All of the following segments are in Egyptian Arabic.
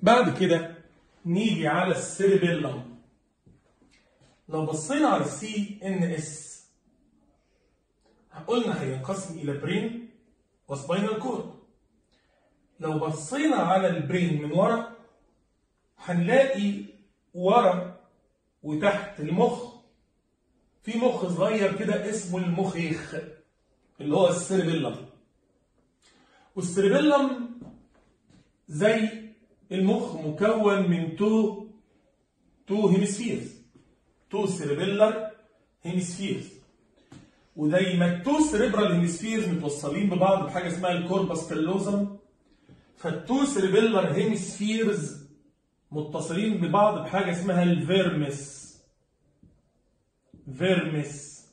بعد كده نيجي على السيربيلم لو بصينا على السي ان اس قلنا هينقسم الى برين وسباينال كورد لو بصينا على البرين من ورا هنلاقي ورا وتحت المخ في مخ صغير كده اسمه المخيخ اللي هو السيربيلم والسيربيلم زي المخ مكون من تو تو هيمسفيرز تو سيربيلر هيمسفيرز وزي ما التو سيريبرال هيمسفيرز متوصلين ببعض بحاجه اسمها الكوربس كالوزم فالتو سيربيلر هيمسفيرز متصلين ببعض بحاجه اسمها الفيرمس فيرمس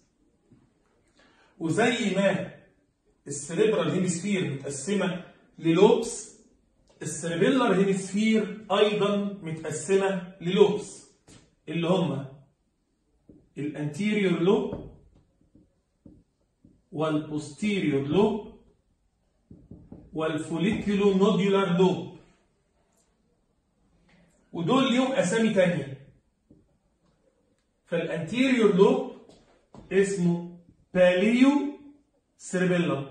وزي ما السيريبرال هيمسفير متقسمه للوبس السيربيلر هيمسفير ايضا متقسمه للوبس اللي هم الانتيريور لوب والبوستيريور لوب والفوليكيولو نوديولار لوب ودول ليهم اسامي تانية فالانتيريور لوب اسمه باليو سيربيلم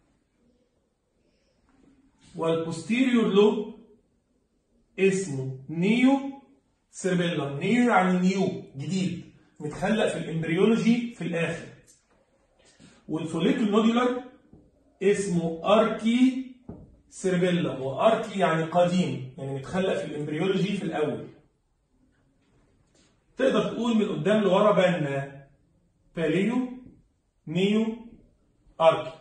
والبوستيريور لوب اسمه نيو سيربيلم نيو يعني نيو جديد متخلق في الامبريولوجي في الاخر والفوليكل نودولار اسمه اركي سيربيلم واركي يعني قديم يعني متخلق في الامبريولوجي في الاول تقدر تقول من قدام لورا بان باليو نيو اركي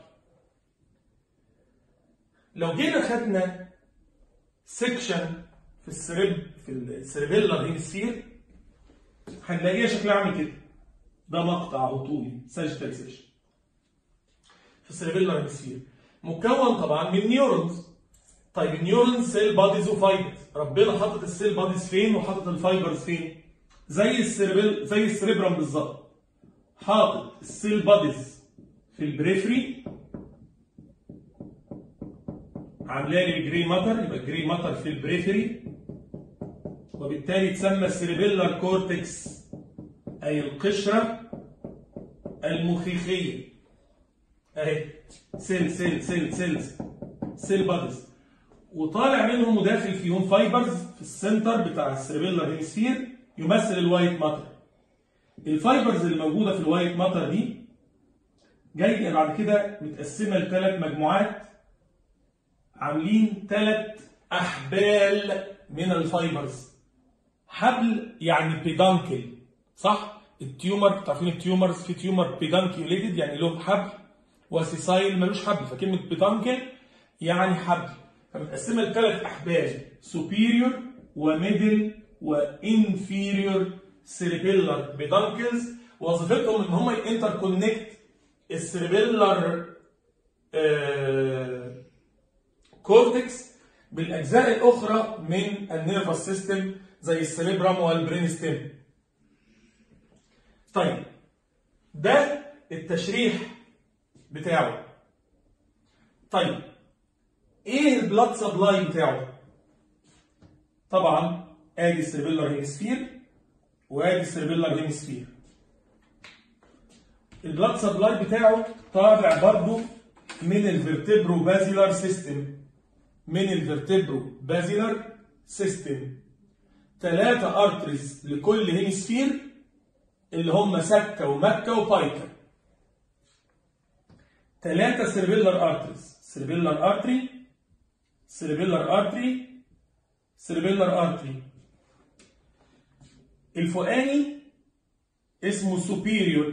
لو جينا خدنا سيكشن في السريب في السيربيلر هيمسفير هنلاقيها شكلها عامل كده ده مقطع او طولي ساجيتال سيكشن في السيربيلر هيمسفير مكون طبعا من نيورونز طيب النيورونز سيل باديز وفايبرز ربنا حاطط السيل باديز فين وحاطط الفايبرز فين زي السيربيل زي السريبرم بالظبط حاطط السيل باديز في البريفري عامله لي الجري ماتر يبقى الجري ماتر في البريفري وبالتالي تسمى السيربيلر كورتكس اي القشره المخيخيه اهي سيل سيل سيل سيلز سيل بادز وطالع منهم وداخل فيهم فايبرز في السنتر بتاع السيربيلر هيمسفير يمثل الوايت ماتر الفايبرز اللي موجوده في الوايت ماتر دي جايه بعد كده متقسمه لثلاث مجموعات عاملين ثلاث احبال من الفايبرز حبل يعني بيدانكل صح التيومر عارفين التيومرز في تيومر بيدانكيوليتد يعني له حبل وسيسايل ملوش حبل فكلمه بيدانكل يعني حبل فمتقسمه لثلاث احبال سوبيريور وميدل وانفيريور سيربيلر بيدانكلز وظيفتهم ان هم ينتر كونكت السيربيلر آه كورتكس بالاجزاء الاخرى من النيرفس سيستم زي السيريبرام والبرين ستيم طيب ده التشريح بتاعه طيب ايه البلاد سبلاي بتاعه طبعا ادي السيربيلر هيمسفير وادي السيربيلر هيمسفير البلاد سبلاي بتاعه طالع برضه من الفرتبرو بازيلار سيستم من الفرتبرو بازيلار سيستم ثلاثة ارتريز لكل هيمسفير اللي هم سكة ومكة وبايكا ثلاثة سيربيلر ارتريز سيربيلر ارتري سيربيلر ارتري سيربيلر ارتري الفوقاني اسمه سوبيريور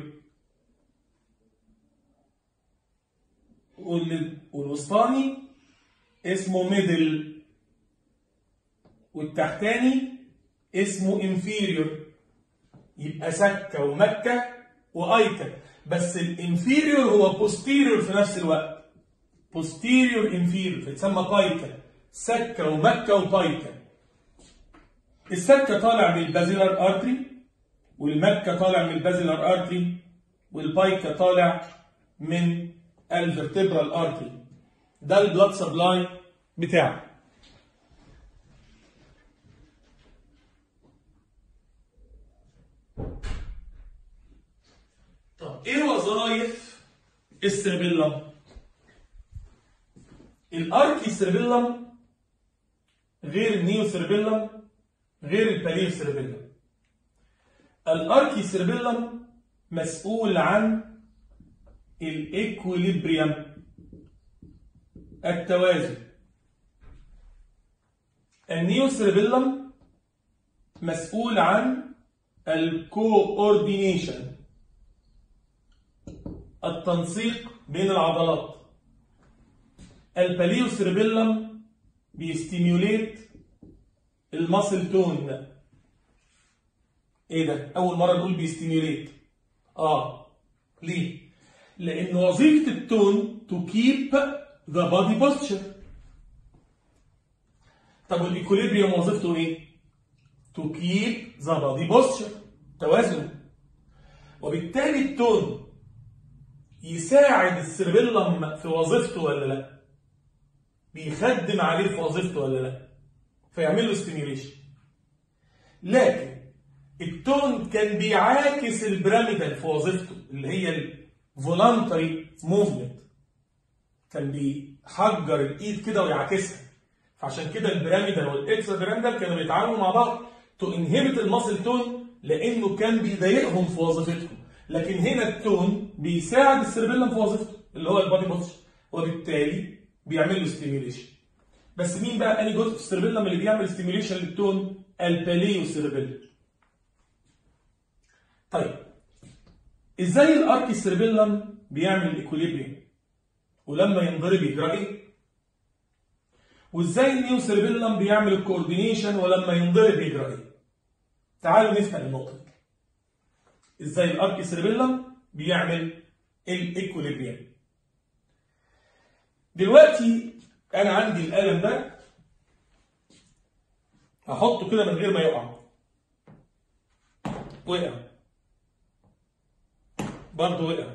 والوسطاني اسمه ميدل والتحتاني اسمه انفيريور يبقى سكة ومكة وأيكا بس الانفيريور هو بوستيريور في نفس الوقت بوستيريور انفيريور فيتسمى بايكا سكة ومكة وبايكا السكة طالع من البازيلر ارتري والمكة طالع من البازيلر ارتري والبايكا طالع من الفرتبرال ارتري ده البلاد سبلاي بتاعه وظائف السيربيلم الاركي سيربيلم غير النيو سيربيلم غير الباليو سيربيلم الاركي سيربيلم مسؤول عن الايكوليبريم التوازن النيو سيربيلم مسؤول عن الكوردينيشن التنسيق بين العضلات الباليو سيربيلم بيستيميوليت الماسل تون ايه ده اول مره نقول بيستيميوليت اه ليه لان وظيفه التون تو كيب ذا بادي بوستشر طب والايكوليبريم وظيفته ايه تو كيب ذا بادي بوستشر توازن وبالتالي التون يساعد السيربيلم في وظيفته ولا لا بيخدم عليه في وظيفته ولا لا فيعمل له ستيميوليشن لكن التون كان بيعاكس البيراميدال في وظيفته اللي هي الفولانتري موفمنت كان بيحجر الايد كده ويعاكسها فعشان كده البيراميدال والاكسترا بيراميدال كانوا بيتعاملوا مع بعض تو انهبت الماسل تون لانه كان بيضايقهم في وظيفتهم لكن هنا التون بيساعد السيربيلم في وظيفته اللي هو البادي بوستشر وبالتالي بيعمل له ستيميوليشن بس مين بقى انهي جزء في السيربيلم اللي بيعمل ستيميوليشن للتون الباليو سيربيلم طيب ازاي الاركي سيربيلم بيعمل الايكوليبريم ولما ينضرب يجرى ايه وازاي النيو سيربيلم بيعمل الكوردينيشن ولما ينضرب يجرى ايه تعالوا نفهم النقطه دي ازاي الاركي سيربيلم بيعمل الايكوليبريم دلوقتي انا عندي القلم ده هحطه كده من غير ما يقع وقع برضه وقع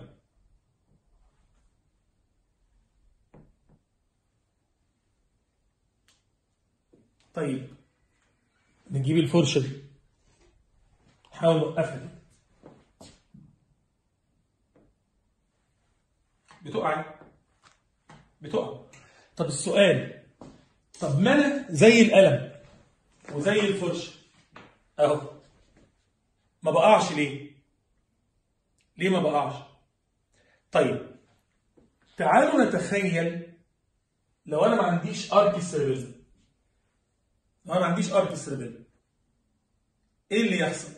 طيب نجيب الفرشة دي نحاول نوقفها دي بتقع بتقع طب السؤال طب ما انا زي القلم وزي الفرشه اهو ما بقعش ليه ليه ما بقعش طيب تعالوا نتخيل لو انا ما عنديش ارك سيربيلم لو انا ما عنديش ارك سيربيلم ايه اللي يحصل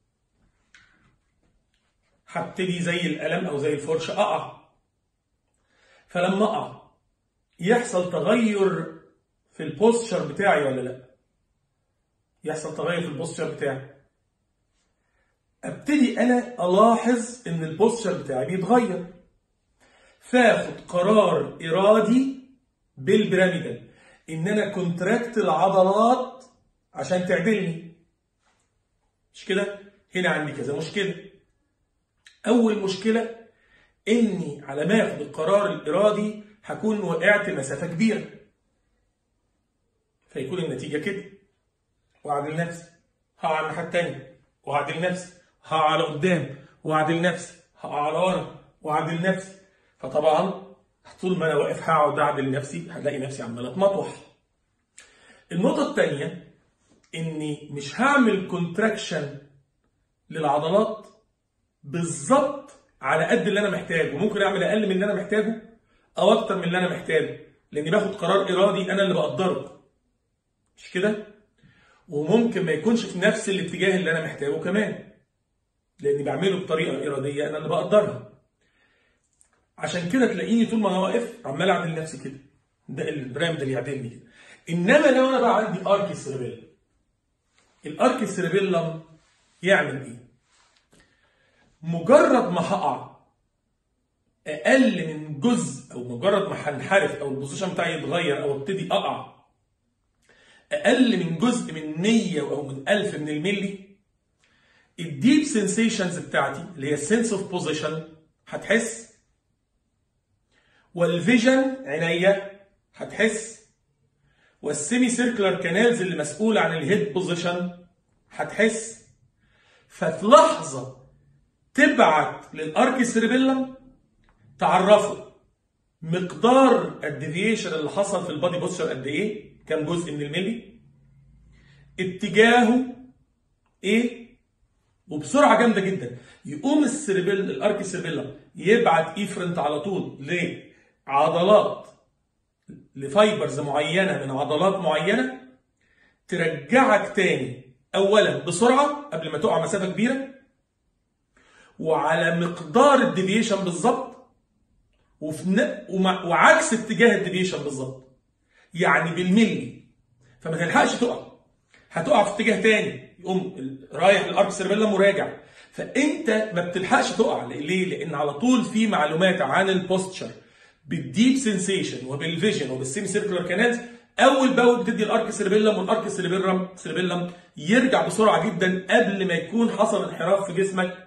هبتدي زي القلم او زي الفرشه اقع فلما اقع يحصل تغير في البوستشر بتاعي ولا لا يحصل تغير في البوستشر بتاعي ابتدي انا الاحظ ان البوستشر بتاعي بيتغير فاخد قرار ارادي بالبيراميدال ان انا كونتراكت العضلات عشان تعدلني مش كده هنا عندي كذا مشكله اول مشكله اني على ما اخد القرار الارادي هكون وقعت مسافه كبيره فيكون النتيجه كده واعدل نفسي هقع على الناحيه الثانيه واعدل نفسي هقع على قدام واعدل نفسي هقع على ورا واعدل نفسي فطبعا طول ما انا واقف هقعد اعدل نفسي هلاقي نفسي عمال اتمطوح النقطه الثانيه اني مش هعمل كونتراكشن للعضلات بالظبط على قد اللي انا محتاجه ممكن اعمل اقل من اللي انا محتاجه او اكتر من اللي انا محتاجه لاني باخد قرار ارادي انا اللي بقدره مش كده وممكن ما يكونش في نفس الاتجاه اللي انا محتاجه كمان لاني بعمله بطريقه اراديه انا اللي بقدرها عشان كده تلاقيني طول ما انا واقف عمال اعدل نفسي كده ده البرام ده اللي يعدلني كده انما لو انا بقى عندي ارك سيربيلم الارك سيربيلم يعمل ايه مجرد ما هقع اقل من جزء او مجرد ما هنحرف او البوزيشن بتاعي يتغير او ابتدي اقع اقل من جزء من 100 او من 1000 من الملي الديب سنسيشنز بتاعتي اللي هي السنس اوف بوزيشن هتحس والفيجن عينيا هتحس والسيمي سيركلر كانالز اللي مسؤولة عن الهيد بوزيشن هتحس ففي لحظة تبعت للارك سيربيلم تعرفه مقدار الديفيشن اللي حصل في البادي بوستشر قد ايه كام جزء من الملي اتجاهه ايه وبسرعه جامده جدا يقوم السيربيل الارك سيربيلم يبعت ايفرنت على طول لعضلات لفايبرز معينه من عضلات معينه ترجعك تاني اولا بسرعه قبل ما تقع مسافه كبيره وعلى مقدار الديفيشن بالظبط وفي ن... ومع... وعكس اتجاه الديفيشن بالظبط يعني بالملي فما تلحقش تقع هتقع في اتجاه تاني يقوم رايح للارك سيربيلم وراجع فانت ما بتلحقش تقع ليه؟ لان على طول في معلومات عن البوستشر بالديب سنسيشن وبالفيجن وبالسيمي سيركلر كانالز اول باول بتدي الارك سيربيلم والارك سيربيلم سيربيلم يرجع بسرعه جدا قبل ما يكون حصل انحراف في جسمك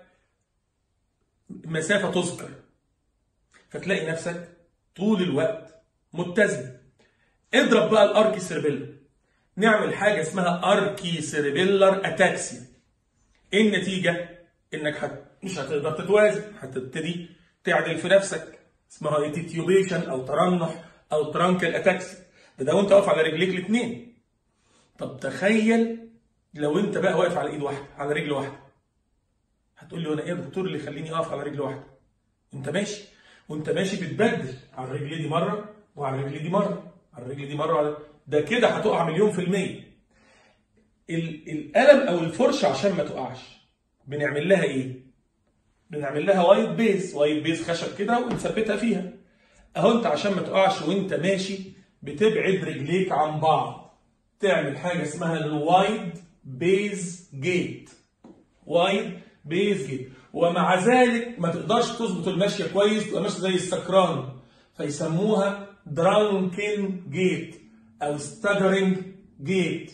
مسافه تذكر فتلاقي نفسك طول الوقت متزن اضرب بقى الاركي سيربيلم نعمل حاجه اسمها اركي سيربيلر اتاكسيا ايه النتيجه انك حت... مش هتقدر تتوازن هتبتدي تعدل في نفسك اسمها ايتيتيوبيشن او ترنح او ترانكل اتاكسيا ده ده وانت واقف على رجليك الاثنين طب تخيل لو انت بقى واقف على ايد واحده على رجل واحده هتقول لي وانا ايه يا دكتور اللي يخليني اقف على رجل واحده انت ماشي وانت ماشي بتبدل على الرجل دي مره وعلى الرجل دي مره على الرجل دي مره وعلى ده كده هتقع مليون في المية ال- القلم او الفرشه عشان ما تقعش بنعمل لها ايه بنعمل لها وايت بيز وايت بيز خشب كده ونثبتها فيها اهو انت عشان ما تقعش وانت ماشي بتبعد رجليك عن بعض تعمل حاجه اسمها الوايد بيز جيت وايد بيز جيت ومع ذلك ما تقدرش تظبط المشيه كويس تبقى ماشي زي السكران فيسموها درانكن جيت او ستاجرنج جيت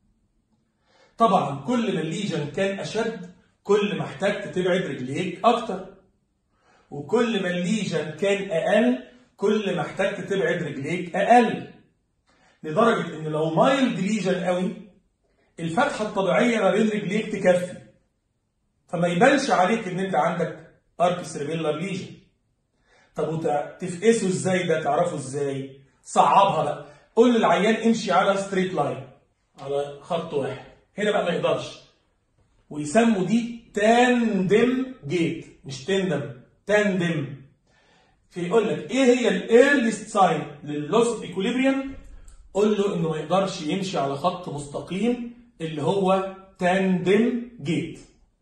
طبعا كل ما الليجن كان اشد كل ما احتجت تبعد رجليك اكتر وكل ما الليجن كان اقل كل ما احتجت تبعد رجليك اقل لدرجه ان لو مايلد ليجن قوي الفتحه الطبيعيه ما بين رجليك تكفي فما يبانش عليك ان انت عندك ارك سيربيلر ليجن طب وتفقسه ازاي ده تعرفه ازاي صعبها بقى قول للعيان امشي على ستريت لاين على خط واحد هنا بقى ما يقدرش ويسموا دي تاندم جيت مش تندم تاندم فيقول لك ايه هي الايرليست ساين للوس ايكوليبريم قول له انه ما يقدرش يمشي على خط مستقيم اللي هو تاندم جيت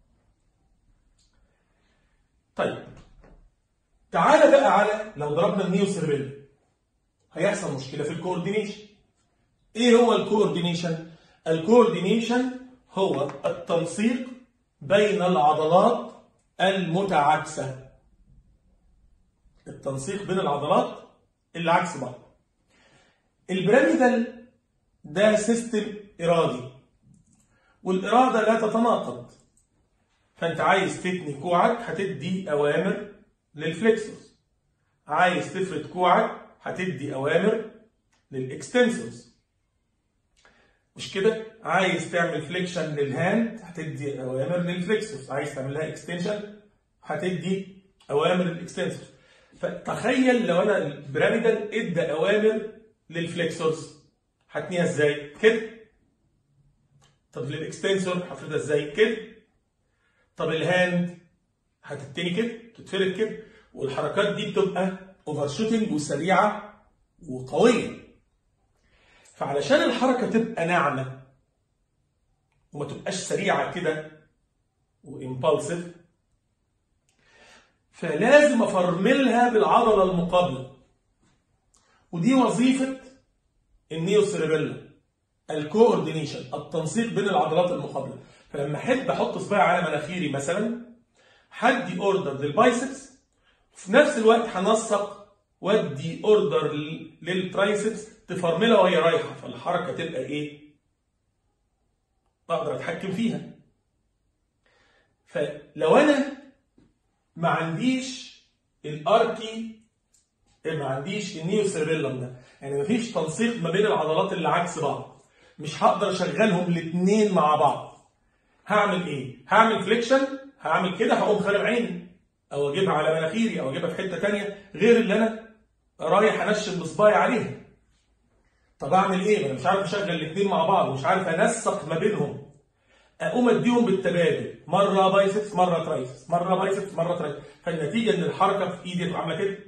طيب تعالى بقى على لو ضربنا النيو سيربيل هيحصل مشكله في الكوردينيشن ايه هو الكوردينيشن الكوردينيشن هو التنسيق بين العضلات المتعاكسه التنسيق بين العضلات اللي عكس بعض البيراميدال ده سيستم ارادي والاراده لا تتناقض فانت عايز تتني كوعك هتدي اوامر للفليكسورز عايز تفرد كوعك هتدي اوامر للاكستنسورز مش كده عايز تعمل فليكشن للهاند هتدي اوامر للفليكسورز عايز تعمل لها اكستنشن هتدي اوامر للاكستنسورز فتخيل لو انا البيراميدال ادى اوامر للفليكسورز هتنيها ازاي كده طب للاكستنسور هفردها ازاي كده طب الهاند هتتني كده تتفرد كده والحركات دي بتبقى اوفر شوتنج وسريعه وقويه فعلشان الحركه تبقى ناعمه وما تبقاش سريعه كده وامبالسيف فلازم افرملها بالعضله المقابله ودي وظيفه النيو سيربيلا الكوردينيشن التنسيق بين العضلات المقابله فلما احب احط صباعي على مناخيري مثلا هدي اوردر للبايسبس في نفس الوقت هنسق وادي اوردر للترايسبس تفرملها وهي رايحه فالحركه تبقى ايه؟ اقدر اتحكم فيها. فلو انا ما عنديش الاركي ما عنديش النيو سيربيلم ده يعني ما فيش تنسيق ما بين العضلات اللي عكس بعض مش هقدر اشغلهم الاثنين مع بعض هعمل ايه؟ هعمل فليكشن هعمل كده هقوم خارب عيني او اجيبها على مناخيري او اجيبها في حته تانية غير اللي انا رايح انشن بصباعي عليها طب اعمل ايه؟ ما انا مش عارف اشغل الاثنين مع بعض ومش عارف انسق ما بينهم اقوم اديهم بالتبادل مره بايسبس مره ترايسبس مره بايسبس مره ترايسبس فالنتيجه ان الحركه في ايدي تبقى عامله كده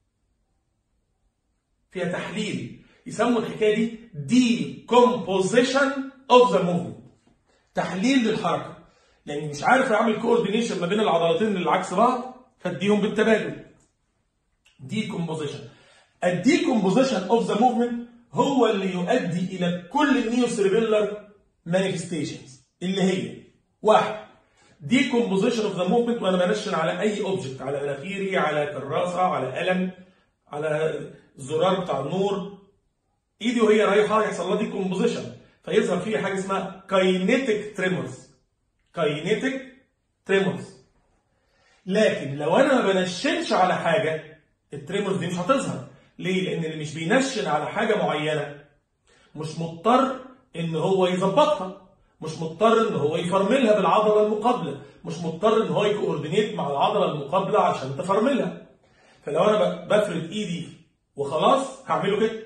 فيها تحليل يسموا الحكايه دي دي كومبوزيشن اوف ذا موفمنت تحليل للحركه يعني مش عارف اعمل كوردينيشن ما بين العضلتين اللي عكس بعض فاديهم بالتبادل دي كومبوزيشن الدي كومبوزيشن اوف ذا موفمنت هو اللي يؤدي الى كل النيو سيربيلر مانيفستيشنز اللي هي واحد دي كومبوزيشن اوف ذا موفمنت وانا بنشن على اي اوبجكت على مناخيري على كراسه على قلم على الزرار بتاع النور ايدي وهي رايحه يحصل لها دي كومبوزيشن فيظهر فيها حاجه اسمها كاينيتيك تريمورز كاينيتيك تريمورز لكن لو انا ما بنشنش على حاجه التريمورز دي مش هتظهر ليه؟ لان اللي مش بينشن على حاجه معينه مش مضطر ان هو يظبطها مش مضطر ان هو يفرملها بالعضله المقابله مش مضطر ان هو يكوردينيت مع العضله المقابله عشان تفرملها فلو انا بفرد ايدي وخلاص هعمله كده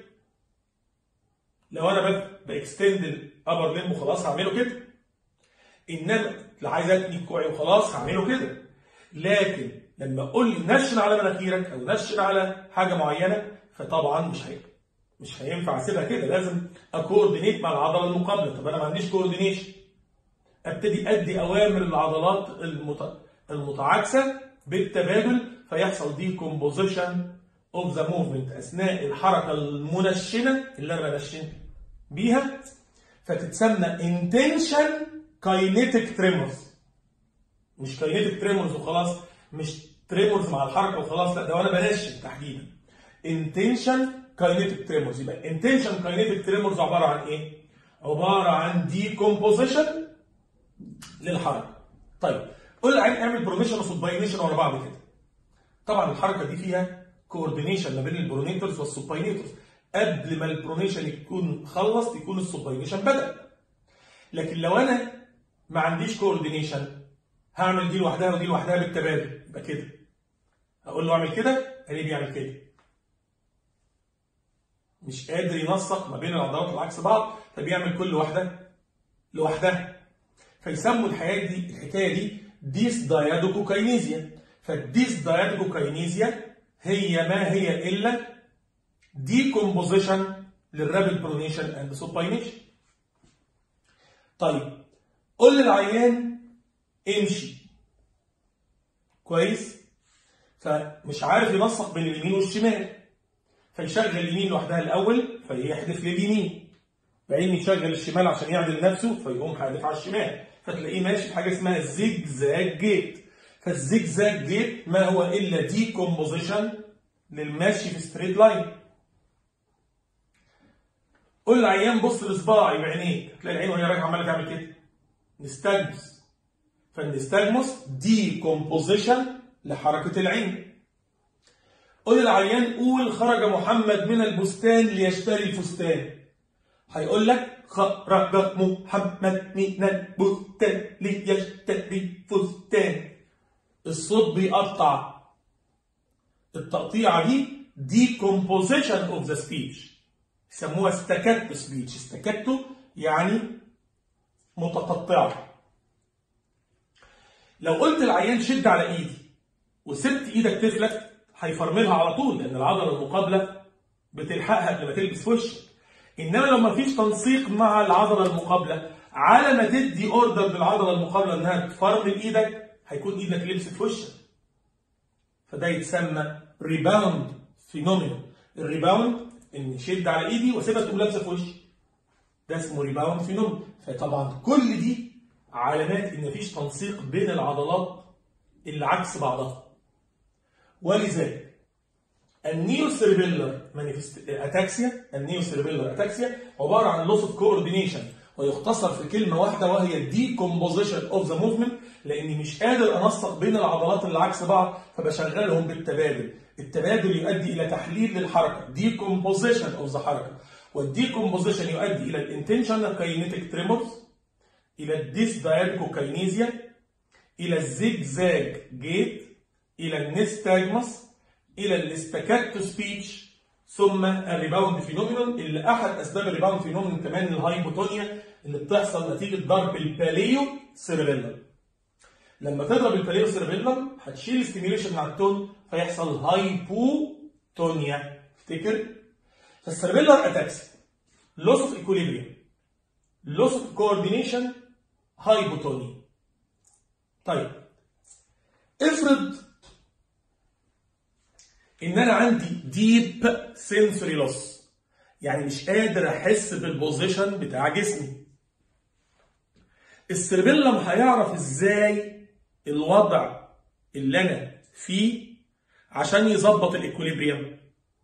لو انا باكستند الابر ليم وخلاص هعمله كده انما اللي عايز اتني كوعي وخلاص هعمله كده لكن لما اقول لي نشن على مناخيرك او نشن على حاجه معينه فطبعا مش هينفع مش هينفع اسيبها كده لازم اكوردينيت مع العضله المقابله طب انا ما عنديش كوردينيشن ابتدي ادي اوامر للعضلات المت... المتعاكسه بالتبادل فيحصل دي كومبوزيشن اوف ذا موفمنت اثناء الحركه المنشنه اللي انا بنشن بيها فتتسمى انتنشن كاينيتيك تريمورز مش كاينيتيك تريمورز وخلاص مش تريمورز مع الحركه وخلاص لا ده وانا بنشن تحديدا انتنشن كاينيتيك تريمورز يبقى انتنشن كاينيتيك تريمورز عباره عن ايه؟ عباره عن دي كومبوزيشن للحركه طيب قول عين اعمل برونيشن وسوباينيشن ورا بعض كده طبعا الحركه دي فيها كوردينيشن ما بين البرونيتورز والسوباينيتورز قبل ما البرونيشن يكون خلص يكون السوباينيشن بدا لكن لو انا ما عنديش كوردينيشن هعمل دي لوحدها ودي لوحدها بالتبادل يبقى كده هقول له اعمل كده الاقيه بيعمل كده مش قادر ينسق ما بين العضلات العكس بعض فبيعمل كل واحده لوحدها فيسموا الحياه دي الحكايه دي ديس دايادوكوكاينيزيا فالديس دايادوكوكاينيزيا هي ما هي الا ديكومبوزيشن للرابid برونيشن اند سوباينيشن طيب قول للعيان امشي كويس فمش عارف ينسق بين اليمين والشمال فيشغل اليمين لوحدها الاول فيحدف لليمين بعدين يشغل الشمال عشان يعدل نفسه فيقوم حادف على الشمال فتلاقيه ماشي في حاجه اسمها الزيج زاج جيت فالزيج زاج جيت ما هو الا دي كومبوزيشن للماشي في ستريت لاين قول للعيان بص لصباعي بعينيك تلاقي العين وهي رايحه عماله تعمل كده نستجمس فالنستجمس دي كومبوزيشن لحركه العين قول للعيان قول خرج محمد من البستان ليشتري الفستان هيقول لك خرج محمد من البستان ليشتري فستان الصوت بيقطع التقطيعه دي decomposition of the speech يسموها staccato speech staccato يعني متقطعه لو قلت العيان شد على ايدي وسبت ايدك تفلت هيفرملها على طول لان العضله المقابله بتلحقها قبل ما تلبس في وشك انما لو ما فيش تنسيق مع العضله المقابله على ما تدي اوردر للعضله المقابله انها تفرمل ايدك هيكون ايدك لبست في وشك فده يتسمى ريباوند فينومينا الريباوند ان شد على ايدي واسيبها تقوم لابسه في وشي ده اسمه ريباوند فينومينا فطبعا كل دي علامات ان مفيش تنسيق بين العضلات اللي عكس بعضها ولذلك النيو سيربيلر اتاكسيا النيو سيربيلر اتاكسيا عباره عن لوس اوف كوردينيشن ويختصر في كلمه واحده وهي دي كومبوزيشن اوف ذا موفمنت لاني مش قادر انسق بين العضلات اللي عكس بعض فبشغلهم بالتبادل التبادل يؤدي الى تحليل للحركه دي كومبوزيشن اوف ذا حركه والدي كومبوزيشن يؤدي الى الانتنشنال كاينيتيك تريمورز الى الديس داياديكوكاينيزيا الى الزيجزاج جيت الى النستاجمس الى الاستاكاتو سبيتش ثم الريباوند فينومينون اللي احد اسباب الريباوند فينومينون كمان الهايبوتونيا اللي بتحصل نتيجه ضرب الباليو سيربيلم لما تضرب الباليو سيربيلم هتشيل ستيميوليشن من على التون فيحصل هايبوتونيا افتكر فالسيربيلر اتاكسي لوس اوف ايكوليبريم لوس اوف كوردينيشن هايبوتونيا طيب افرض ان انا عندي ديب سنسوري لوس يعني مش قادر احس بالبوزيشن بتاع جسمي السيربيلم هيعرف ازاي الوضع اللي انا فيه عشان يظبط الايكوليبريم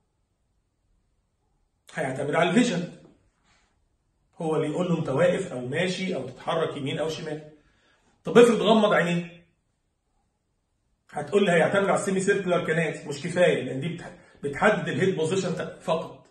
هيعتمد على الفيجن هو اللي يقول له انت واقف او ماشي او تتحرك يمين او شمال طب افرض غمض عينيه هتقول لي هيعتمد على السيمي سيركولار كانات مش كفايه لان دي بتحدد الهيد بوزيشن فقط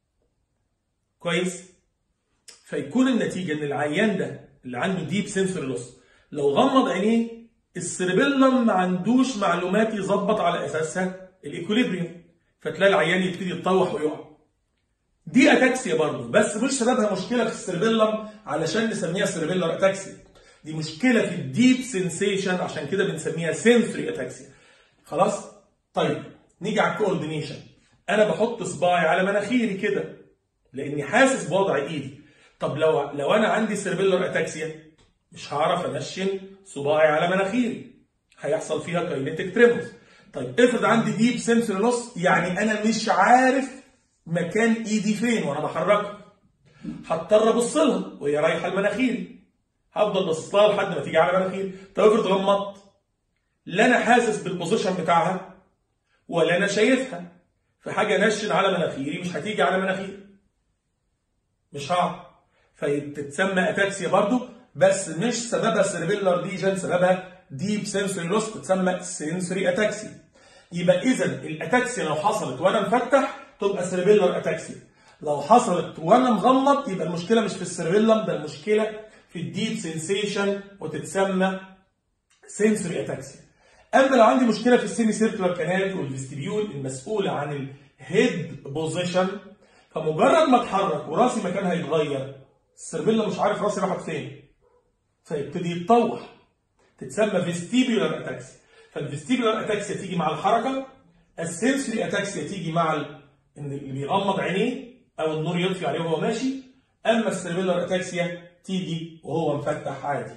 كويس فيكون النتيجه ان العيان ده اللي عنده ديب سنسوري لوس لو غمض عينيه السيربيلم ما عندوش معلومات يظبط على اساسها الايكوليبريم فتلاقي العيان يبتدي يتطوح ويقع دي اتاكسيا برضه بس مش سببها مشكله في السيربيلم علشان نسميها سيربيلر اتاكسيا دي مشكله في الديب سنسيشن عشان كده بنسميها سنسوري اتاكسيا خلاص طيب نيجي على الكوردينيشن انا بحط صباعي على مناخيري كده لاني حاسس بوضع ايدي طب لو لو انا عندي سيربيلر اتاكسيا مش هعرف انشن صباعي على مناخيري هيحصل فيها كاينيتيك تريموس طيب افرض عندي ديب سنسوري لوس يعني انا مش عارف مكان ايدي فين وانا بحركها هضطر ابص لها وهي رايحه لمناخيري هفضل باصص لها لحد ما تيجي على مناخيري طب افرض غمضت لا انا حاسس بالبوزيشن بتاعها ولا انا شايفها فحاجه نشن على مناخيري مش هتيجي على مناخيري مش هعرف فتتسمى اتاكسيا برضو بس مش سببها سيربيلر ليجن سببها ديب سنسوري لوس بتسمى سنسوري اتاكسيا يبقى اذا الاتاكسيا لو حصلت وانا مفتح تبقى سيربيلر اتاكسيا لو حصلت وانا مغمض يبقى المشكله مش في السيربيلم ده المشكله في الديب سنسيشن وتتسمى سنسوري اتاكسيا اما لو عندي مشكله في السيمي سيركلر كانال والفيستيبيول المسؤوله عن الهيد بوزيشن فمجرد ما اتحرك وراسي مكانها يتغير السيربيلا مش عارف راسي راحت فين فيبتدي يتطوح تتسمى فيستيبيولار اتاكسيا فالفيستيبيولار اتاكسيا تيجي مع الحركه السنسوري اتاكسيا تيجي مع ال... ان اللي بيغمض عينيه او النور يطفي عليه وهو ماشي اما السيربيلر اتاكسيا تيجي وهو مفتح عادي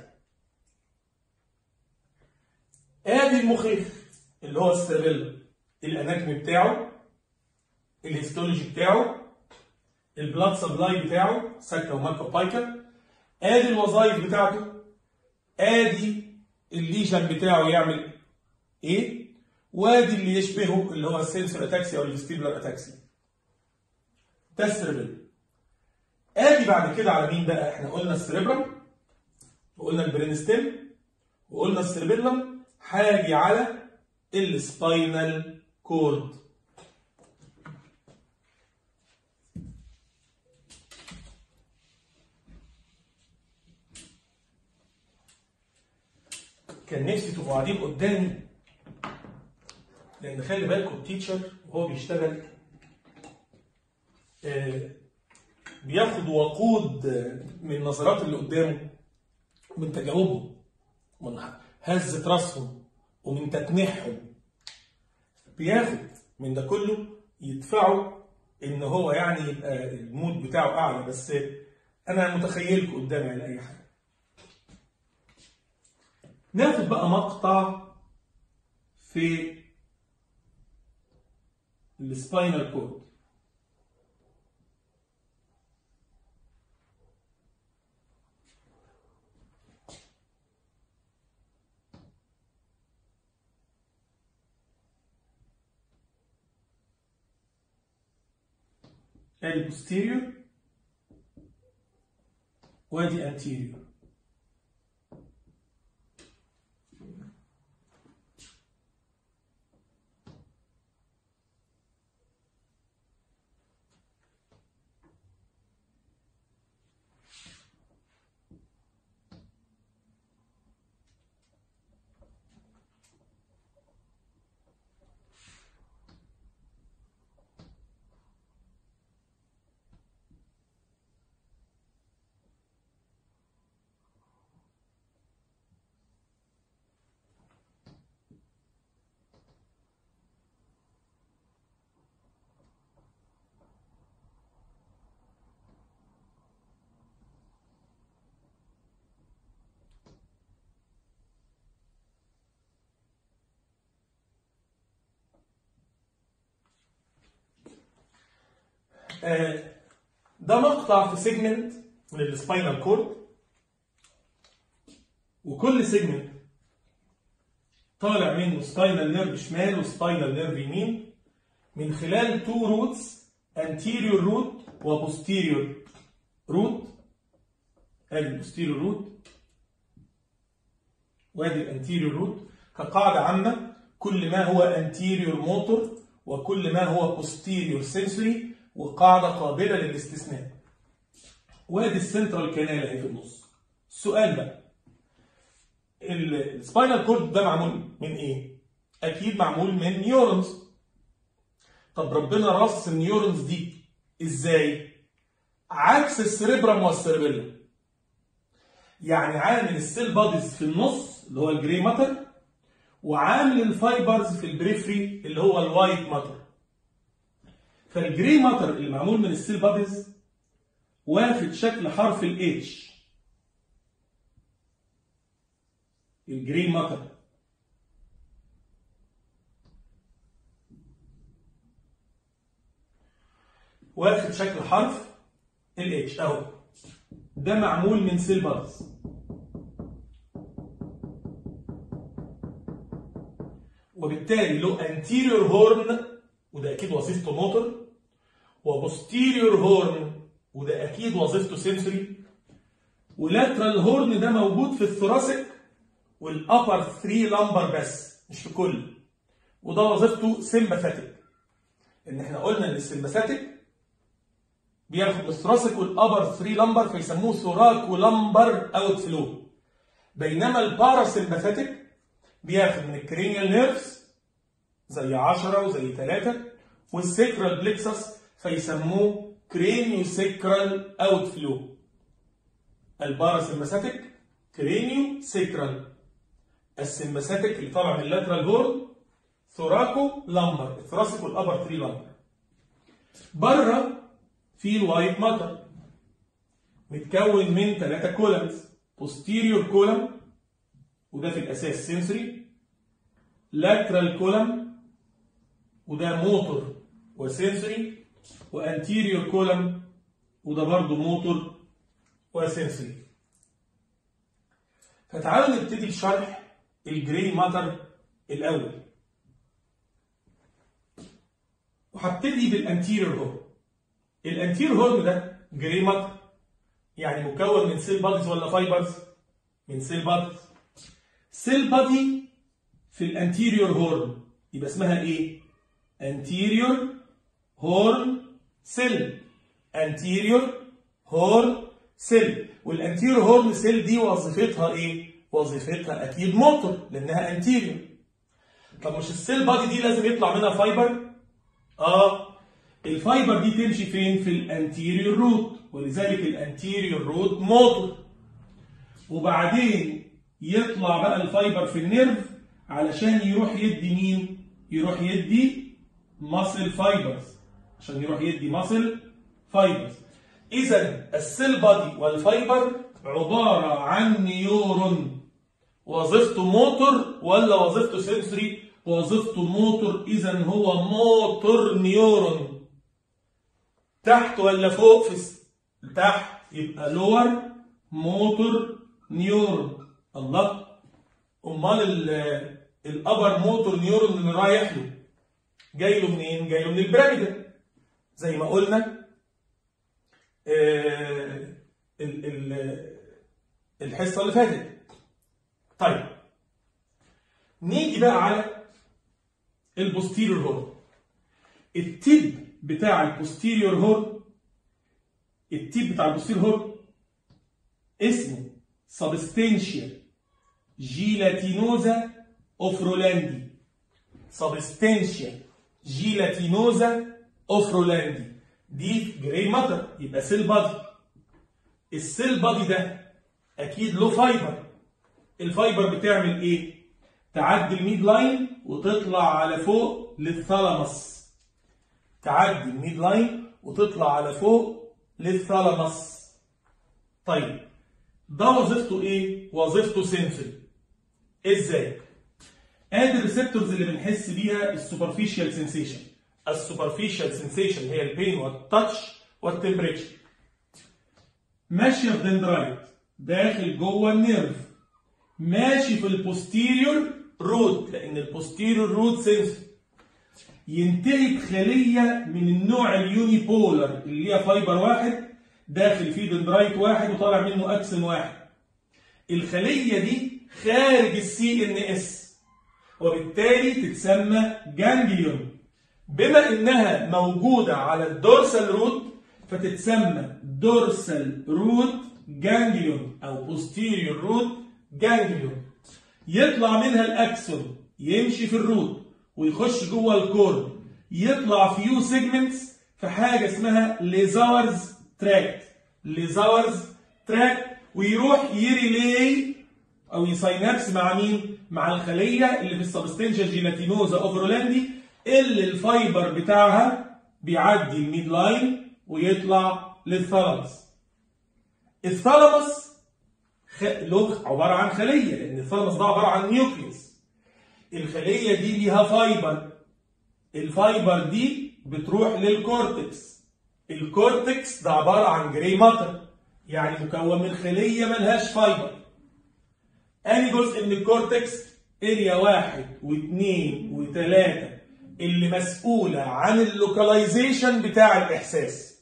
ادي المخيخ اللي هو السيربيلر الاناتومي بتاعه الهيستولوجي بتاعه البلاد سبلاي بتاعه سكه ومالكا بايكا ادي الوظائف بتاعته ادي الليجن بتاعه يعمل ايه وادي اللي يشبهه اللي هو السنسور اتاكسيا او الفيستيبولار اتاكسيا ده السيربيلم ادي بعد كده على مين بقى احنا قلنا السيربرم وقلنا البرينستيم وقلنا السيربيلم هاجي على السباينال كورد كان نفسي تبقوا قاعدين قدامي لان خلي بالكم التيتشر وهو بيشتغل آه، بياخد وقود آه، من النظرات اللي قدامه ومن تجاوبهم ومن هزة راسهم ومن تتنيحهم بياخد من ده كله يدفعه ان هو يعني يبقى المود بتاعه اعلى بس انا متخيلكم قدامي على اي حاجه ناخد بقى مقطع في السباينال كورد ادي posterior وادي anterior آه، ده مقطع في سيجمنت من السباينال كورد وكل سيجمنت طالع منه سباينال نيرف شمال وسباينال نيرف يمين من خلال تو روتس anterior روت وبوستيريور روت ادي البوستيريور روت وادي الانتيريور روت كقاعده عامه كل ما هو anterior موتور وكل ما هو posterior sensory وقاعده قابله للاستثناء وادي السنترال كانال اهي في النص السؤال بقى السباينال كورد ده معمول من ايه؟ اكيد معمول من نيورونز طب ربنا رص النيورونز دي ازاي؟ عكس السريبرم والسيربيلم يعني عامل السيل باديز في النص اللي هو الجري ماتر وعامل الفايبرز في البريفري اللي هو الوايت ماتر فالجري ماتر اللي معمول من السيل باديز واخد شكل حرف الاتش الجري ماتر واخد شكل حرف الاتش اهو ده معمول من سيل بادز وبالتالي له anterior هورن وده اكيد وظيفته موتور وبوستيريور هورن وده اكيد وظيفته سنسوري ولاترال هورن ده موجود في الثوراسيك والابر 3 لمبر بس مش في كل وده وظيفته سمباثيك ان احنا قلنا ان السمباثيك بياخد من الثوراسيك والابر 3 لمبر فيسموه ثوراكو لمبر اوت فلو بينما الباراسمباثيك بياخد من الكرينيال نيرفز زي 10 وزي 3 والسيكرال بليكسس فيسموه كرينيو سيكرال اوت فلو الباراسمباثيك كرينيو سيكرال السمباثيك اللي طالع من اللاترال هورن ثوراكو لمبر الثراسيك والابر 3 لمبر بره في الوايت ماتر متكون من ثلاثة كولمز posterior كولم وده في الاساس سنسوري lateral كولم وده موتور وسنسوري وانتيريور كولم وده برضه موتور وسنسوري فتعالوا نبتدي بشرح الجري ماتر الاول وهبتدي بالانتيريور هورن الانتيريور هورن ده جري ماتر يعني مكون من سيل باديز ولا فايبرز من سيل باديز سيل بادي في الانتيريور هورن يبقى اسمها ايه anterior هورن سيل anterior هورن سيل والانتيريور هورن سيل دي وظيفتها ايه وظيفتها اكيد موتور لانها انتيريور طب مش السيل بادي دي لازم يطلع منها فايبر اه الفايبر دي تمشي فين في الانتيريور روت ولذلك الانتيريور روت موتور وبعدين يطلع بقى الفايبر في النيرف علشان يروح يدي مين يروح يدي ماسل فايبرز عشان يروح يدي ماسل فايبرز اذا السيل بادي والفايبر عباره عن نيورون وظيفته موتور ولا وظيفته سنسوري وظيفته موتور اذا هو موتور نيورون تحت ولا فوق في تحت يبقى لور موتور نيورون الله امال الابر موتور نيورون اللي رايح له جاي له منين جاي له من البيراميدال زي ما قلنا آه ال ال الحصه اللي فاتت طيب نيجي بقى على البوستيريور هورن التيب بتاع البوستيريور هورن التيب بتاع البوستيريور هورن اسمه سبستانشيا جيلاتينوزا اوفرولاندي سبستانشيا جيلاتينوزا اوفرولاندي دي جراي ماتر يبقى سيل بادي السيل بادي ده اكيد له فايبر الفايبر بتعمل ايه تعدي الميد لاين وتطلع على فوق للثالاموس تعدي الميد لاين وتطلع على فوق للثالاموس طيب ده وظيفته ايه وظيفته سنسوري ازاي ادي الريسبتورز اللي بنحس بيها السوبرفيشال سنسيشن السوبرفيشال سنسيشن هي البين والتاتش والتمبريتشر ماشيه في دندرايت داخل جوه النيرف ماشي في البوستيريور روت لان البوستيريور روت سنسور ينتهي بخليه من النوع اليوني بولر اللي هي فايبر واحد داخل فيه دندرايت واحد وطالع منه اكسن واحد الخليه دي خارج السي ان اس وبالتالي تتسمى جانجليون بما انها موجوده على الدورسال روت فتتسمى دورسال روت جانجليون او بوستيريور روت جانجليون يطلع منها الاكسون يمشي في الروت ويخش جوه الكورد يطلع فيو سيجمنتس في حاجه اسمها ليزاورز تراكت ليزاورز تراكت ويروح يريلي او يساينابس مع مين؟ مع الخليه اللي في السبستنشا جيلاتينوزا اوفرولاندي اللي الفايبر بتاعها بيعدي الميد لاين ويطلع للثالاموس. الثالاموس خ... له عباره عن خليه لان الثالاموس ده عباره عن نيوكليوس. الخليه دي ليها فايبر. الفايبر دي بتروح للكورتكس. الكورتكس ده عباره عن جراي ماتر يعني مكون من خليه ملهاش فايبر. اني جزء من الكورتكس اريا واحد واثنين وثلاثة اللي مسؤولة عن اللوكاليزيشن بتاع الإحساس.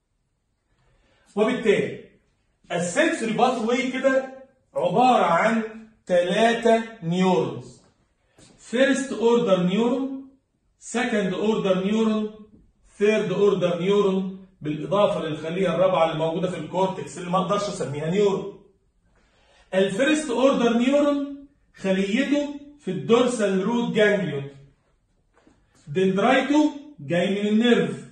وبالتالي السنسوري باث واي كده عبارة عن ثلاثة نيورونز. فيرست اوردر نيورون، سكند اوردر نيورون، ثيرد اوردر نيورون بالإضافة للخلية الرابعة اللي موجودة في الكورتكس اللي ما أقدرش أسميها نيورون. الفيرست اوردر نيورون خليته في الدورسال روت جانجليون دندرايتو جاي من النيرف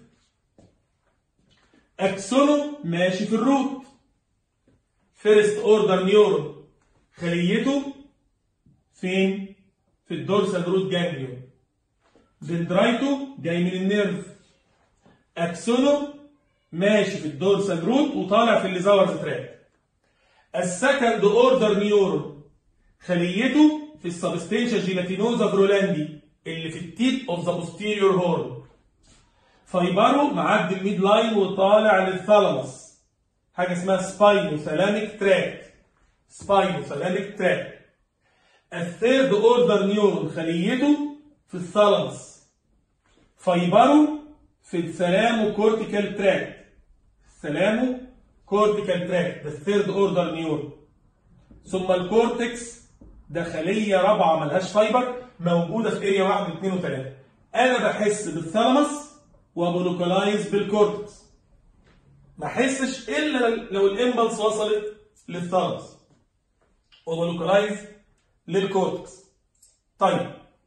اكسونو ماشي في الروت فيرست اوردر نيورون خليته فين في الدورسال روت جانجليون دندرايتو جاي من النيرف اكسونو ماشي في الدورسال روت وطالع في الليزاورز تراك السكند اوردر نيورون خليته في السبستنشا جيلاتينوزا برولاندي اللي في التيب اوف ذا بوستيريور هورن فايبره معدي الميد لاين وطالع للثالاموس حاجه اسمها سباينو ثالاميك تراك سباينو ثالاميك تراك الثيرد اوردر نيورون خليته في الثالاموس فايبره في الثلامو كورتيكال تراك الثلامو كورتيكال تراك ده الثيرد اوردر نيورون ثم الكورتكس ده خليه رابعه ملهاش فايبر موجوده في اريا 1 2 و3 انا بحس بالثالاموس وبلوكلايز بالكورتكس ما احسش الا لو الامبلس وصلت للثالاموس وبلوكلايز للكورتكس طيب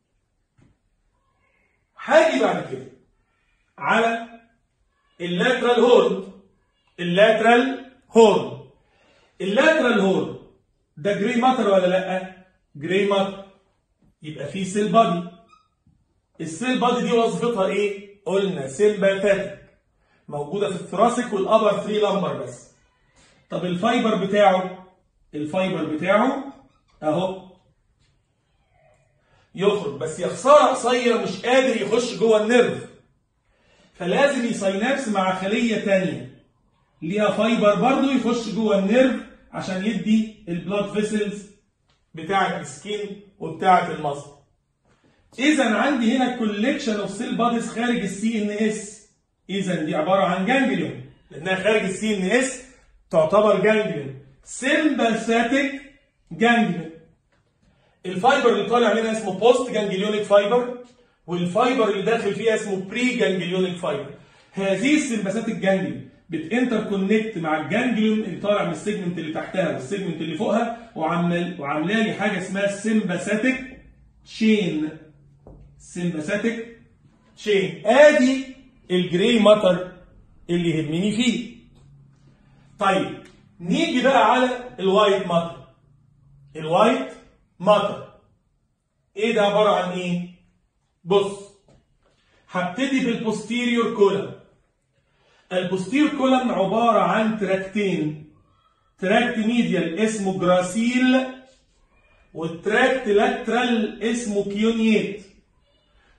هاجي بعد كده على اللاترال هورن اللاترال هورن اللاترال هورن ده جري ماتر ولا لا جري ماتر يبقى في سيل بادي السيل بادي دي وظيفتها ايه قلنا سيمباثيك موجوده في الثراسك والابر 3 لمبر بس طب الفايبر بتاعه الفايبر بتاعه اهو يخرج بس يا خساره قصيره مش قادر يخش جوه النيرف فلازم يساينابس مع خليه ثانيه ليها فايبر برضه يخش جوه النيرف عشان يدي البلاد فيسلز بتاعه السكين وبتاعه المصل اذا عندي هنا كوليكشن اوف سيل باديز خارج السي ان اس اذا دي عباره عن جانجليون لانها خارج السي ان اس تعتبر جانجليون سيمباثيك جانجليون الفايبر اللي طالع منها اسمه بوست جانجليونيك فايبر والفايبر اللي داخل فيها اسمه بري جانجليونيك فايبر هذه السيمباثيك جانجليون بتانتر كونكت مع الجانجليون اللي طالع من السيجمنت اللي تحتها والسيجمنت اللي فوقها وعمل وعامله لي حاجه اسمها سيمباثيك تشين سيمباثيك تشين ادي الجراي ماتر اللي يهمني فيه طيب نيجي بقى على الوايت ماتر الوايت ماتر ايه ده عباره عن ايه بص هبتدي بالبوستيريور كولم البوستير كولم عبارة عن تراكتين تراكت ميديال اسمه جراسيل والتراكت لاترال اسمه كيونيت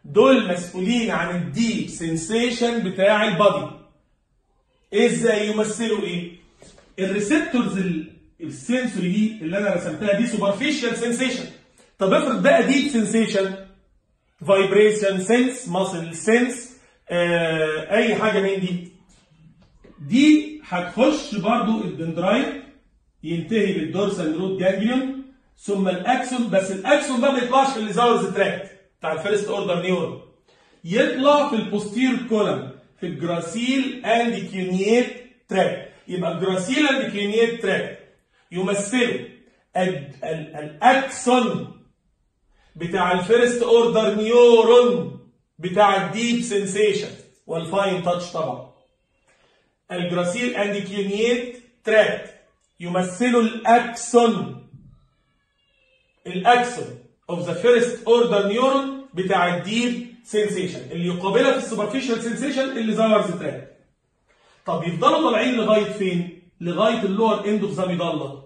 دول مسؤولين عن الديب سنسيشن بتاع البادي ازاي يمثلوا ايه الريسبتورز ال- السنسوري دي اللي انا رسمتها دي سوبرفيشال سنسيشن طب افرض بقى ديب سنسيشن فايبريشن سنس ماسل سنس اي حاجه من دي دي هتخش برضو الدندرايت ينتهي بالدورسال روت جانجليون ثم الاكسون بس الاكسون ده ما يطلعش في الزاورز تراكت بتاع الفيرست اوردر نيورون يطلع في البوستير كولم في الجراسيل اند كيونيت تراكت يبقى الجراسيل اند كيونيت تراكت يمثلوا ال- ال- الاكسون بتاع الفيرست اوردر نيورون بتاع الديب سنسيشن والفاين تاتش طبعا الجراسيل اند كيونيت تراكت يمثلوا الاكسون الاكسون اوف ذا فيرست اوردر نيورون بتاع الديب سنسيشن اللي يقابلها في السوبرفيشال سنسيشن اللي زايرز تراكت طب يفضلوا طالعين لغايه فين؟ لغايه اللور اند اوف ذا ميدالا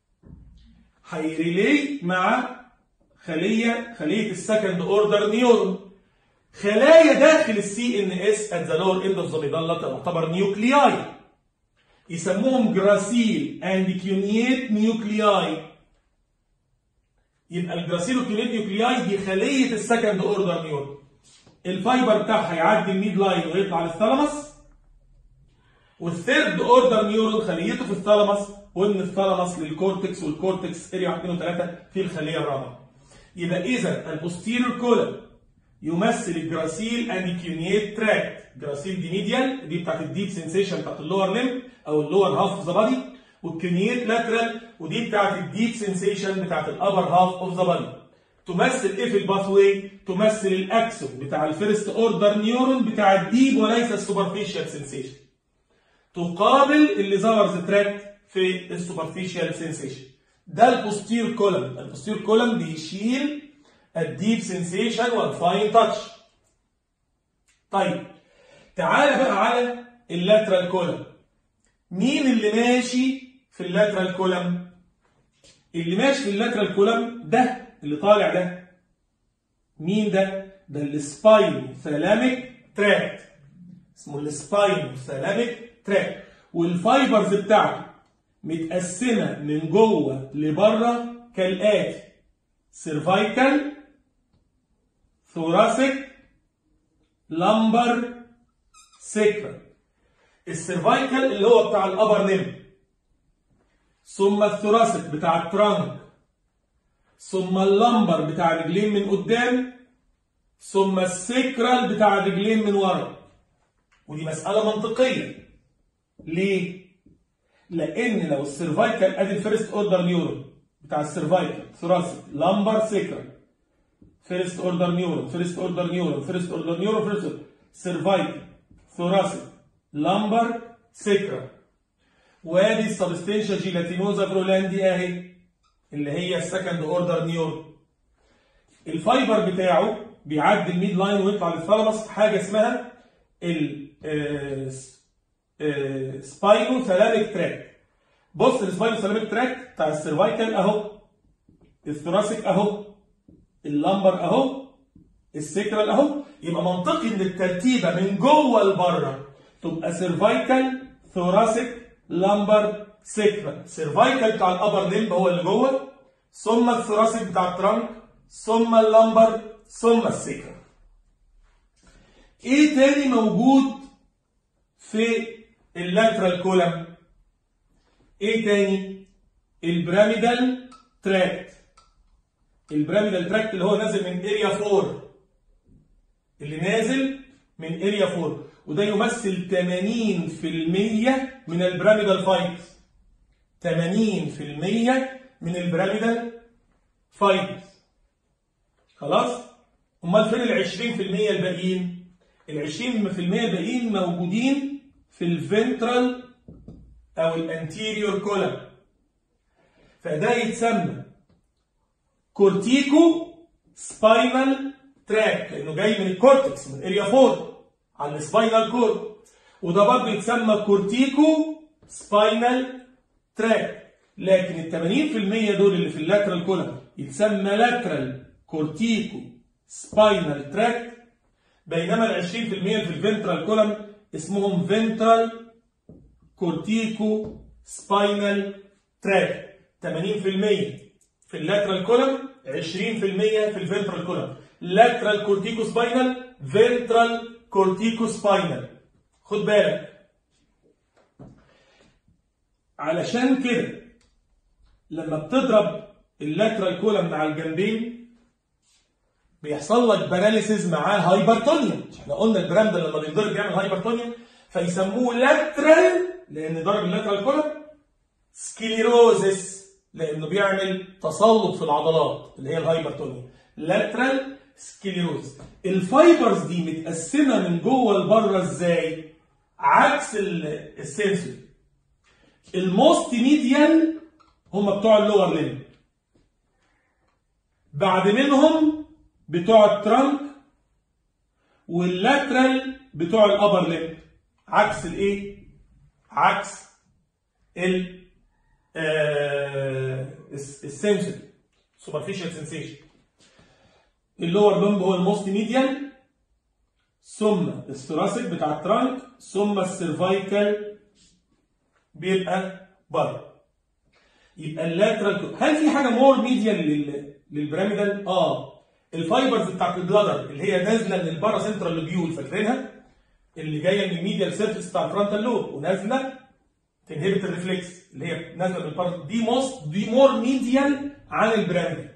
هيريلي مع خليه خليه السكند اوردر نيورون خلايا داخل السي ان اس ات ذا لور اند اوف ذا ميدالا تعتبر نيوكلياي يسموهم جراسيل اند كيونيت نيوكلياي يبقى الجراسيل وكيونيت نيوكلياي دي خليه السكند اوردر نيورون الفايبر بتاعها يعدي الميد لاين ويطلع للثالاموس والثيرد اوردر نيورون خليته في الثالاموس ومن الثالاموس للكورتكس والكورتكس اريا 2 و3 في الخليه الرابعه يبقى اذا البوستيريور كولم يمثل الجراسيل اند كيونيت تراكت جراسيل دي ميديال دي بتاعت الديب سنسيشن بتاعت اللور ليم او اللور هاف اوف ذا بادي والكيونيت لاترال ودي بتاعت الديب سنسيشن بتاعت الابر هاف اوف ذا بادي تمثل ايه في الباث واي تمثل الاكسون بتاع الفيرست اوردر نيورون بتاع الديب وليس السوبرفيشال سنسيشن تقابل اللي زارز تراكت في السوبرفيشال سنسيشن ده البوستير كولم البوستير كولم بيشيل الديب سنسيشن والفاين تاتش طيب تعال بقى على اللاترال كولم مين اللي ماشي في اللاترال كولم اللي ماشي في اللاترال كولم ده اللي طالع ده مين ده ده السباين ثالاميك تراكت اسمه السباين ثالاميك تراكت والفايبرز بتاعته متقسمه من جوه لبره كالاتي سيرفايكال ثوراسيك لامبر سيكرا السيرفايكال اللي هو بتاع الابر ليم ثم الثوراسيك بتاع الترانك ثم اللمبر بتاع الرجلين من قدام ثم السيكرال بتاع الرجلين من ورا ودي مسألة منطقية ليه؟ لأن لو السيرفايكال ادي الفيرست اوردر نيورون بتاع السيرفايكال ثوراسيك لامبر سيكرال فيرست اوردر نيورون فيرست اوردر نيورون فيرست اوردر نيورون فيرست سيرفايكال ثوراسيك لامبر سيكرال وادي السبستنشا جيلاتينوزا برولاندي اهي اللي هي السكند اوردر نيورون الفايبر بتاعه بيعدي الميد لاين ويطلع للثالاموس حاجه اسمها ال سباينو ثالاميك تراك بص السباينو ثالاميك تراك بتاع السيرفايكال اهو الثوراسيك اهو اللمبر اهو السيكرال اهو يبقى منطقي ان الترتيبه من جوه لبره تبقى سيرفايكال ثوراسيك لمبر سيكرال سيرفايكال بتاع الابر ليمب هو اللي جوه ثم الثوراسيك بتاع الترانك ثم اللمبر ثم السيكرال ايه تاني موجود في اللاترال كولم ايه تاني البراميدال تراكت البراميدال تراكت اللي هو نازل من اريا 4 اللي نازل من اريا 4 وده يمثل 80% من البراميدال فايبرز 80% من البراميدال فايبرز خلاص امال فين ال 20% الباقيين ال 20% الباقيين موجودين في الفنترال او الانتيريور كولم فده يتسمى كورتيكو سباينال تراك لانه جاي من الكورتكس من اريا 4 على السباينال كورد وده برضه يتسمى كورتيكو سباينال تراك لكن ال 80% دول اللي في اللاترال كولم يتسمى لاترال كورتيكو سباينال تراك بينما ال 20% في الفنترال كولم اسمهم فنترال كورتيكو سباينال تراك 80% في اللاترال كولم 20% في الفنترال كولم لاترال كورتيكو سباينال فنترال كورتيكو سباينال خد بالك علشان كده لما بتضرب اللاترال كولم مع الجنبين بيحصل لك باراليسيز معاه هايبرتونيا احنا قلنا البراند لما بينضرب بيعمل هايبرتونيا فيسموه لاترال لان ضرب اللاترال كولم سكليروزس لانه بيعمل تصلب في العضلات اللي هي الهايبرتونيا لاترال سكليروز الفايبرز دي متقسمه من جوه لبره ازاي عكس السنسوري الموست ميديال هم بتوع اللور ليمب بعد منهم بتوع الترانك واللاترال بتوع الابر ليمب عكس الايه عكس ال السنسوري سوبرفيشال سنسيشن اللور لومب هو الموست ميديال ثم الثوراسيك بتاع الترانك ثم السيرفايكال بيبقى بره يبقى اللاترال هل في حاجه مور ميديال لل... للبيراميدال اه الفايبرز بتاعت البلادر اللي هي نازله من البارا سنترال لوبيول فاكرينها اللي جايه من الميديال سيرفيس بتاع الفرونتال لوب ونازله تنهبت الريفلكس اللي هي نازله من البارا دي موست دي مور ميديال عن البيراميدال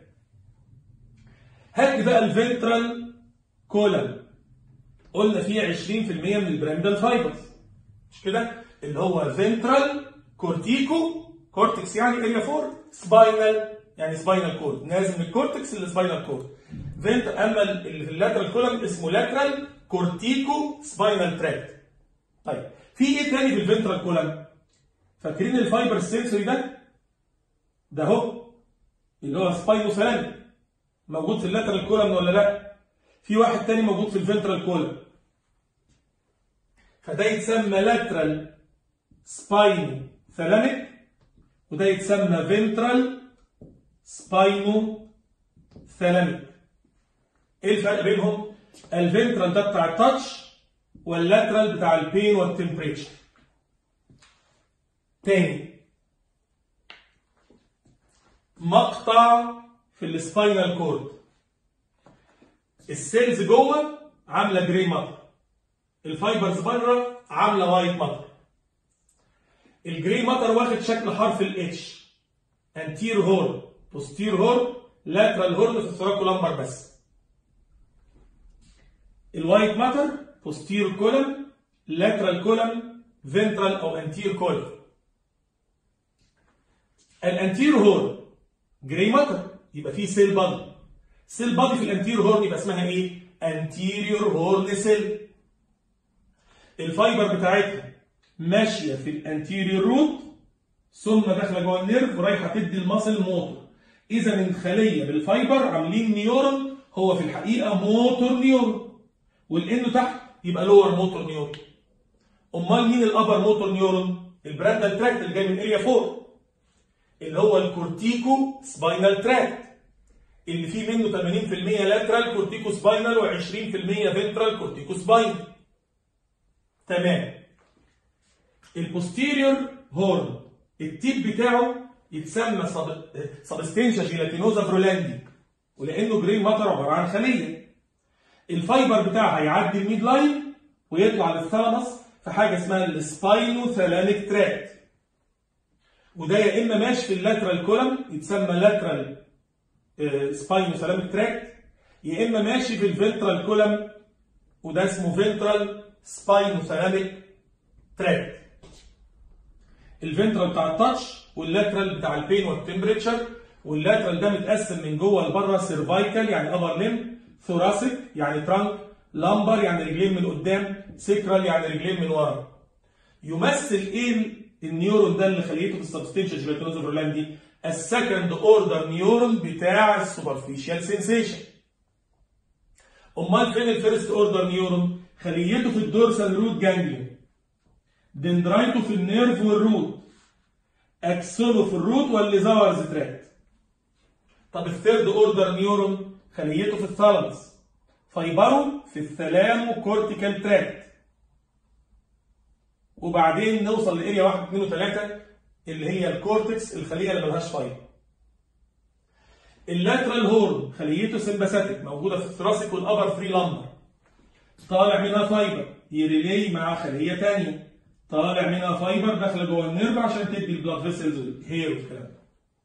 هات بقى الفنترال كولم قلنا فيه 20% من البيراميدال فايبرز مش كده اللي هو فنترال كورتيكو كورتكس يعني اريا 4 سباينال يعني سباينال كورد نازل من الكورتكس للسباينال كورد فنت اما اللي في اللاترال كولم اسمه لاترال كورتيكو سباينال تراكت طيب في ايه تاني في الفنترال كولم فاكرين الفايبر السنسوري ده ده اهو اللي هو سباينو سلام موجود في اللاترال كولم ولا لا في واحد تاني موجود في الفنترال كولم فده يتسمى لاترال سباينو ثلاميك وده يتسمى فنترال سباينو ثلاميك ايه الفرق بينهم الفنترال ده بتاع التاتش واللاترال بتاع البين والتمبريتشر تاني مقطع في السباينال كورد السيلز جوه عامله جراي ماتر الفايبرز بره عامله وايت ماتر الجراي ماتر واخد شكل حرف الاتش انتير هورن بوستير هورن لاترال هورن في الثراكو لمبر بس الوايت ماتر بوستير كولم لاترال كولم فنترال او انتير كولم الانتير هورن جراي ماتر يبقى فيه سيل بادي سيل بادي في الانتير هورن يبقى اسمها ايه انتيريور هورن سيل الفايبر بتاعتها ماشيه في الانتيريور روت ثم داخله جوه النيرف ورايحه تدي الماسل موتور اذا الخليه بالفايبر عاملين نيورون هو في الحقيقه موتور نيورون والانه تحت يبقى لور موتور نيورون امال مين الابر موتور نيورون البراندال تراكت اللي جاي من اريا 4 اللي هو الكورتيكو سباينال تراكت اللي فيه منه 80% لاترال كورتيكو سباينال و20% فنترال كورتيكو سباينال تمام البوستيريور هورن التيب بتاعه يتسمى سبستنشا جيلاتينوزا فرولاندي ولانه جرين ماتر عباره عن خليه الفايبر بتاعها هيعدي الميد لاين ويطلع للثالاموس في حاجه اسمها السباينو ثالاميك تراكت وده يا اما ماشي في اللاترال كولم يتسمى لاترال سباينو ثالاميك تراكت يا اما ماشي في الفنترال كولم وده اسمه فنترال سباينو ثالاميك تراكت الفنترال بتاع التاتش واللاترال بتاع البين والتمبريتشر واللاترال ده متقسم من جوه لبره سيرفايكال يعني ابر ليم ثوراسيك يعني ترانك لامبر يعني رجلين من قدام سيكرال يعني رجلين من ورا يمثل ايه النيورون ده اللي خليته في السبستنشال جيلاتينوزا فرولاندي السكند اوردر نيورون بتاع السوبرفيشال سensation امال فين الفيرست اوردر نيورون خليته في الدورسال روت جانجليون دندرايته في النيرف والروت اكسونه في الروت والليزاورز تراكت طب الثيرد اوردر نيورون خليته في الثالاموس فايبره في الثلامو كورتيكال تراكت وبعدين نوصل لاريا 1 2 3 اللي هي الكورتكس الخليه اللي ملهاش فايبر اللاترال هورن خليته سمباثيك موجوده في الثراسيك والابر فري لامبر طالع منها فايبر يريلي مع خليه ثانيه طالع منها فايبر داخله جوه النيرف عشان تدي البلاد فيسلز والهير والكلام ده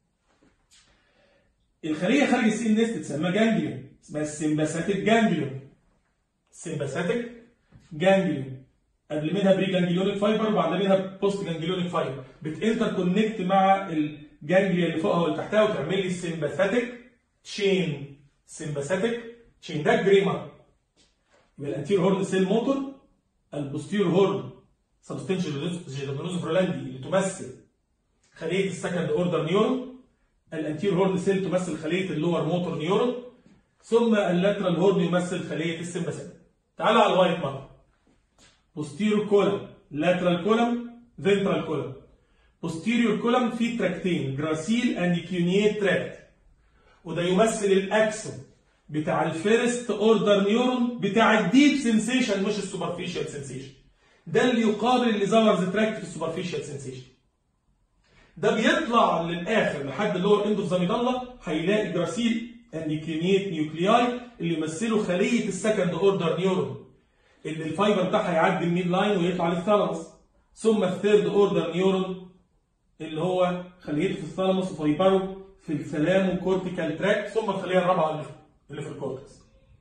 الخليه خارج السي ان اس تتسمى جانجليون اسمها السمباثيك جانجليون سمباثيك جانجليون قبل منها بري جانجليونيك فايبر وبعد منها بوست جانجليونيك فايبر بتنتر كونكت مع الجانجليا اللي فوقها واللي تحتها وتعمل لي السمباثيك تشين سمباثيك تشين ده جريمر يبقى الانتير هورن سيل موتور البوستير هورن سبستنشال جيلاتينوز اللي تمثل خليه السكند اوردر نيورون الانتير هورن سيل تمثل خليه اللور موتور نيورون ثم اللاترال هورن يمثل خليه السمباثيك تعال على الوايت ماتر posterior column lateral column ventral column posterior column فيه تراكتين جراسيل اند كيونيت تراكت وده يمثل الاكسون بتاع الفيرست اوردر نيورون بتاع الديب سنسيشن مش السوبرفيشال سنسيشن ده اللي يقابل اللي زورز تراكت في السوبرفيشال سنسيشن ده بيطلع للاخر لحد اللور اند اوف ذا ميدالا هيلاقي جراسيل اند كيونيت نيوكلياي اللي يمثلوا خليه السكند اوردر نيورون اللي الفايبر بتاعها يعدي الميد لاين ويطلع للثالاموس ثم الثيرد اوردر نيورون اللي هو خليته في الثالاموس وفايبره في الثلامو كورتيكال تراك ثم الخليه الرابعه اللي في الكورتكس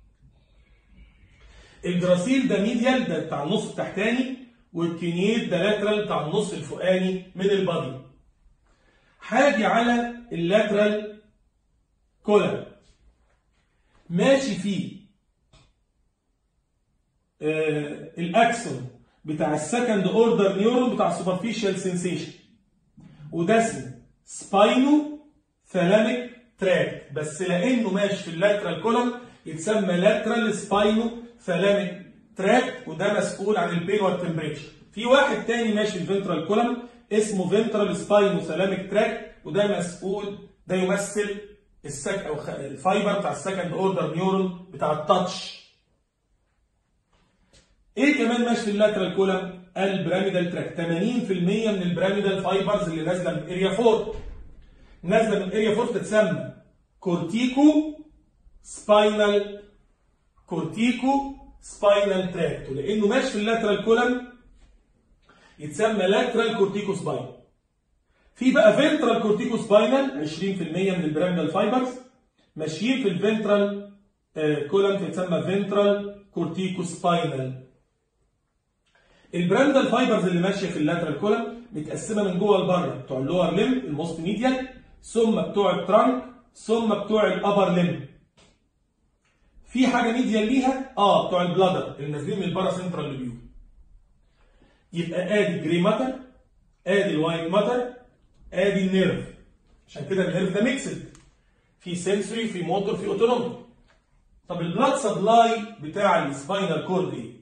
الجراسيل ده ميديال ده بتاع النص التحتاني والكينيت ده لاترال بتاع النص الفوقاني من البادي حاجي على اللاترال كولم ماشي فيه آه الاكسون بتاع السكند اوردر نيورون بتاع السوبرفيشال سنسيشن وده اسمه سباينو ثالاميك تراك بس لانه ماشي في اللاترال كولم يتسمى لاترال سباينو ثالاميك تراك وده مسؤول عن البين والتمبريتشر في واحد تاني ماشي في الفنترال كولم اسمه فنترال سباينو ثالاميك تراك وده مسؤول ده يمثل السك او الفايبر بتاع السكند اوردر نيورون بتاع التاتش ايه كمان ماشي في اللاترال كولم البراميدال تراك 80% من البراميدال فايبرز اللي نازله من اريا 4 نازله من اريا 4 تتسمى كورتيكو سباينال كورتيكو سباينال تراكت ولانه ماشي في اللاترال كولم يتسمى لاترال كورتيكو سباين في بقى فنترال كورتيكو سباينال 20% من البراميدال فايبرز ماشيين في الفنترال كولم تتسمى فنترال كورتيكو سباينال البراميدال فايبرز اللي ماشيه في اللاترال كولم متقسمه من جوه لبره بتوع اللور ليم الموست ميديال ثم بتوع الترانك ثم بتوع الابر ليم في حاجه ميديال ليها اه بتوع البلادر اللي نازلين من البارا سنترال لوبيول يبقى ادي الجري ماتر ادي الوايت ماتر ادي النيرف عشان كده النيرف ده ميكسد في سنسوري في موتور في اوتونومي طب البلاد سبلاي بتاع السباينال كورد ايه؟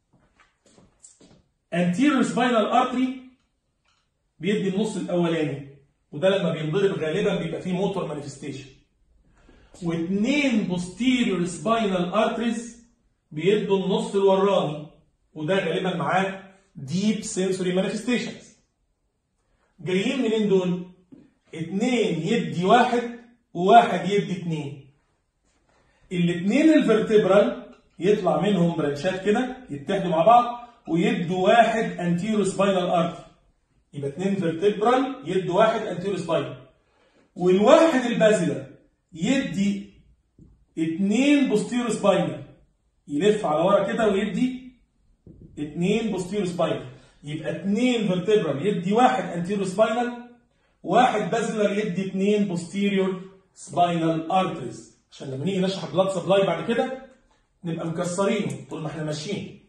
anterior spinal artery بيدي النص الاولاني وده لما بينضرب غالبا بيبقى فيه موتور مانيفستيشن واثنين posterior spinal arteries بيدوا النص الوراني وده غالبا معاه deep sensory manifestations جايين منين دول؟ اتنين يدي واحد وواحد يدي اتنين الاتنين الفرتبرال يطلع منهم برانشات كده يتحدوا مع بعض ويدوا واحد انتيرو سباينال ارتري يبقى اتنين فيرتبرال يدوا واحد انتيرو سباينال والواحد البازلر يدي اتنين بوستيرو سباينال يلف على ورا كده ويدي اتنين بوستيرو سباينال يبقى اتنين فيرتبرال يدي واحد انتيرو سباينال واحد بازلر يدي اتنين بوستيريور سباينال ارتريز عشان لما نيجي نشرح بلاد سبلاي بعد كده نبقى مكسرينه طول ما احنا ماشيين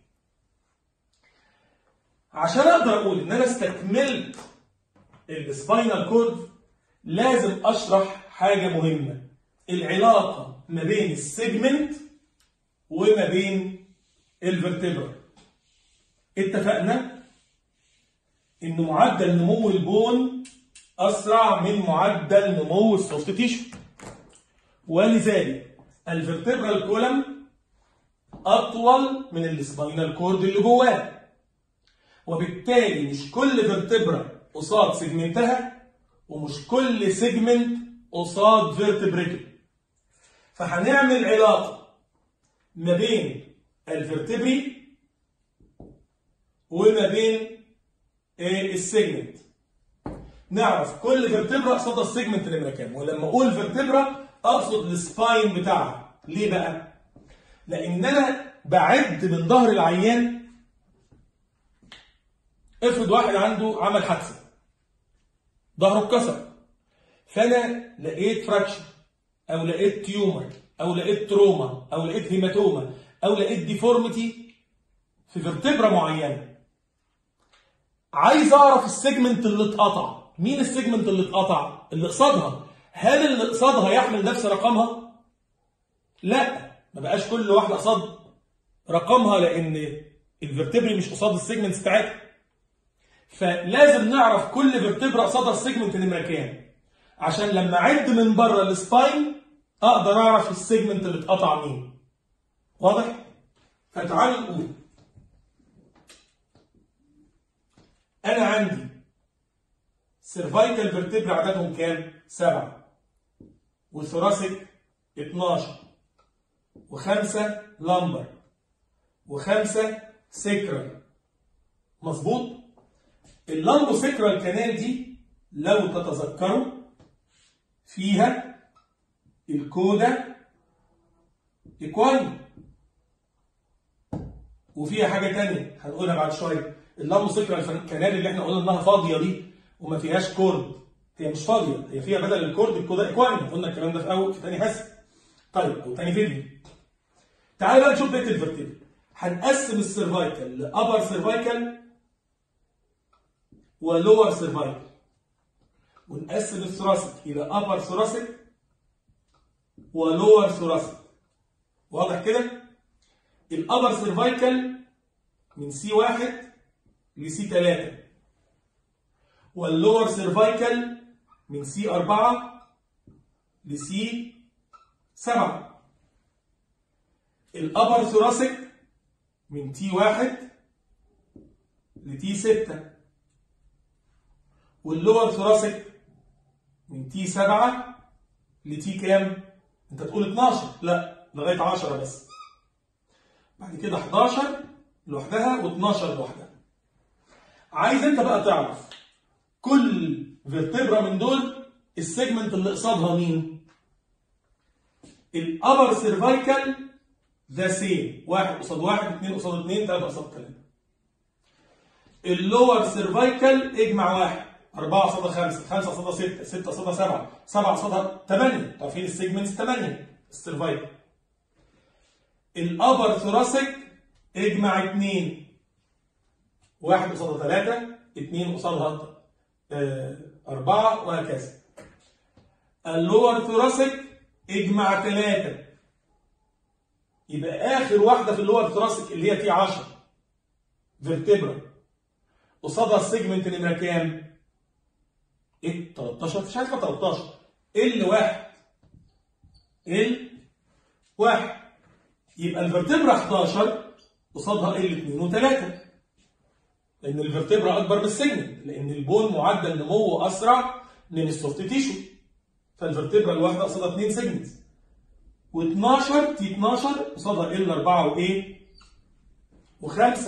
عشان اقدر اقول ان انا استكملت السباينال كورد لازم اشرح حاجه مهمه العلاقه ما بين السيجمنت وما بين الفرتبرا اتفقنا ان معدل نمو البون اسرع من معدل نمو السوفت تيشو ولذلك الفرتبرال كولم اطول من السباينال كورد اللي جواه وبالتالي مش كل فيرتبرا قصاد سيجمنتها ومش كل سيجمنت قصاد فيرتبريتو فهنعمل علاقه ما بين الفيرتبري وما بين السيجمنت نعرف كل فيرتبرا قصادها السيجمنت نمره كام ولما اقول فيرتبرا اقصد السباين بتاعها ليه بقى لان انا بعد من ظهر العيان افرض واحد عنده عمل حادثه ظهره اتكسر فانا لقيت فراكشر او لقيت تيومر او لقيت تروما او لقيت هيماتوما او لقيت ديفورميتي في فيرتبرا معينه عايز اعرف السيجمنت اللي اتقطع مين السيجمنت اللي اتقطع اللي قصادها هل اللي قصادها يحمل نفس رقمها لا ما بقاش كل واحده قصاد رقمها لان الفرتبري مش قصاد السيجمنتس بتاعتها فلازم نعرف كل فيرتبرا قصادها السيجمنت نمره كام عشان لما اعد من بره السباين اقدر اعرف السيجمنت اللي اتقطع مين واضح فتعالوا نقول انا عندي سيرفايكال فيرتبرا عددهم كام سبعة وثوراسيك 12 وخمسة لامبر وخمسة سكرال مظبوط اللامبو سكرال كانال دي لو تتذكروا فيها الكودا ايكواين وفيها حاجه تانية هنقولها بعد شويه اللامبو سكرال كانال اللي احنا قلنا انها فاضيه دي وما فيهاش كورد هي مش فاضيه هي فيها بدل الكورد الكودا ايكواين قلنا الكلام ده في اول في تاني حصه طيب او تاني فيديو تعالى بقى نشوف بيت الفرتبرا هنقسم السيرفايكال لابر سيرفايكال ولور سيرفايكال ونقسم الثوراسيك الى ابر ثوراسيك ولور ثوراسيك واضح كده الابر سيرفايكال من سي واحد لسي 3 واللور سيرفايكال من سي 4 لسي 7 الابر ثوراسيك من تي واحد لتي 6 واللور ثوراسيك من تي 7 لتي كام؟ انت تقول 12 لا لغايه 10 بس بعد كده 11 لوحدها و12 لوحدها عايز انت بقى تعرف كل فيرتبرا من دول السيجمنت اللي قصادها مين؟ الابر سيرفايكال ذا سيم واحد قصاد واحد اثنين قصاد اثنين ثلاثة قصاد ثلاثة اللور سيرفايكال اجمع واحد أربعة قصاد خمسة خمسة قصاد ستة ستة قصاد سبعة سبعة قصادها ثمانية عارفين السيجمنتس ثمانية السيرفايكال الأبر ثوراسيك اجمع اثنين واحد قصادها ثلاثة اثنين قصادها آه، أربعة وهكذا اللور ثوراسيك اجمع ثلاثة يبقى آخر واحدة في اللور ثوراسيك اللي هي تي 10 فيرتبرا قصادها السيجمنت نمرة كام؟ ايه 13 مفيش حاجه اسمها 13 ال واحد ال واحد يبقى الفرتبرا 11 قصادها ال 2 و3 لان الفرتبرا اكبر من السيجمنت لان البون معدل نموه اسرع من السوفت تيشو فالفرتبرا الواحده قصادها 2 سيجمنت و12 تي 12 قصادها ال 4 وايه و5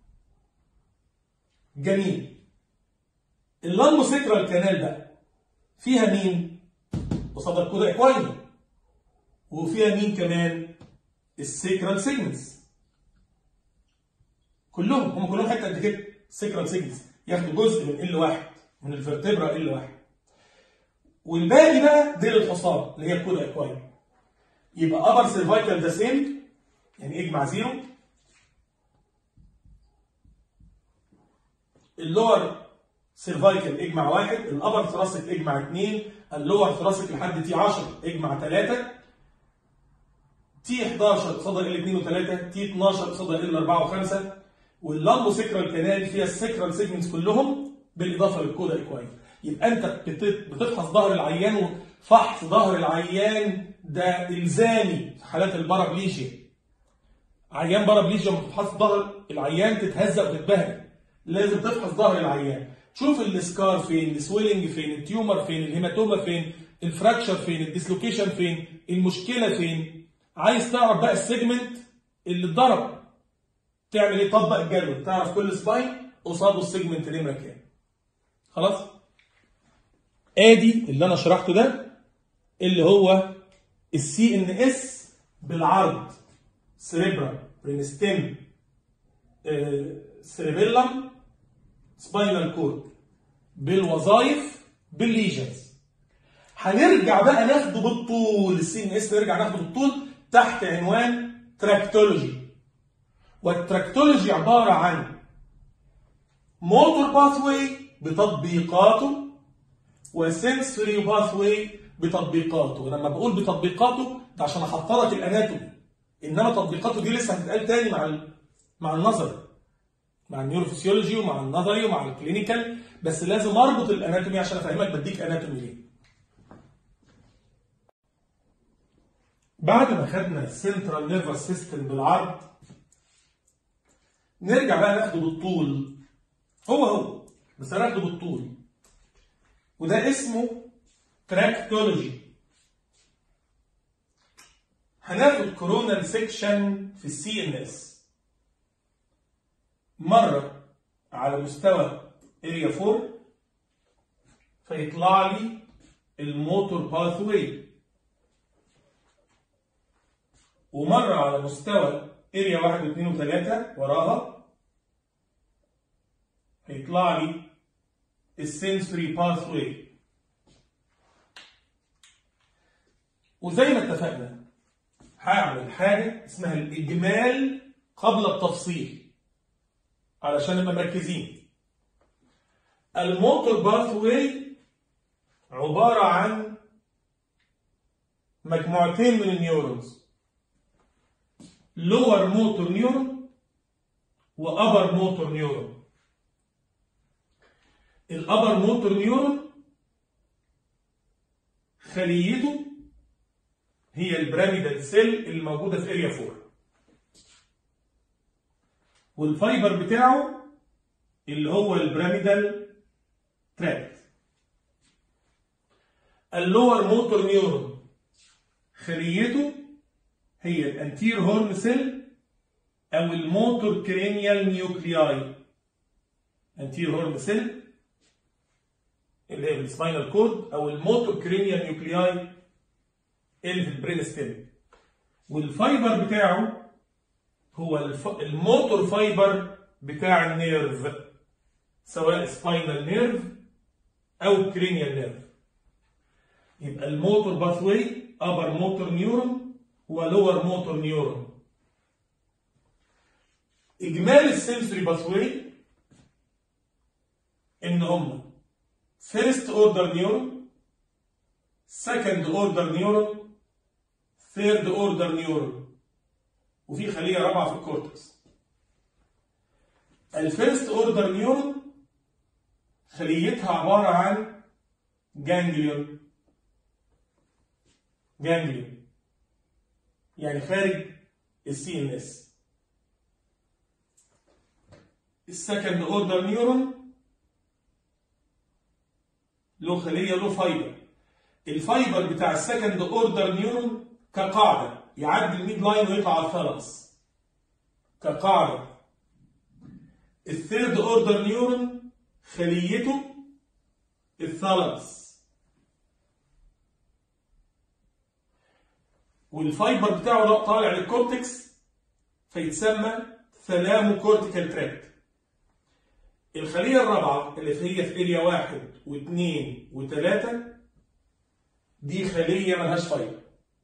جميل اللاموسيكرال كانال بقى فيها مين؟ قصاد الكودا اكواين وفيها مين كمان؟ السيكرال سيجمنتس كلهم هم كلهم حته قد كده سيكرال سيجمنتس ياخدوا جزء من ال واحد من الفرتبرا ال واحد والباقي بقى ديل الحصان اللي هي الكودا اكواين يبقى ابر سيرفايكال ده سيم يعني اجمع زيرو اللور سيرفايكال اجمع واحد الابر ثراسك اجمع اثنين اللور ثراسك لحد تي 10 اجمع ثلاثة تي 11 قصادها ال 2 و3 تي 12 قصادها ال 4 و5 واللامبو سيكرال كانال فيها السيكرال سيجمنتس كلهم بالاضافه للكودا ايكواين يبقى انت بت- بتفحص ظهر العيان وفحص ظهر العيان ده الزامي في حالات البارابليجيا عيان بارابليجيا لما تفحص ظهر العيان تتهزق وتتبهدل لازم تفحص ظهر العيان تشوف السكار فين السويلنج فين التيومر فين الهيماتوما فين الفراكشر فين الديسلوكيشن فين المشكله فين عايز تعرف بقى السيجمنت اللي اتضرب تعمل ايه طبق الجدول تعرف كل سباين قصاده السيجمنت نمره كام خلاص ادي اللي انا شرحته ده اللي هو السي ان اس بالعرض سريبرا برينستيم سيريبيلم سباينال كورد بالوظائف بالليجنز هنرجع بقى ناخده بالطول السي ان اس نرجع ناخده بالطول تحت عنوان تراكتولوجي والتراكتولوجي عباره عن موتور باثوي بتطبيقاته وسنسوري باثوي بتطبيقاته ولما بقول بتطبيقاته ده عشان احفظك الاناتومي انما تطبيقاته دي لسه هتتقال تاني مع ال... مع النظري مع النيوروفيسيولوجي ومع النظري ومع الكلينيكال بس لازم اربط الاناتومي عشان افهمك بديك اناتومي ليه بعد ما خدنا السنترال نيرفس سيستم بالعرض نرجع بقى ناخده بالطول هو هو بس هناخده بالطول وده اسمه تراكتولوجي هناخد كورونال سيكشن في السي ان اس مره على مستوى اريا 4 فيطلع لي الموتور باثوي ومره على مستوى اريا 1 و2 و3 وراها هيطلع لي السنسوري باثوي وزي ما اتفقنا هعمل حاجه اسمها الاجمال قبل التفصيل علشان نبقى مركزين الموتور باثوي عباره عن مجموعتين من النيورونز لور موتور نيورون وابر موتور نيورون الابر موتور نيورون خليته هي البراميدال سيل اللي موجوده في اريا 4 والفايبر بتاعه اللي هو البراميدال تراكت اللور موتور نيورون خليته هي الانتير هورن سيل او الموتور كرينيال نيوكلياي انتير هورن سيل اللي هي السباينال كورد او الموتور كرينيال نيوكلياي اللي في البرين ستيم والفايبر بتاعه هو الف... الموتور فايبر بتاع النيرف سواء سباينال نيرف او كرينيال نيرف يبقى الموتور باثوي ابر موتور نيورون ولور موتور نيورون اجمالي السنسوري باثوي ان هم فيرست اوردر نيورون سكند اوردر نيورون ثيرد اوردر نيورون وفي خليه رابعه في الكورتكس الفيرست اوردر نيورون خليتها عباره عن جانجليون جانجليون يعني خارج السي ان اس السكند اوردر نيورون له خليه له فايبر الفايبر بتاع السكند اوردر نيورون كقاعده يعدي الميد لاين ويطلع على الثالث كقاعده الثيرد اوردر نيورون خليته الثالث والفايبر بتاعه طالع للكورتكس فيتسمى ثلامو كورتيكال تراكت الخلية الرابعة اللي هي في اريا واحد واثنين وثلاثة دي خلية ملهاش فايبر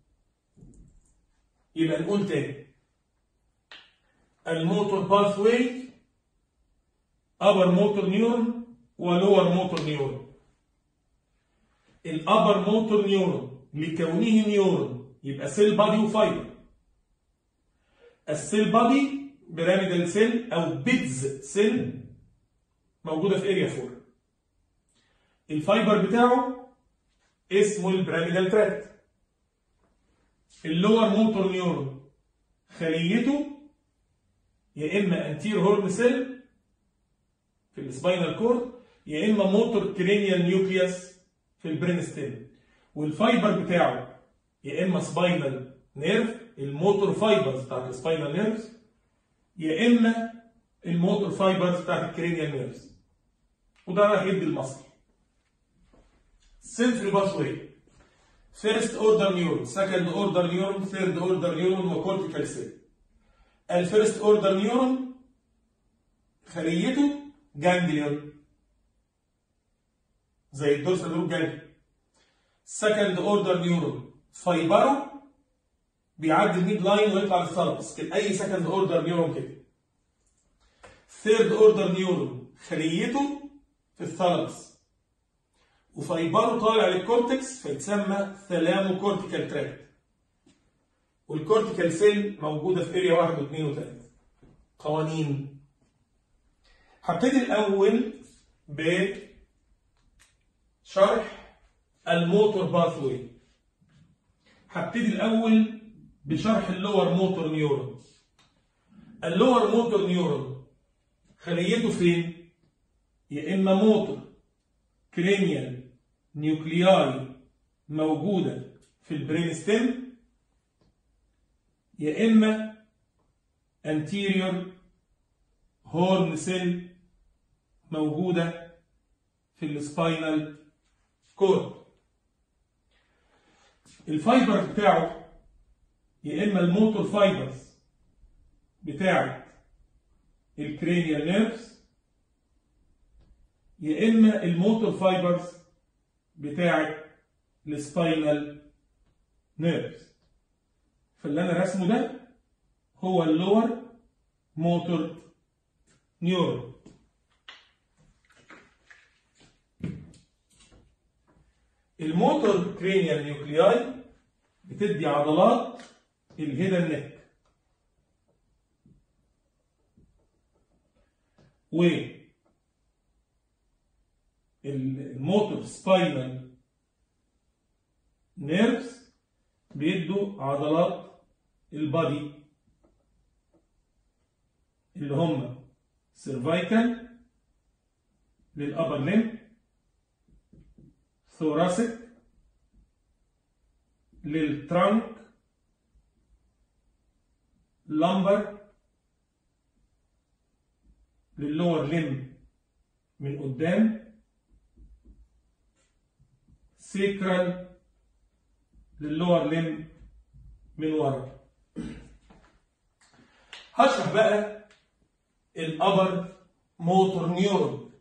يبقى نقول تاني الموتور باثوي upper موتور نيورون ولور موتور نيورون الابر موتور نيورون لكونه نيورون يبقى سيل بادي وفايبر السيل بادي بيراميدال سيل او بيدز سيل موجوده في اريا 4 الفايبر بتاعه اسمه البيراميدال تراكت اللور موتور نيورون خليته يا اما انتير هورن سيل في السباينال كورد يا اما موتور كرينيال نيوكليوس في البرين ستيم والفايبر بتاعه يا اما سباينال نيرف الموتور فايبرز بتاعت السباينال نيرفز يا اما الموتور فايبرز بتاعت الكرينيال نيرفز وده راح يدي المصل سنسوري باث واي فيرست اوردر نيورون سكند اوردر نيورون ثيرد اوردر نيورون وكورتيكال سيل الفيرست اوردر نيورون خليته جانجليون زي الدورسال روت جانجليون سكند اوردر نيورون فايبره بيعدي الميد لاين ويطلع للثالاموس كده اي سكند اوردر نيورون كده ثيرد اوردر نيورون خليته في الثالاموس وفايبره طالع للكورتكس فيتسمى ثلامو كورتيكال تراكت والكورتيكال سيل موجوده في اريا 1 و2 و3 قوانين هبتدي الاول بشرح الموتور باثوي هبتدي الاول بشرح اللور موتور نيورون اللور موتور نيورون خليته فين يا اما موتور كرينيال نيوكلياي موجوده في البرين ستيم يا اما anterior هورن سيل موجوده في السباينال كورد الفايبر بتاعه يا اما الموتور فايبرز بتاعه الكرينيال نيرفز يا اما الموتور فايبرز بتاعه السباينال نيرفز فاللي انا رسمه ده هو اللور موتور نيورون الموتور كرينيال نيوكلياي بتدي عضلات الهيدن نيك و الموتور سباينال نيرفز بيدوا عضلات البادي اللي هم سيرفايكال للابر لين ثوراسيك للترانك لامبر للور لم من قدام سيكرال للور لم من ورا هشرح بقى الابر موتور نيورون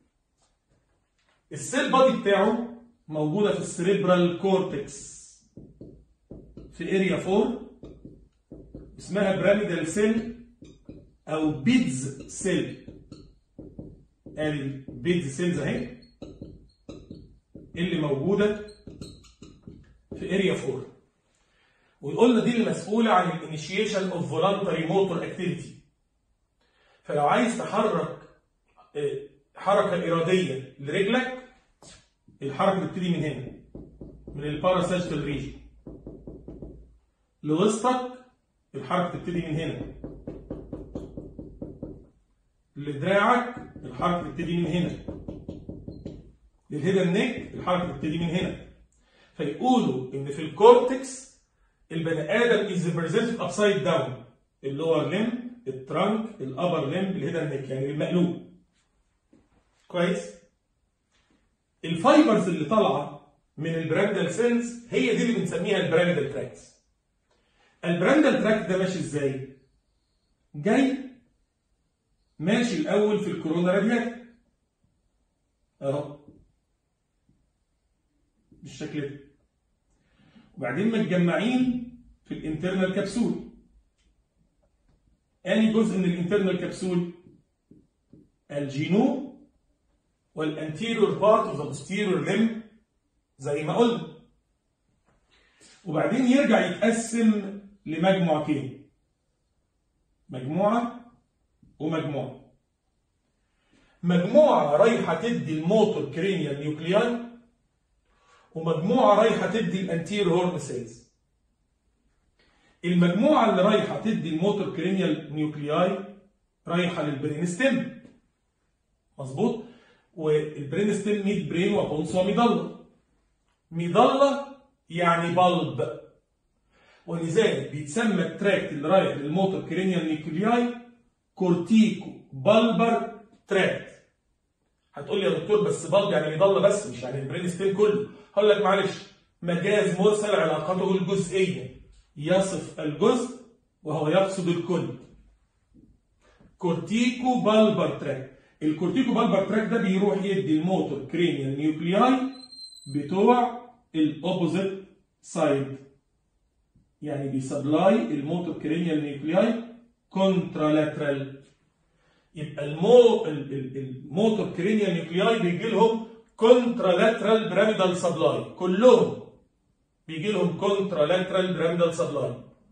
السيل بادي بتاعه موجوده في السريبرال كورتكس في اريا 4 اسمها بيراميدال سيل او بيدز سيل ادي بيدز سيلز اهي اللي موجوده في اريا 4 ويقول دي اللي مسؤوله عن الانيشيشن اوف فولنتري موتور اكتيفيتي فلو عايز تحرك حركه اراديه لرجلك الحركه بتبتدي من هنا من الباراساجيتال ريجن لوسطك الحركه تبتدي من هنا لدراعك الحركه تبتدي من هنا للهيدن نيك الحركه تبتدي من هنا فيقولوا ان في الكورتكس البني ادم از بريزنتد ابسايد داون اللور ليم الترانك الابر ليم الهيدن نيك يعني المقلوب كويس الفايبرز اللي طالعه من البراندال سيلز هي دي اللي بنسميها البراندال تراكس البراندال تراك ده ماشي ازاي جاي ماشي الاول في الكورونا راديات اهو بالشكل ده وبعدين متجمعين في الانترنال كبسول اني جزء من الانترنال كبسول الجينوم والانتيريور بارت اوف ذا posterior limb زي ما قلنا وبعدين يرجع يتقسم لمجموعتين مجموعة ومجموعة مجموعة رايحة تدي الموتور كرينيال نيوكلياي ومجموعة رايحة تدي الانتير هورن سيلز المجموعة اللي رايحة تدي الموتور كرينيال نيوكلياي رايحه للبرين ستيم مظبوط والبرين ستيم ميد برين وبونس وميضله ميضله يعني بلب ولذلك بيتسمى التراكت اللي رايح للموتور كرينيال نيكلياي كورتيكو بالبر تراكت هتقول لي يا دكتور بس بلب يعني ميضله بس مش يعني البرين ستيم كله هقول لك معلش مجاز مرسل علاقته الجزئيه يصف الجزء وهو يقصد الكل كورتيكو بالبر تراك الكورتيكو بالبر تراك ده بيروح يدي الموتور كرينيال نيوكلياي بتوع الاوبوزيت سايد يعني بيسبلاي الموتور كرينيال نيوكلياي كونترالاترال يبقى المو الموتور كرينيال نيوكلياي بيجي لهم كونترالاترال بيراميدال سبلاي كلهم بيجي لهم كونترالاترال بيراميدال سبلاي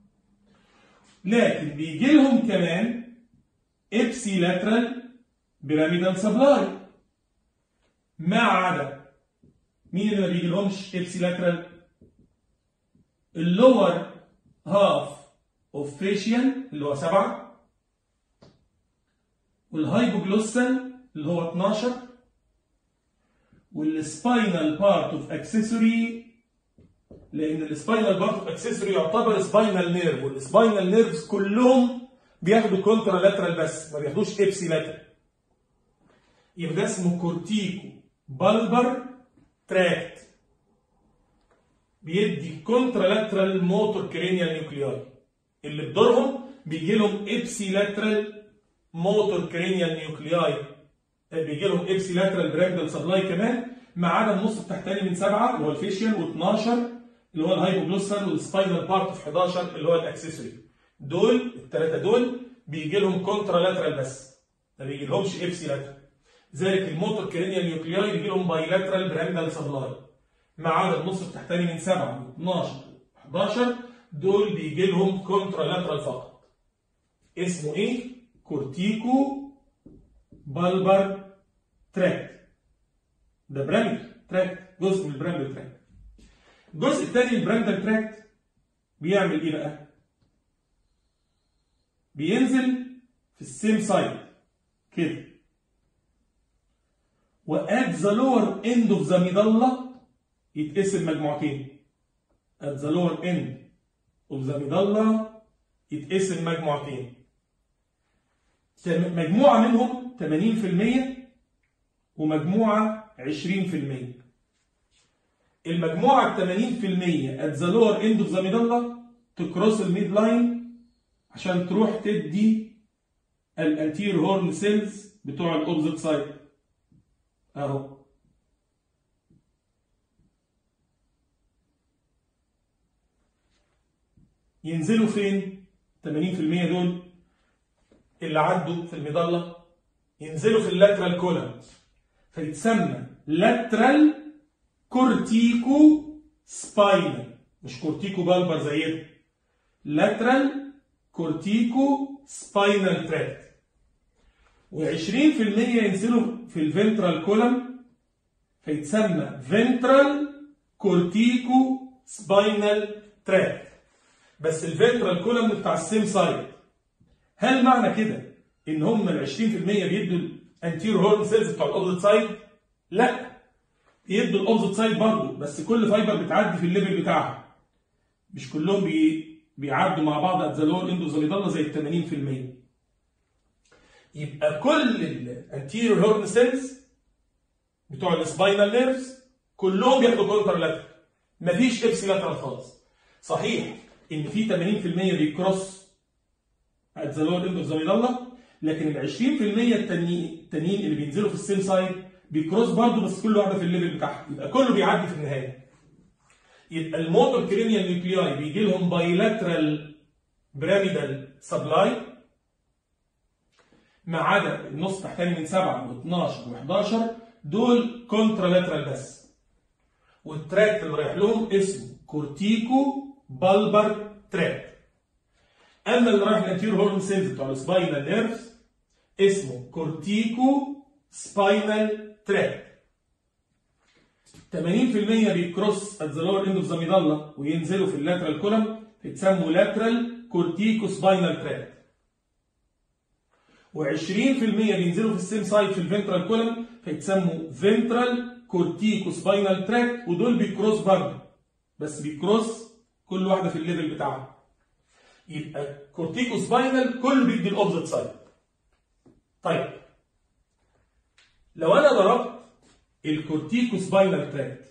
لكن بيجي لهم كمان ابسي لاترال بيراميدال سبلاي ما عدا مين اللي ما بيجي لهمش ابسي لاترال اللور هاف اوف فيشيان اللي هو 7 والهايبوجلوسال اللي هو 12 والسباينال بارت اوف اكسسوري لان السباينال بارت اوف اكسسوري يعتبر سباينال نيرف والسباينال نيرفز كلهم بياخدوا كونترا لاترال بس ما بياخدوش ابسي لاترال يبقى ده اسمه كورتيكو بالبر تراكت بيدي كونترا لاترال موتور كرينيال نيوكلياي اللي بدورهم بيجي لهم ابسي لاترال موتور كرينيال نيوكلياي بيجي لهم ابسي لاترال براندل سبلاي كمان ما عدا النص التحتاني من سبعه اللي هو الفيشيال و12 اللي هو الهايبوجلوسال والسباينال بارت في 11 اللي هو الاكسسوري دول الثلاثه دول بيجي لهم كونترا لاترال بس ما بيجي لهمش ابسي لاترال ذلك الموتور كرينيال نيوكلياي بيجي لهم بايلاترال براندل سبلاي ما عدا النص التحتاني من 7 12 11 دول بيجي لهم كونترا لاترال فقط اسمه ايه؟ كورتيكو بالبر تراك ده براند تراك جزء من البراند تراك الجزء الثاني من البراند تراك بيعمل ايه بقى؟ بينزل في السيم سايد كده وات ذا لور اند اوف ذا ميدالا يتقسم مجموعتين at the lower end of the medulla يتقسم مجموعتين مجموعة منهم 80% ومجموعة 20% المجموعة ال 80% at the lower end of the medulla تكروس الميد لاين عشان تروح تدي الانتير هورن سيلز بتوع الاوبزيت سايد اهو ينزلوا فين 80% دول اللي عدوا في المظله ينزلوا في اللاترال كولم فيتسمى لاترال كورتيكو سباينال مش كورتيكو بالبر زي ده لاترال كورتيكو سباينال تراكت و20% ينزلوا في الفنترال كولم فيتسمى فنترال كورتيكو سباينال تراكت بس الفنترال كولم بتاع السيم سايد هل معنى كده ان هم ال 20% بيدوا الانتير هورن سيلز بتوع الاوبزيت سايد؟ لا يدوا الاوبزيت سايد برضه بس كل فايبر بتعدي في الليفل بتاعها مش كلهم بي... بيعدوا مع بعض ات ذا لور اندو زي زي ال 80% يبقى كل الانتيريور هورن سيلز بتوع السباينال نيرفز كلهم بياخدوا كونتر لاترال مفيش ابسي لاترال خالص صحيح ان في 80% بيكروس ات ذا لور اند اوف ذا لكن ال 20% التانيين التانيين اللي بينزلوا في السيم سايد بيكروس برضه بس كل واحده في الليفل بتاعها يبقى كله بيعدي في النهايه يبقى الموتور كرينيال نيوكلياي بيجي لهم بايلاترال بيراميدال سبلاي ما عدا النص تحتاني من 7 و12 و11 دول كونترالاترال بس والتراكت اللي رايح لهم اسمه كورتيكو بالبر تراك اما اللي رايح الانتيريور هورن سيلز بتوع السباينال نيرفز اسمه كورتيكو سباينال تراك 80% بيكروس ات ذا لور اند اوف ذا ميدالا وينزلوا في اللاترال كولم يتسموا لاترال كورتيكو سباينال تراك و20% بينزلوا في السيم سايد في الفنترال كولم فيتسموا فنترال كورتيكو سباينال تراك ودول بيكروس برضه بس بيكروس كل واحده في الليفل بتاعها يبقى كورتيكو سباينال كله بيدي الاوبزيت سايد طيب لو انا ضربت الكورتيكو سباينال تراكت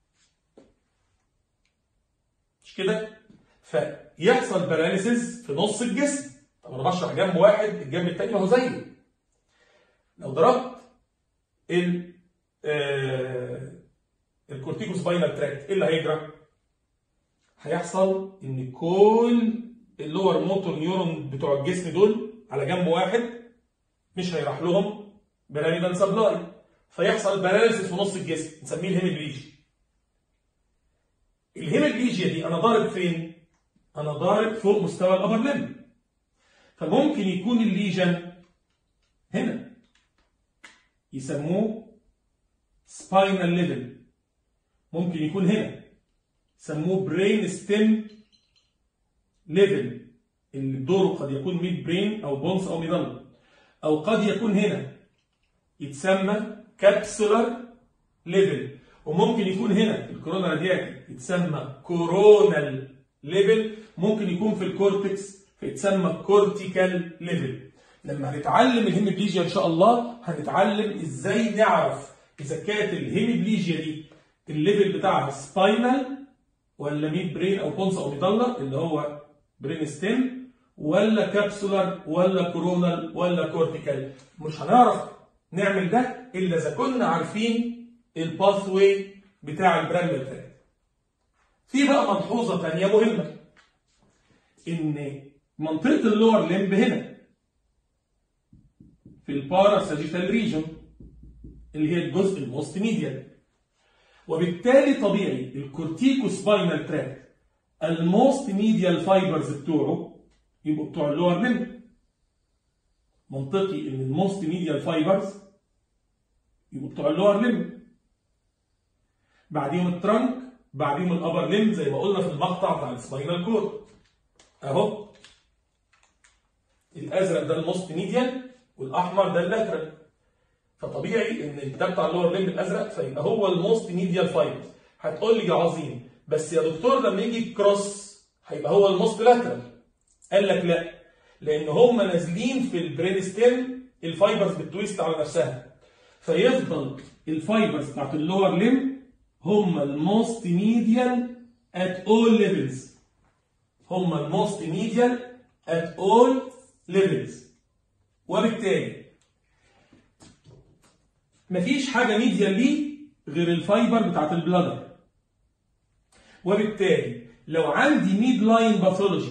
مش كده فيحصل باراليسيس في نص الجسم طب انا بشرح جنب واحد الجنب التاني ما هو زيه لو ضربت ال آه الكورتيكو سباينال تراكت ايه اللي هيجرى؟ هيحصل ان كل اللور موتور نيورون بتوع الجسم دول على جنب واحد مش هيروح لهم بيراميدال سبلاي فيحصل باراليسيس في نص الجسم نسميه الهيميبليجيا الهيميبليجيا دي انا ضارب فين؟ انا ضارب فوق مستوى الابر ليم فممكن يكون الليجن هنا يسموه سباينال ليفل ممكن يكون هنا يسموه برين ستيم ليفل اللي دوره قد يكون ميد برين او بونس او ميدالة او قد يكون هنا يتسمى كابسولار ليفل وممكن يكون هنا في الكورونا رادياكي يتسمى كورونال ليفل ممكن يكون في الكورتكس فيتسمى كورتيكال ليفل لما هنتعلم الهيميبليجيا ان شاء الله هنتعلم ازاي نعرف اذا كانت الهيميبليجيا دي الليفل بتاعها سباينال ولا ميد برين او بونس او ميدالة اللي هو برين ستيم ولا كابسولار ولا كورونال ولا كورتيكال مش هنعرف نعمل ده الا اذا كنا عارفين الباث واي بتاع البراند بتاعي في بقى ملحوظه ثانيه مهمه ان منطقه اللور ليمب هنا في البارا ساجيتال ريجون اللي هي الجزء الموست ميديال وبالتالي طبيعي الكورتيكو سباينال تراك الموست ميديال فايبرز بتوعه يبقوا بتوع اللور ليمب منطقي ان الموست ميديال فايبرز يبقوا بتوع اللور ليمب بعديهم الترنك بعديهم الابر ليمب زي ما قلنا في المقطع بتاع السباينال كورد اهو الازرق ده الموست ميديال والاحمر ده اللاترال فطبيعي ان ده بتاع اللور ليمب الازرق فيبقى هو الموست ميديال فايبرز هتقول لي يا عظيم بس يا دكتور لما يجي كروس هيبقى هو الموست لاترال قال لك لا لان هم نازلين في البرين ستيم الفايبرز بتويست على نفسها فيفضل الفايبرز بتاعت اللور ليمب هم الموست ميديال at all levels هم الموست ميديال at all levels وبالتالي مفيش حاجه ميديال ليه غير الفايبر بتاعت البلادر وبالتالي لو عندي ميد لاين باثولوجي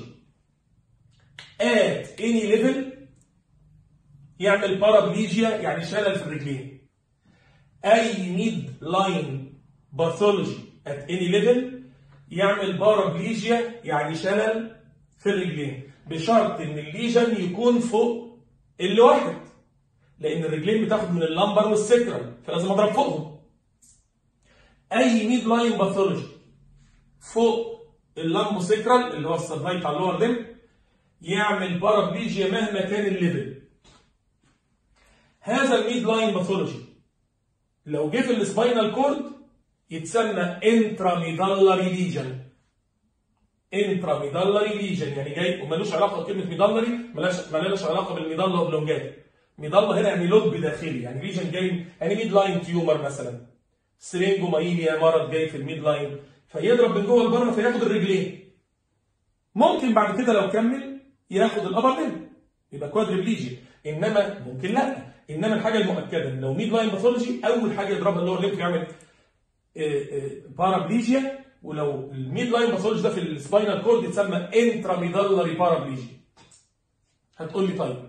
at any level يعمل بارابليجيا يعني شلل في الرجلين اي ميد لاين باثولوجي at any level يعمل بارابليجيا يعني شلل في الرجلين بشرط ان الليجن يكون فوق الواحد لان الرجلين بتاخد من اللمبر والسكرم فلازم اضرب فوقهم اي ميد لاين باثولوجي فوق اللامبو سكرال اللي هو السبلاي بتاع اللور ليم يعمل بارابليجيا مهما كان الليفل هذا الميد لاين باثولوجي لو جه في السباينال كورد يتسمى انتراميدالري ليجن انتراميدالري ليجن يعني جاي ومالوش علاقه بكلمه ميدالري مالهاش مالهاش علاقه بالميدالا اوبلونجاتا ميدالا هنا يعني لب داخلي يعني ليجن جاي يعني ميد لاين تيومر مثلا سرينجومايليا مرض جاي في الميد لاين فيضرب من جوه لبره فياخد الرجلين ممكن بعد كده لو كمل ياخد الابر ليم يبقى كوادريبليجيا انما ممكن لا انما الحاجه المؤكده ان لو ميد لاين باثولوجي اول حاجه يضربها اللور ليم يعمل بارابليجيا ولو الميد لاين باثولوجي ده في السباينال كورد يتسمى انتراميدالري بارابليجيا هتقول لي طيب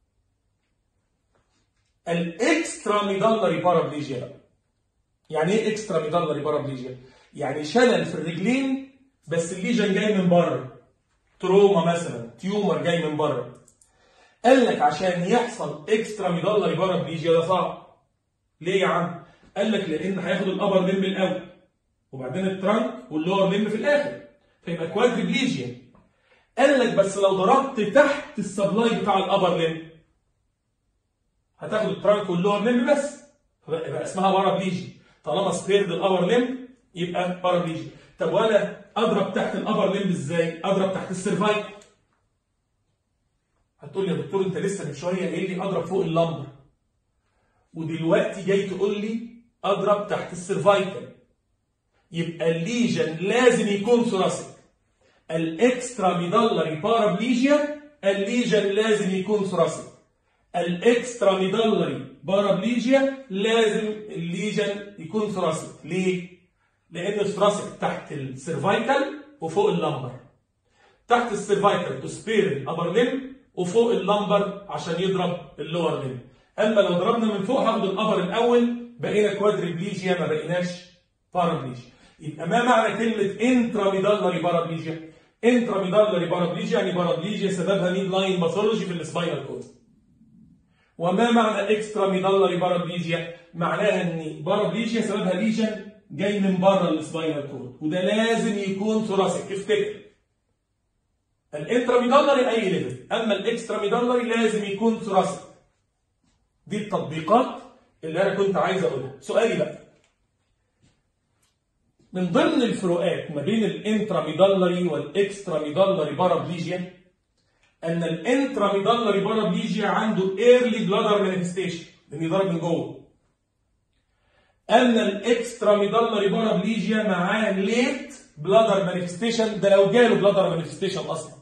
الاكسترا ميدالري بارابليجيا بقى يعني ايه اكسترا ميدالري بارابليجيا يعني شلل في الرجلين بس الليجن جاي من بره تروما مثلا تيومر جاي من بره قال لك عشان يحصل اكسترا ميدالري بارابليجيا ده صعب ليه يا عم قال لك لان هياخد الابر ليمب الاول وبعدين الترانك واللور ليمب في الاخر فيبقى كوادريبليجيا قال لك بس لو ضربت تحت السبلاي بتاع الابر ليمب هتاخد الترانك واللور ليمب بس يبقى اسمها بارابليجي طالما سبيرد الابر ليمب يبقى بارابليجي طب وانا اضرب تحت الابر ليمب ازاي؟ اضرب تحت السيرفايكل هتقول لي يا دكتور انت لسه من شويه قايل لي اضرب فوق اللمبر ودلوقتي جاي تقول لي اضرب تحت السيرفايكل يبقى الليجن لازم يكون ثوراسيك الاكسترا ميدالري بارابليجيا الليجن لازم يكون ثوراسيك الاكسترا ميدالري بارابليجيا لازم الليجن يكون ثوراسيك ليه؟ لان الثوراسيك تحت السيرفايكل وفوق اللمبر تحت السيرفايكل تسبير الابر ليم وفوق اللمبر عشان يضرب اللور ليم اما لو ضربنا من فوق هاخد الابر الاول بقينا كوادريبليجيا ما بقيناش بارابليجيا يبقى ما معنى كلمه انترا ميدالري بارابليجيا انترا ميدالري بارابليجيا يعني بارابليجيا سببها ميد لاين باثولوجي في السباينال كورد وما معنى اكسترا ميدالري بارابليجيا معناها ان بارابليجيا سببها ليجن جاي من بره السباينال كورد وده لازم يكون ثوراسيك افتكر الانترا ميدالري اي ليفل اما الاكسترا ميدالري لازم يكون ثوراسيك دي التطبيقات اللي انا كنت عايز اقولها سؤالي بقى من ضمن الفروقات ما بين الانترا ميدالري والاكسترا ميدالري بارابليجيا ان الانترا ميدالري بارابليجيا عنده ايرلي بلادر مانيفستيشن لان يضرب من جوه ان الاكسترا ميدالري بارابليجيا معاه ليت بلادر مانيفستيشن ده لو جاله بلادر مانيفستيشن اصلا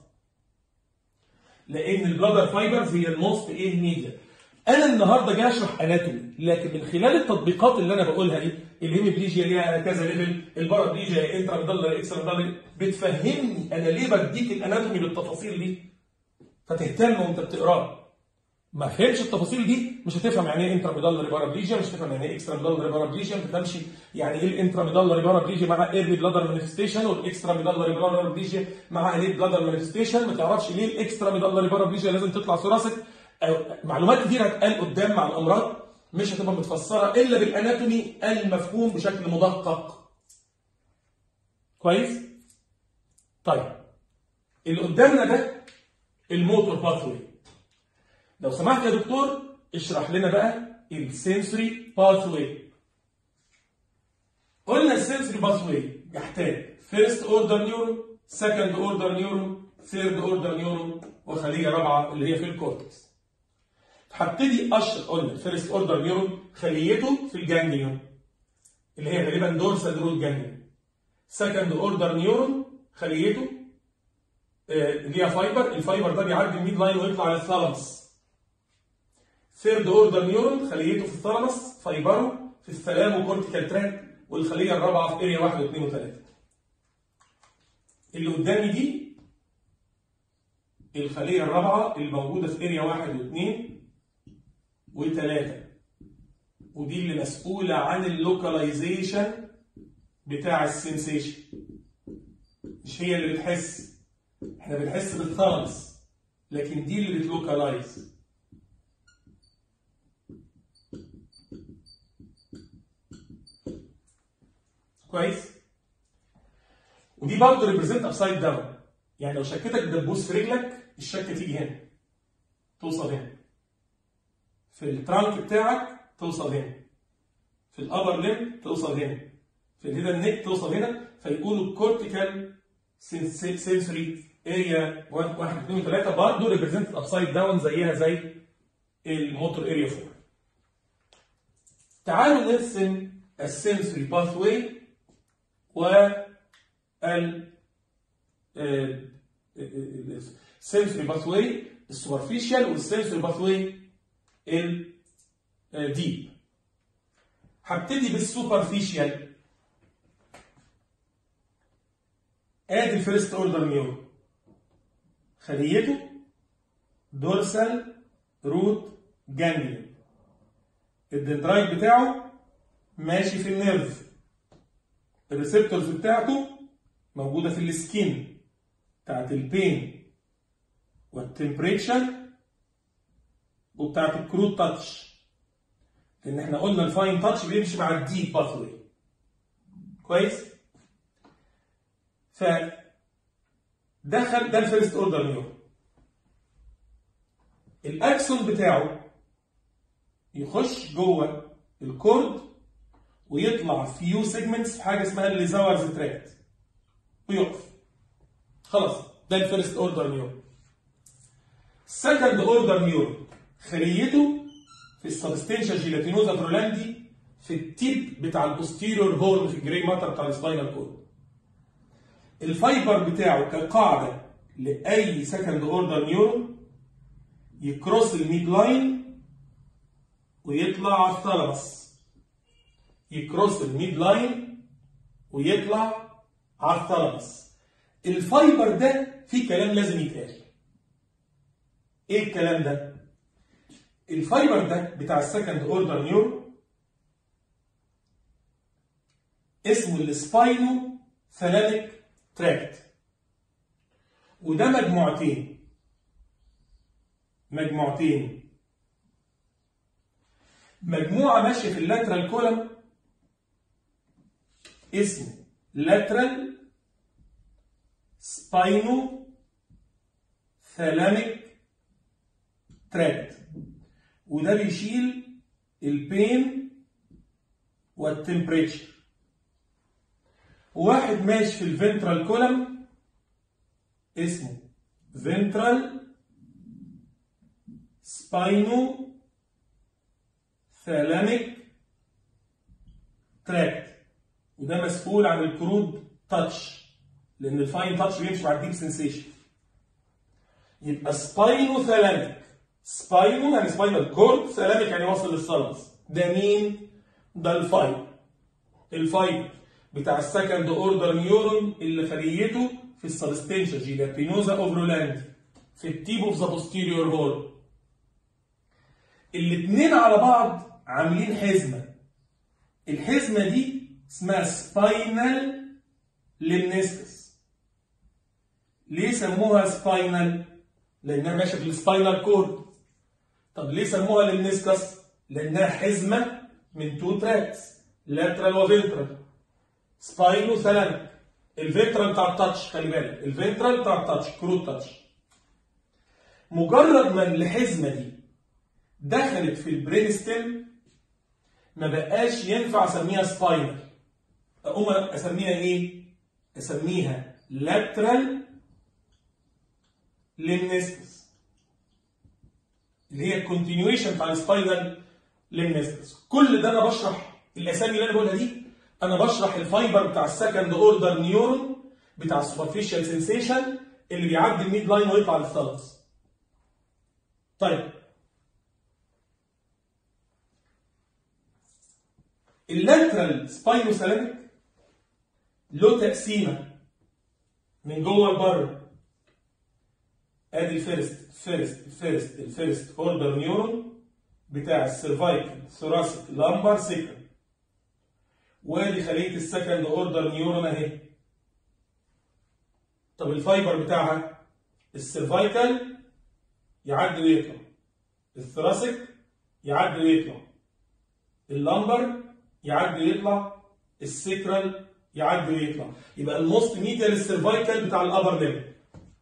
لان البلادر فايبرز هي الموست ايه ميديا انا النهارده جاي اشرح اناتومي لكن من خلال التطبيقات اللي انا بقولها دي الهيميبليجيا ليها كذا ليفل البارابليجيا انترا ميدالري اكسترا ميدالري بتفهمني انا ليه بديك الاناتومي بالتفاصيل دي فتهتم وانت بتقراه ما فهمتش التفاصيل دي مش هتفهم يعني ايه انترا ميدالري بارابليجيا مش هتفهم يعني ايه اكسترا ميدالري بارابليجيا ما تفهمش يعني ايه الانترا ميدالري بارابليجيا مع ايرلي بلادر مانيفستيشن والاكسترا ميدالري بارابليجيا مع ليه بلادر مانيفستيشن ما تعرفش ليه الاكسترا ميدالري بارابليجيا لازم تطلع ثوراسيك معلومات كتير هتقال قدام مع الامراض مش هتبقى متفسره الا بالاناتومي المفهوم بشكل مدقق كويس طيب اللي قدامنا ده الموتور باثوي لو سمحت يا دكتور اشرح لنا بقى السنسوري باثوي قلنا السنسوري باثوي يحتاج فيرست اوردر نيورون سكند اوردر نيورون ثيرد اوردر نيورون وخليه رابعه اللي هي في الكورتكس هبتدي اشرح قلنا فيرست اوردر نيورون خليته في الجانجليون اللي هي غالبا دورسال رود جانجليون سكند اوردر نيورون خليته اللي هي فايبر الفايبر ده بيعدي الميد لاين ويطلع للثالاموس ثيرد اوردر نيورون خليته في الثالاموس فايبره في الثلامو كورتيكال تراك والخليه الرابعه في اريا 1 و2 و3 اللي قدامي دي الخليه الرابعه اللي موجوده في اريا 1 و2 و3 ودي اللي مسؤوله عن اللوكاليزيشن بتاع السنسيشن مش هي اللي بتحس احنا بنحس بالثالمس لكن دي اللي بتلوكالايز كويس ودي برضه ريبريزنت ابسايد داون يعني لو شكتك دبوس في رجلك الشكه تيجي هنا توصل هنا في الترانك بتاعك توصل هنا في الابر ليم توصل هنا في الهيدن نيك توصل هنا فيقولوا كورتيكال سنسوري اريا 1 1 2 3 برضه ريبريزنت ابسايد داون زيها زي الموتور اريا 4 تعالوا نرسم السنسوري باث واي و ال السنسوري باث واي السوبرفيشال والسنسوري باث واي الديب هبتدي بالسوبرفيشال ادي الفيرست اوردر نيورون خليته دورسال روت جانجليون الدندرايت بتاعه ماشي في النيرف الريسبتورز بتاعته موجوده في السكين بتاعت البين والتمبريتشر وبتاعت الكروت تاتش لان احنا قلنا الفاين تاتش بيمشي مع الديب باثوي كويس ف دخل ده الفيرست اوردر نيورون الاكسون بتاعه يخش جوه الكورد ويطلع فيو سيجمنتس في حاجه اسمها الليزاورز تراكت ويقف خلاص ده الفيرست اوردر نيورون سكند اوردر نيورون خليته في السبستنشال جيلاتينوزا برولاندي في التيب بتاع البوستيريور هورن في الجري ماتر بتاع السباينال كورد الفايبر بتاعه كقاعده لاي سكند اوردر نيورون يكروس الميد لاين ويطلع على الثالاموس يكروس الميد لاين ويطلع على الثالاموس الفايبر ده فيه كلام لازم يتقال ايه الكلام ده الفايبر ده بتاع السكند اوردر نيورون اسمه السباينو ثلاميك تراكت وده مجموعتين مجموعتين مجموعة ماشية في اللاترال كولم اسمه لاترال سباينو ثلاميك تراكت وده بيشيل البين والتمبريتشر واحد ماشي في الفنترال كولم اسمه فنترال سباينو ثالاميك تراكت وده مسؤول عن الكرود تاتش لان الفاين تاتش بيمشي مع الديب سنسيشن يبقى سباينو ثالاميك سباينو يعني سباينال كورد ثالاميك يعني واصل للثالمس ده مين؟ ده الفايب الفايب بتاع السكند اوردر نيورون اللي خليته في السبستنشا جيلاتينوزا اوفرولاند في التيب اوف ذا بوستيريور هول الاثنين على بعض عاملين حزمه الحزمه دي اسمها سباينال ليمنسكس ليه سموها سباينال لانها ماشيه في السباينال كورد طب ليه سموها ليمنسكس لانها حزمه من تو تراكس لاترال وفنترال سباينو ثلاميك الفنترال بتاع التاتش خلي بالك الفنترال بتاع التاتش كروت تاتش مجرد ما الحزمه دي دخلت في البرين ستيم ما بقاش ينفع اسميها سباينال اقوم اسميها ايه؟ اسميها لاترال ليمنسكس اللي هي الكونتينيويشن بتاع السباينال ليمنسكس كل ده انا بشرح الاسامي اللي انا بقولها دي انا بشرح الفايبر بتاع السكند اوردر نيورون بتاع السوبرفيشال سنسيشن اللي بيعدي الميد لاين ويطلع للثالث طيب اللاترال سباينوثالاميك له تقسيمه من جوه لبره ادي الفيرست فيرست فيرست الفيرست اوردر نيورون بتاع السيرفايكال ثوراسيك لامبر سيكل وادي خليه السكند اوردر نيورون اهي طب الفايبر بتاعها السيرفايكال يعدي ويطلع الثراسيك يعدي ويطلع اللامبر يعدي ويطلع السيكرال يعدي ويطلع يبقى الموست ميديال السيرفايكال بتاع الابر ليمب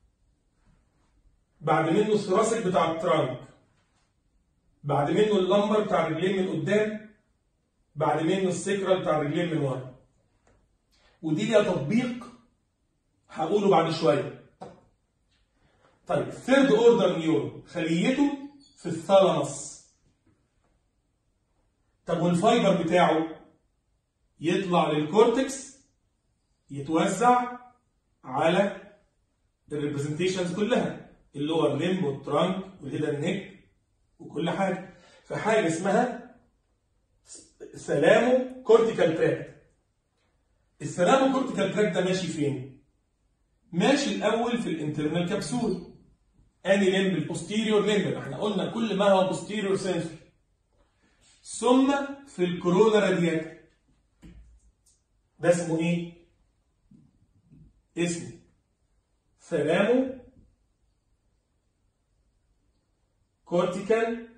بعد منه الثراسيك بتاع الترانك بعد منه اللمبر بتاع الرجلين من قدام بعد منه السكرال بتاع الرجلين من ورا ودي ليها تطبيق هقوله بعد شويه طيب ثيرد اوردر نيورون خليته في الثالاموس طب والفايبر بتاعه يطلع للكورتكس يتوزع على الريبرزنتيشنز كلها اللور ليمب والترانك والهيدن نيك وكل حاجه فحاجه اسمها سلامو كورتيكال تراكت السلامو كورتيكال تراكت ده ماشي فين ماشي الاول في الانترنال كبسول اني ليمب البوستيريور ليمب احنا قلنا كل ما هو بوستيريور سنسور ثم في الكورونا رادياتا ده اسمه ايه اسمه سلامو كورتيكال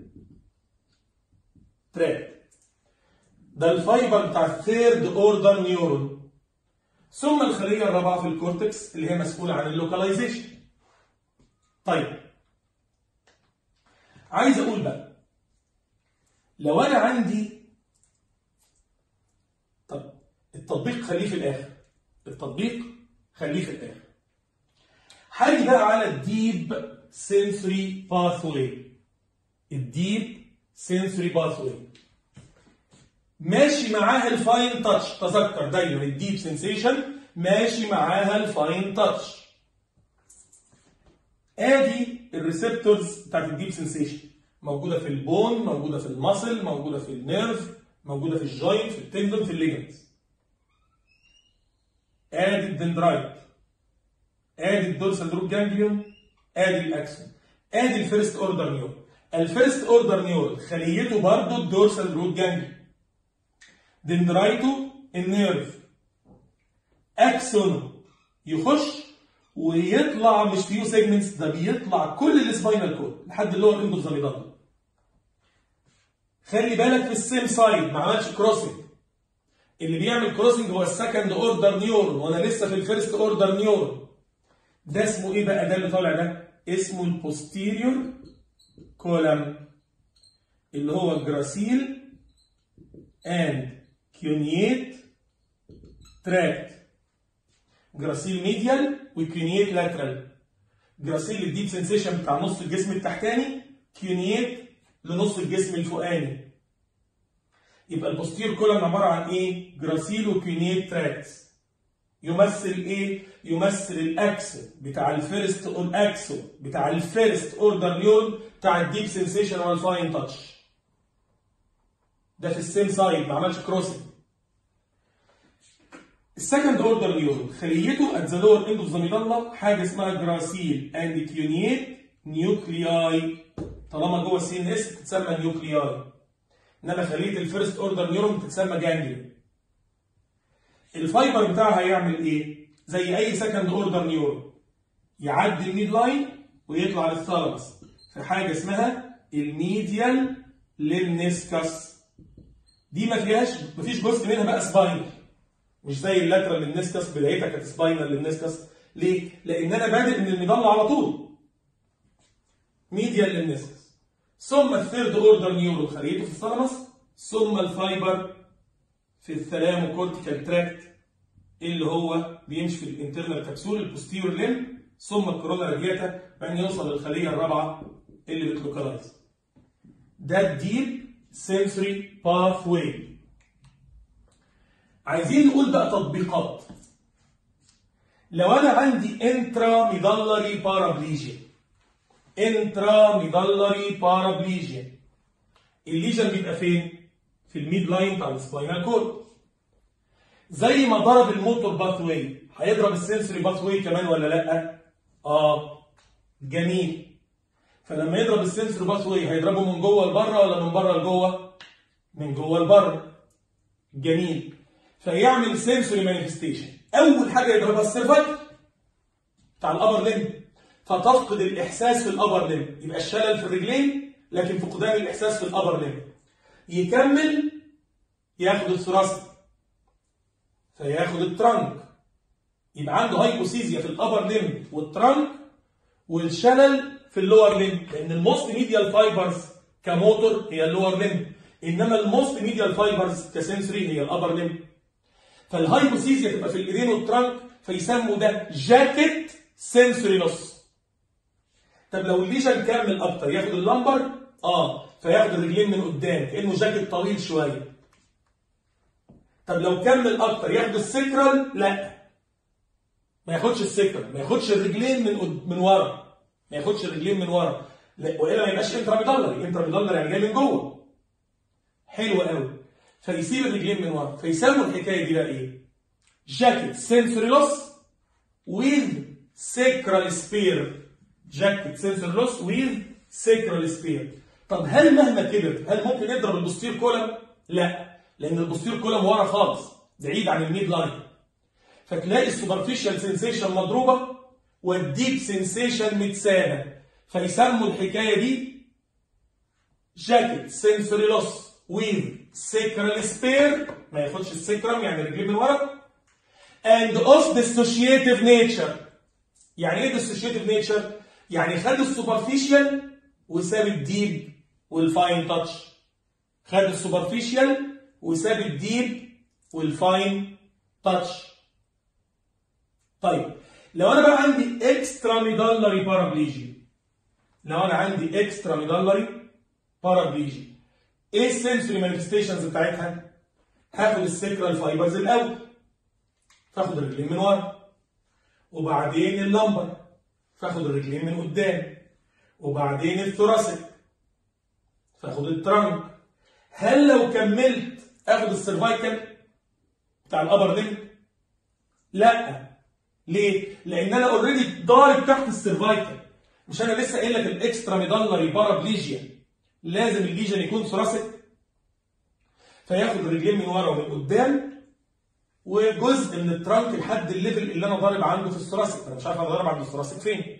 تراكت ده الفايبر بتاع الثيرد اوردر نيورون ثم الخليه الرابعه في الكورتكس اللي هي مسؤوله عن اللوكاليزيشن طيب عايز اقول بقى لو انا عندي طب التطبيق خليه في الاخر التطبيق خليه في الاخر هاجي بقى على الديب سنسوري باثوي الديب سنسوري باثوي ماشي معاها الفاين تاتش تذكر دايما الديب سنسيشن ماشي معاها الفاين تاتش ادي الريسبتورز بتاعت الديب سنسيشن موجوده في البون موجوده في المسل موجوده في النيرف موجوده في الجوينت في التندون في الليجمنتس ادي الدندرايت ادي الدورسال روت جانجليون ادي الاكسون ادي الفيرست اوردر نيورون الفيرست اوردر نيورون خليته برضه الدورسال روت جانجليون دندرايتو النيرف اكسون يخش ويطلع مش فيو سيجمنتس ده بيطلع كل السباينال كود لحد اللي هو الاندوزاميدال خلي بالك في السيم سايد ما عملش كروسنج اللي بيعمل كروسنج هو السكند اوردر نيورون وانا لسه في الفيرست اوردر نيورون ده اسمه ايه بقى ده اللي طالع ده اسمه البوستيريور كولم اللي هو الجراسيل اند كيونيت تراكت جراسيل ميديال وكيونيت لاترال جراسيل الديب سنسيشن بتاع نص الجسم التحتاني كيونيت لنص الجسم الفوقاني يبقى البوستير كولم عباره عن ايه جراسيل وكيونيت تراكتس يمثل ايه يمثل الاكسو بتاع الفيرست اون اكسو بتاع الفيرست اوردر نيورون بتاع الديب سنسيشن والفاين تاتش ده في السيم سايد ما عملش كروسنج السكند اوردر نيورون خليته ات ذا لور اند اوف ذا ميدالا حاجه اسمها جراسيل اند كيونيت نيوكلياي طالما جوه السي ان اس بتتسمى نيوكلياي انما خليه الفيرست اوردر نيورون بتتسمى جانجليون الفايبر بتاعها هيعمل ايه؟ زي اي سكند اوردر نيورون يعدي الميد لاين ويطلع للثالاموس في حاجه اسمها الميديال للنسكس دي ما فيهاش ما فيش جزء منها بقى سباينال مش زي اللاترال للنسكس بدايتها كانت سباينال للنسكس ليه؟ لان انا بادئ من الميدالا على طول ميديال للنسكس ثم الثيرد اوردر نيورون خليته في الثالاموس ثم الفايبر في الثلامو كورتيكال تراكت اللي هو بيمشي في الانترنال كبسول البوستيرور ليم ثم الكورونا رادياتا بعدين يوصل للخليه الرابعه اللي بتلوكالايز ده الديب سنسوري باث واي عايزين نقول بقى تطبيقات لو انا عندي انترا ميدلري بارابليجيا انترا ميدلري بارابليجيا الليجن بيبقى فين؟ في الميد لاين بتاع السباينال كورد زي ما ضرب الموتور باث واي هيضرب السنسوري باث واي كمان ولا لا؟ اه جميل فلما يضرب السنسوري باث واي هيضربه من جوه لبره ولا من بره لجوه؟ من جوه لبره جميل فيعمل سنسوري مانيفستيشن اول حاجه يضربها السيرفايكل بتاع الابر ليم فتفقد الاحساس في الابر ليم يبقى الشلل في الرجلين لكن فقدان الاحساس في الابر ليم يكمل ياخد الثراسي فياخد الترنك يبقى عنده هايبوسيزيا في الابر ليم والترنك والشلل في اللور ليم لان الموست ميديال فايبرز كموتور هي اللور ليم انما الموست ميديال فايبرز كسنسوري هي الابر ليم فالهايبوسيزيا تبقى في الايدين والترنك فيسموا ده جاكيت سنسوري لوس طب لو الليجن كمل اكتر ياخد اللمبر اه فياخد الرجلين من قدام كانه جاكيت طويل شويه طب لو كمل اكتر ياخد السكرال لا ما ياخدش السكرال ما ياخدش الرجلين من قد... من ورا ما ياخدش الرجلين من ورا لا والا ما يبقاش انترا ميدلري انترا ميدلري يعني جاي من جوه حلو قوي فيسيب الرجلين من ورا فيسموا الحكايه دي بقى ايه جاكيت سنسوري لوس with sacral spear جاكيت سنسوري لوس with sacral spear طب هل مهما كبر هل ممكن يضرب البوستير كولم لا لان البوستير كولم ورا خالص بعيد عن الميد لاين فتلاقي السوبرفيشال سنسيشن مضروبه والديب سنسيشن متسابه فيسموا الحكايه دي جاكيت سنسوري لوس with sacral spear ما ياخدش السكرم يعني رجليه من ورا and of dissociative nature يعني ايه dissociative nature؟ يعني خد السوبرفيشال وساب الديب والفاين تاتش خد السوبرفيشال وساب الديب والفاين تاتش طيب لو انا بقى عندي اكسترا ميدالري بارابليجيا لو انا عندي اكسترا ميدالري بارابليجيا ايه السنسوري مانيفستيشنز بتاعتها؟ هاخد السكرال فايبرز الاول فاخد الرجلين من ورا وبعدين اللمبر فاخد الرجلين من قدام وبعدين الثوراسيك فاخد الترنك هل لو كملت اخد السيرفايكال بتاع الابر ليج؟ لا ليه؟ لان انا اوريدي ضارب تحت السيرفايكال مش انا لسه قايل لك الاكسترا ميدالري بارابليجيا لازم الليجن يكون ثوراسيك فياخد الرجلين من ورا ومن قدام وجزء من الترانك لحد الليفل اللي انا ضارب عنده في الثوراسيك انا مش عارف انا ضارب عند الثوراسيك فين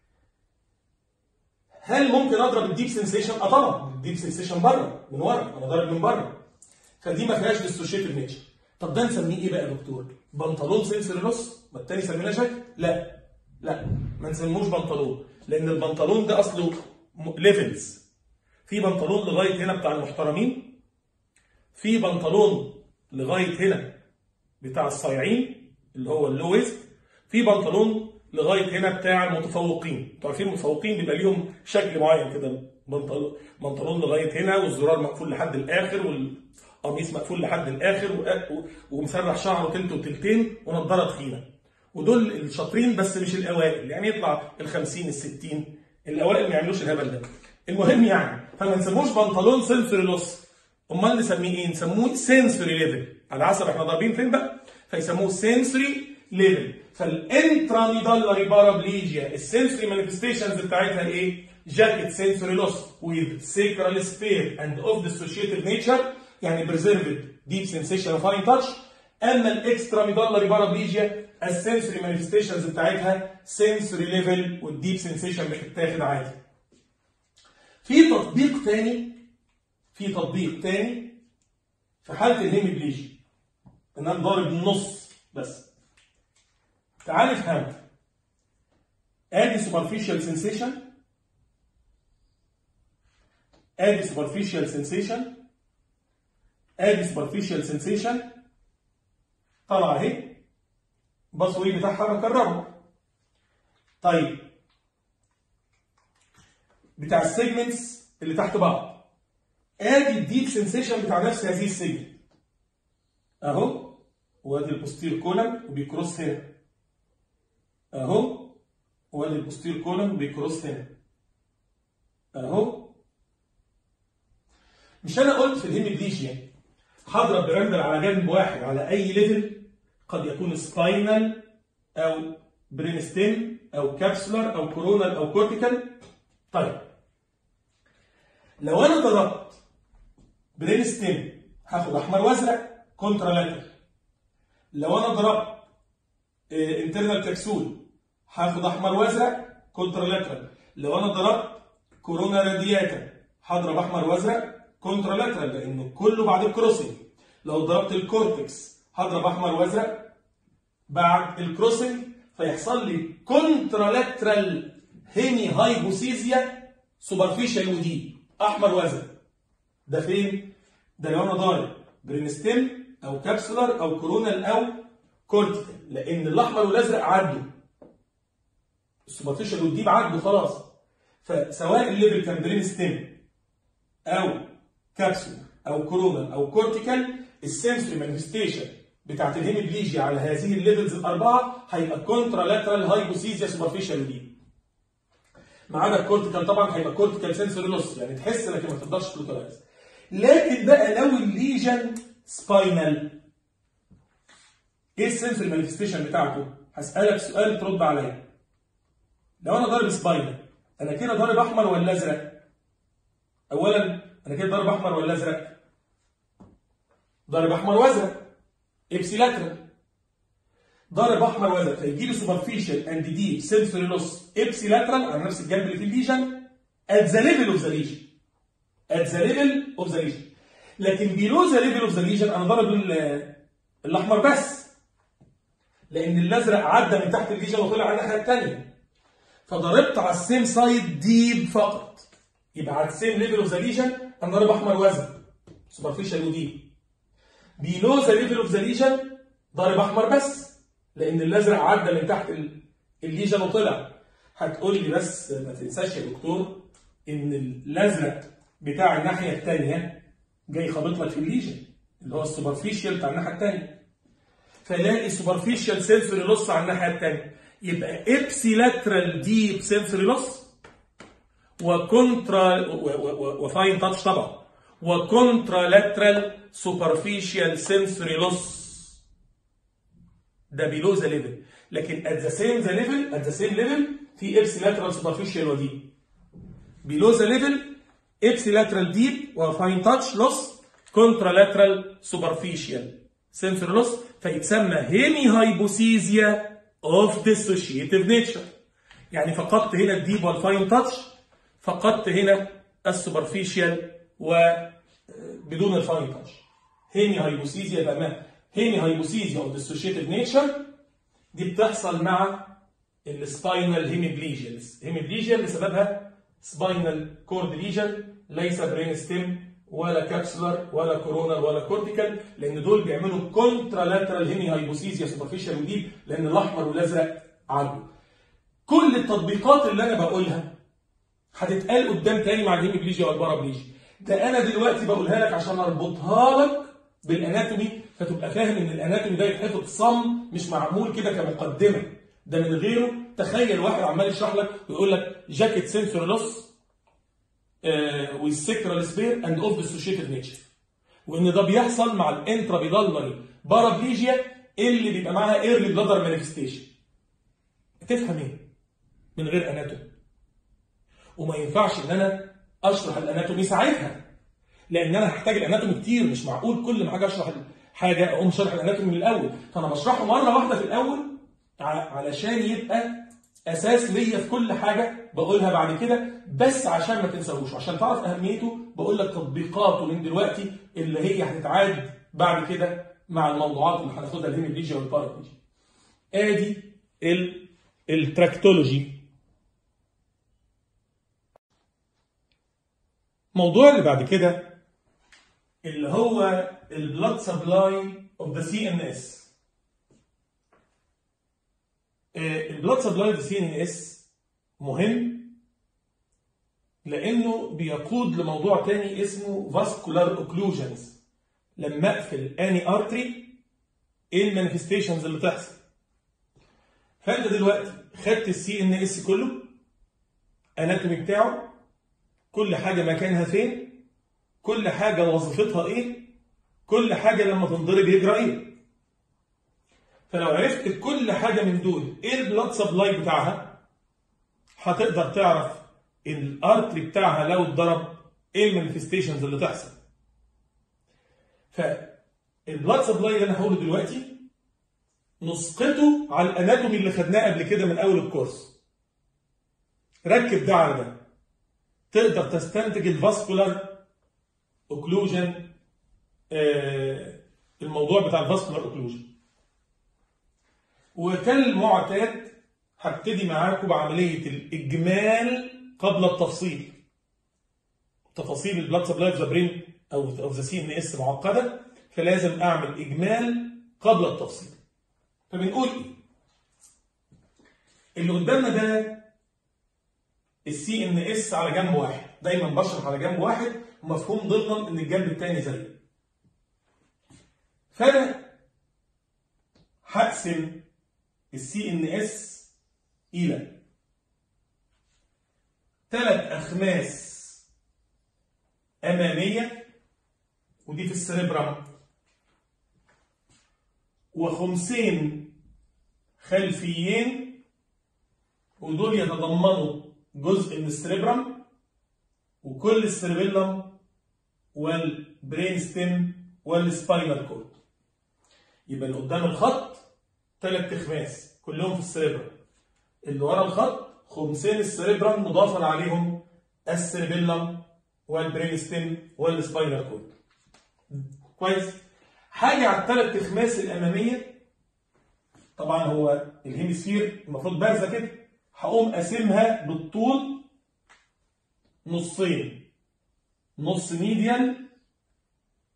هل ممكن اضرب الديب سنسيشن؟ اه طبعا الديب سنسيشن بره من ورا انا ضارب من بره فدي ما فيهاش ديستوشيتيف نيتشر طب ده نسميه ايه بقى يا دكتور؟ بنطلون سنسوري لوس؟ ما التاني سميناه شكل؟ لا لا ما نسموش بنطلون لان البنطلون ده اصله ليفلز في بنطلون لغايه هنا بتاع المحترمين في بنطلون لغايه هنا بتاع الصايعين اللي هو اللو ويست في بنطلون لغايه هنا بتاع المتفوقين انتوا عارفين المتفوقين بيبقى ليهم شكل معين كده بنطلون بنطلون لغايه هنا والزرار مقفول لحد الاخر والقميص مقفول لحد الاخر ومسرح شعره تلت وتلتين ونضاره تخينه ودول الشاطرين بس مش الاوائل يعني يطلع ال 50 ال 60 الاوائل ما يعملوش الهبل ده المهم يعني فما نسموش بنطلون سنسوري لوس امال نسميه ايه؟ نسموه سنسوري ليفل على حسب احنا ضاربين فين بقى فيسموه سنسوري ليفل فالانتراميدالري بارابليجيا السنسوري مانيفستيشنز بتاعتها ايه؟ جاكيت سنسوري لوس with sacral sphere and of dissociative nature يعني preserved deep sensation of fine touch اما الاكسترا ميدالري بارابليجيا السنسوري مانيفستيشنز بتاعتها سنسوري ليفل والديب سنسيشن بتتاخد عادي في تطبيق تاني في تطبيق تاني في حاله الهيميبليجيا ان انا ضارب النص بس تعال نفهم ادي سوبرفيشال سنسيشن ادي سوبرفيشال سنسيشن ادي سوبرفيشال سنسيشن طلع اهي بصوي بتاعها بكرره طيب بتاع السيجمنتس اللي تحت بعض ادي الديب سنسيشن بتاع نفس هذه السيجمنت اهو وادي البوستير كولم وبيكروس هنا اهو وادي البوستير كولم وبيكروس هنا اهو مش انا قلت في الهيميبليجيا هضرب براندل على جنب واحد على اي ليفل قد يكون سباينال او برينستيم او كابسولار او كورونال او كورتيكال طيب لو انا ضربت برينستيم هاخد احمر وازرق كونترالاتر لو انا ضربت انترنال كبسول هاخد احمر وازرق كونترالاترال لو انا ضربت كورونا رادياتا هضرب احمر وازرق كونترالاترال لانه كله بعد الكروسنج لو ضربت الكورتكس هضرب احمر وازرق بعد الكروسنج فيحصل لي كونترالاترال هيمي هايبوسيزيا سوبرفيشال ودي احمر وازرق ده فين؟ ده لو انا ضارب برينستيم او كابسولار او كورونال او كورتيكال لان الاحمر والازرق عدوا السوبرفيشال والديب عدوا خلاص فسواء الليفل كان برينستيم او كابسول او كورونال او كورتيكال السنسوري مانيفستيشن بتاعت الهيميبليجيا على هذه الليفلز الاربعه هيبقى كونترالاترال هايبوسيزيا سوبرفيشال وديب ما عدا الكورتيكال طبعا هيبقى كورتيكال سنسوري لوس يعني تحس لكن ما تقدرش توترايز لكن بقى لو الليجن سباينال ايه السنسوري مانيفستيشن بتاعته؟ هسألك سؤال ترد عليا لو انا ضارب سباينال انا كده ضارب احمر ولا ازرق؟ اولا انا كده ضارب احمر ولا ازرق؟ ضارب احمر وازرق ابسيلاترال ضارب احمر وازرق فيجي لي سوبرفيشال اند ديب سنسوري لوس ابسيلاترال على نفس الجنب اللي في الليجن ات ذا ليفل اوف ذا ليجن ات ذا ليفل اوف ذا ليجن لكن بيلو ذا ليفل اوف ذا ليجن انا ضارب الاحمر بس لان الازرق عدى من تحت الليجن وطلع على الناحيه الثانيه فضربت على السيم سايد ديب فقط يبقى على السيم ليفل اوف ذا ليجن انا ضارب احمر وازرق سوبرفيشال ودي بيلو ذا ليفل اوف ذا ليجن ضارب احمر بس لان الازرق عدى من تحت ال- الليجن وطلع هتقول لي بس ما تنساش يا دكتور ان الازرق بتاع الناحيه الثانيه جاي خابط لك في الليجن اللي هو السوبرفيشال بتاع الناحيه الثانيه فلاقي سوبرفيشال سنسوري لوس على الناحيه الثانيه يبقى ابسيلاترال ديب سنسوري لوس وكونترا وفاين تاتش طبعا وكونترالاترال سوبرفيشال سنسوري لوس ده بيلو ذا ليفل لكن ات ذا سيم ذا ليفل ات ذا سيم ليفل في ابسيلاترال سوبرفيشال وديب below the level ipsilateral deep وفاين تاتش لوس contralateral superficial sensory loss فيتسمى هيمي هايبوسيزيا of dissociative nature يعني فقدت هنا الديب والفاين تاتش فقدت هنا السوبرفيشال وبدون الفاين تاتش هيمي هايبوسيزيا يبقى ما هيمي هايبوسيزيا of dissociative nature دي بتحصل مع السباينال هيميبليجيا هيميبليجيا اللي سببها سباينال كورد ليجن ليس برين ستيم ولا كابسولار ولا كورونال ولا كورتيكال لان دول بيعملوا كونترالاترال هيمي هايبوسيزيا سوبرفيشال وديب لان الاحمر والازرق عدوا كل التطبيقات اللي انا بقولها هتتقال قدام تاني مع الهيميبليجيا والبارابليجيا ده انا دلوقتي بقولها لك عشان اربطها لك بالاناتومي فتبقى فاهم ان الاناتومي ده يتحفظ صم مش معمول كده كمقدمه ده من غيره تخيل واحد عمال يشرح لك ويقول لك جاكيت سنسور لوس والسكرال سبير اند اوف ديسوشيتيف نيتشر وان ده بيحصل مع الانترابيدالمري بارابليجيا اللي بيبقى معاها ايرلي بلادر مانيفستيشن تفهم ايه من غير اناتومي وما ينفعش ان انا اشرح الاناتومي ساعتها لان انا هحتاج الاناتومي كتير مش معقول كل ما حاجه اشرح حاجه اقوم شرح الاناتومي من الاول فانا بشرحه مره واحده في الاول علشان يبقى اساس ليا في كل حاجه بقولها بعد كده بس عشان ما تنساهوش عشان تعرف اهميته بقول لك تطبيقاته من دلوقتي اللي هي هتتعاد بعد كده مع الموضوعات اللي هناخدها الهيميبليجيا والبارابليجيا ادي ال التراكتولوجي الموضوع اللي بعد كده اللي هو البلاد سبلاي اوف ذا سي ان اس البلاد سبلاي اوف سي ان اس مهم لانه بيقود لموضوع تاني اسمه فاسكولار اوكلوجنز لما اقفل اني ارتري ايه المانيفستيشنز اللي تحصل فانت دلوقتي خدت السي ان اس كله اناتومي بتاعه كل حاجه مكانها فين كل حاجه وظيفتها ايه كل حاجه لما تنضرب يجرى ايه فلو عرفت كل حاجة من دول ايه البلاد سبلاي بتاعها هتقدر تعرف الارتري بتاعها لو اتضرب ايه المانيفستيشنز اللي تحصل فالبلاد سبلاي اللي انا هقوله دلوقتي نسقطه على الاناتومي اللي خدناه قبل كده من اول الكورس ركب ده على ده تقدر تستنتج الفاسكولار اوكلوجن آه الموضوع بتاع الفاسكولار اوكلوجن وكالمعتاد هبتدي معاكم بعمليه الاجمال قبل التفصيل. تفاصيل البلاد سبلاي اوف ذا برين او اوف ذا سي ان اس معقده فلازم اعمل اجمال قبل التفصيل. فبنقول ايه؟ اللي قدامنا ده السي ان اس على جنب واحد، دايما بشرح على جنب واحد ومفهوم ضمنا ان الجنب الثاني زيه. فانا هقسم السي ان اس الى ثلاث اخماس اماميه ودي في السريبرم وخمسين خلفيين ودول يتضمنوا جزء من السريبرم وكل السريبيلم والبرين ستيم والسباينال كورد يبقى اللي قدام الخط ثلاث اخماس كلهم في السريبرم اللي ورا الخط خمسين السريبرم مضافا عليهم السريبيلم والبرين ستيم والسباينال كورد كويس حاجه على الثلاث اخماس الاماميه طبعا هو الهيمسفير المفروض بارزه كده هقوم قاسمها بالطول نصين نص ميديان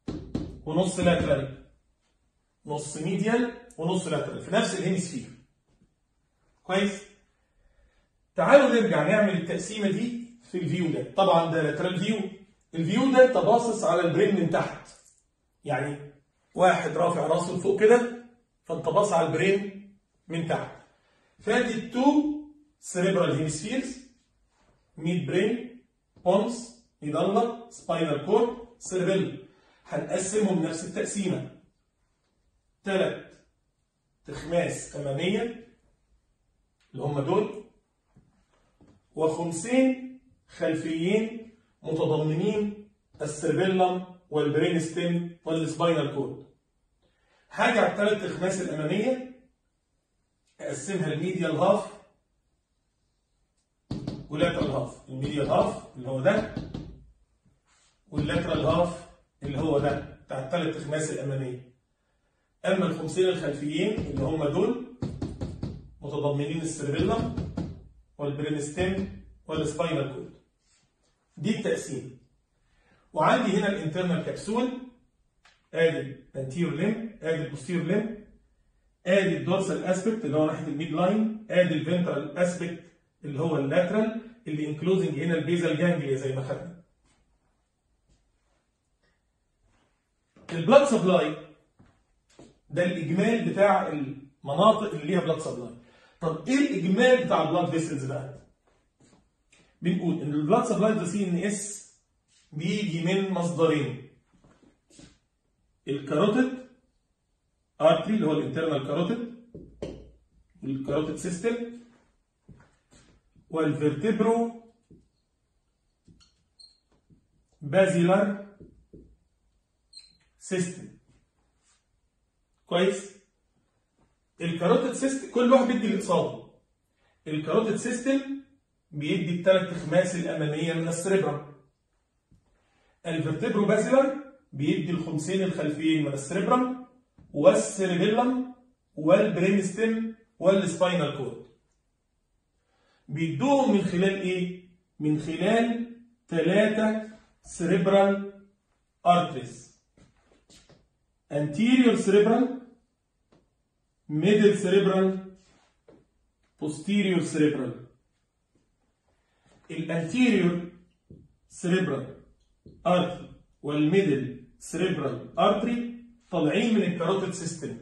ونص لاترال نص ميديال ونص لاترال في نفس الهيمسفير كويس تعالوا نرجع نعمل التقسيمه دي في الفيو ده طبعا ده لاترال فيو الفيو ده انت باصص على البرين من تحت يعني واحد رافع راسه لفوق كده فانت باص على البرين من تحت فادي التو سيريبرال هيمسفيرز ميد برين بونس ميدالا سباينال كورد سيربيل هنقسمهم نفس التقسيمه ثلاث تخماس اماميه اللي هم دول وخمسين خلفيين متضمنين السيربيلم والبرين ستيم والسباينال كورد هاجي على الثلاث تخماس الاماميه اقسمها الميديال هاف ولاترال هاف الميديال هاف اللي هو ده واللاترال هاف اللي هو ده بتاع الثلاث تخماس الاماميه اما الخمسين الخلفيين اللي هم دول متضمنين السيربيلم والبرينستيم والسباينال كورد دي التقسيم وعندي هنا الانترنال كبسول ادي الانتيريور ليم ادي البوستيريور ليم ادي الدورسال اسبكت اللي هو ناحيه الميد لاين ادي الفنترال اسبكت اللي هو اللاترال اللي انكلوزنج هنا البيزال جانجليا زي ما خدنا البلاد سبلاي ده الاجمال بتاع المناطق اللي ليها بلاد سبلاي طب ايه الاجمال بتاع البلاد فيسلز بقى بنقول ان البلاد سبلاي ده سي ان اس بيجي من مصدرين الكاروتيد ارتري اللي هو الانترنال كاروتيد الكاروتيد سيستم والفرتبرو بازيلار سيستم كويس الكاروتيد سيستم كل واحد بيدي اللي قصاده الكاروتيد سيستم بيدي الثلاث تخماس الاماميه من السريبرم الفرتبرو بازيلر بيدي الخمسين الخلفيين من السريبرم والسيربيلم والبرينستم والسباينال كورد بيدوهم من خلال ايه؟ من خلال ثلاثة سريبرال ارتريز anterior cerebral middle cerebral posterior cerebral الانتيريور cerebral artery والميدل cerebral artery طالعين من الكاروتيد سيستم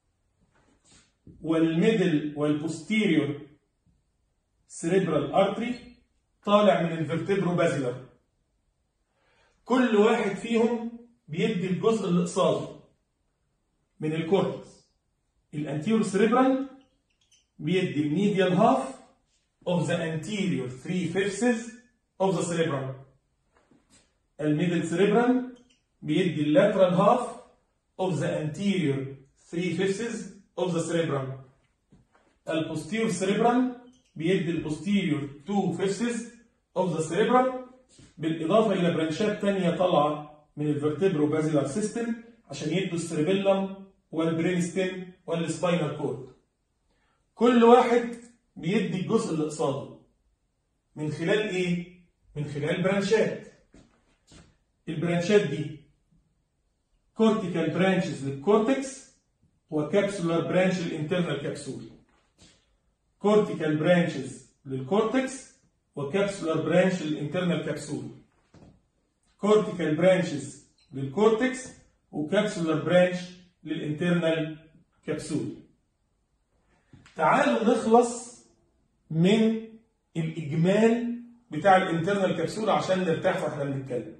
والميدل والبوستيريور cerebral artery طالع من الفرتبرو بازيلر كل واحد فيهم بيدي الجزء اللي قصاده من الكورتكس الانتيريور سيريبرال بيدي الميديال هاف of the anterior three fifths of the cerebrum الميدل سيريبرال بيدي اللاترال هاف of the anterior three fifths of the cerebrum البوستيريور سيريبرال بيدي البوستيريور two fifths of the cerebrum بالإضافة إلى برانشات تانية طالعة من الفرتبرو بازيلار سيستم عشان يدوا السيربيلم والبرين ستيم والسباينال كورد كل واحد بيدي الجزء اللي قصاده من خلال ايه من خلال برانشات البرانشات دي كورتيكال برانشز للكورتكس وكابسولار برانش للانترنال كبسول كورتيكال برانشز للكورتكس وكابسولار برانش للانترنال كبسول كورتيكال برانشز للكورتكس وكابسولار برانش للانترنال كبسول تعالوا نخلص من الاجمال بتاع الانترنال كبسول عشان نرتاح واحنا بنتكلم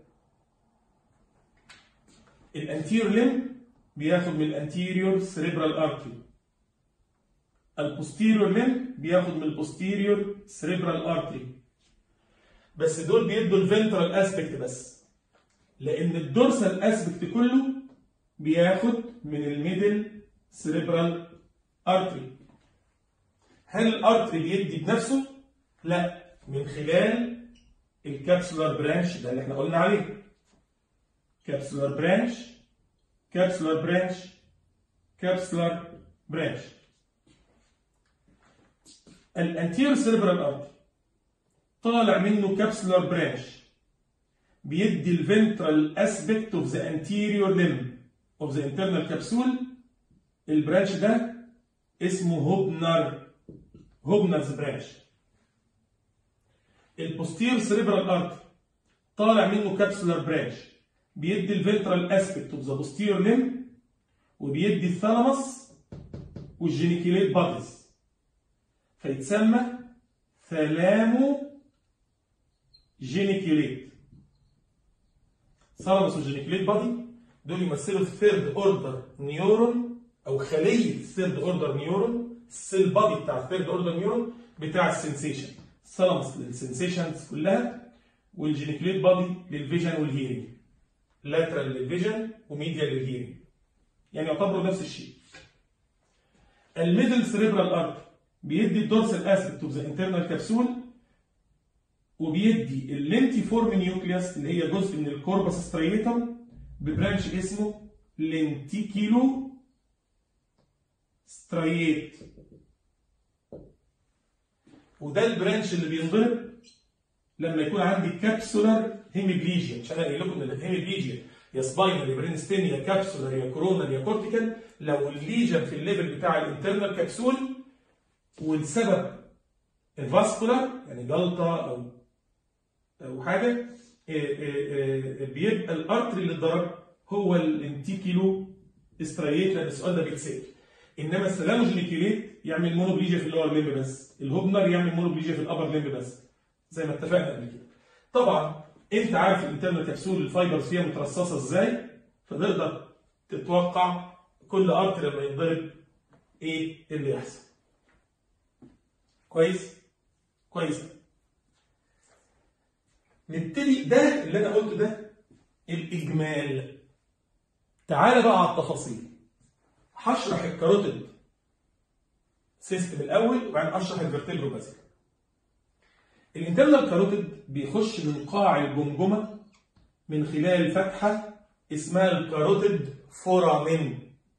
الانتيريور ليم بياخد من الانتيريور سيريبرال ارتري البوستيريور ليم بياخد من البوستيريور سيريبرال ارتري بس دول بيدوا الفنترال اسبكت بس لان الدورسال اسبكت كله بياخد من الميدل سيريبرال ارتري هل الارتري بيدي بنفسه لا من خلال الكابسولار برانش ده اللي احنا قلنا عليه كابسولار برانش كابسولار برانش كابسولار برانش الانتيريور سيريبرال ارتري طالع منه كابسولار برانش بيدي الفنترال اسبكت اوف ذا انتيريور ليم اوف ذا انترنال كبسول البرانش ده اسمه هوبنر هوبنرز برانش البوستير سريبرال ارتري طالع منه كابسولار برانش بيدي الفنترال اسبكت اوف ذا بوستير ليم وبيدي الثالاموس والجينيكيليت بادز فيتسمى ثلامو جينيكيليت ثالاموس والجينيكيليت بادي دول يمثلوا الثيرد اوردر نيورون او خليه الثيرد اوردر نيورون السيل بادي بتاع الثيرد اوردر نيورون بتاع السنسيشن ثالاموس للسنسيشنز كلها والجينيكليت بادي للفيجن والهيرنج لاترال للفيجن وميديا للهيرنج يعني يعتبروا نفس الشيء الميدل سريبرال ارت بيدي الدورسال اسبكت اوف ذا انترنال كبسول وبيدي اللينتي فورم نيوكليوس اللي هي جزء من الكوربس ستريتم ببرانش اسمه لينتيكيلو ستريت وده البرانش اللي بينضرب لما يكون عندي كابسولار هيميبليجيا عشان اقول لكم ان الهيميبليجيا يا سباينال يا برينستين يا كابسولار يا كورونال يا كورتيكال لو الليجن في الليفل بتاع الانترنال كبسول والسبب الفاسكولار يعني جلطه او او حاجه بيبقى الارتري اللي اتضرب هو الانتيكيلو استريت لان السؤال ده بيتسال انما السلاموجينيكيليت يعمل مونوبليجيا في اللور ليمب بس الهوبنر يعمل مونوبليجيا في الابر ليمب بس زي ما اتفقنا قبل كده طبعا انت عارف الانترنال كبسول الفايبرز فيها مترصصه ازاي فتقدر تتوقع كل ارتري لما ينضرب ايه اللي يحصل كويس كويس نبتدي ده اللي انا قلته ده الاجمال تعالى بقى على التفاصيل هشرح الكاروتيد سيستم الاول وبعدين اشرح الفرتبرو بس الانترنال كاروتيد بيخش من قاع الجمجمه من خلال فتحه اسمها الكاروتيد فورامين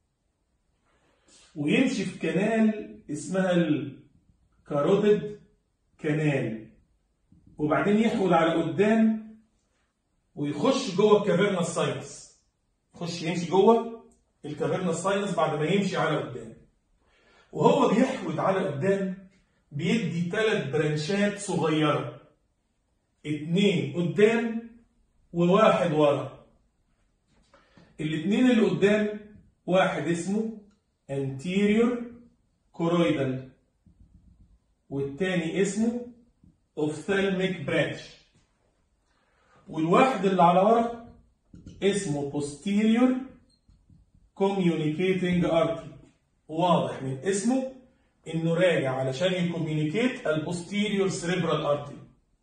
ويمشي في كنال اسمها الكاروتيد كنال وبعدين يحول على قدام ويخش جوه الكافيرنا ساينس يخش يمشي جوه الكافيرنا ساينس بعد ما يمشي على قدام وهو بيحود على قدام بيدي ثلاث برانشات صغيرة اتنين قدام وواحد ورا الاتنين اللي قدام واحد اسمه anterior choroidal والتاني اسمه ophthalmic branch والواحد اللي على ورا اسمه posterior communicating artery واضح من اسمه انه راجع علشان يكوميونيكيت البوستيريور سريبرال ارتري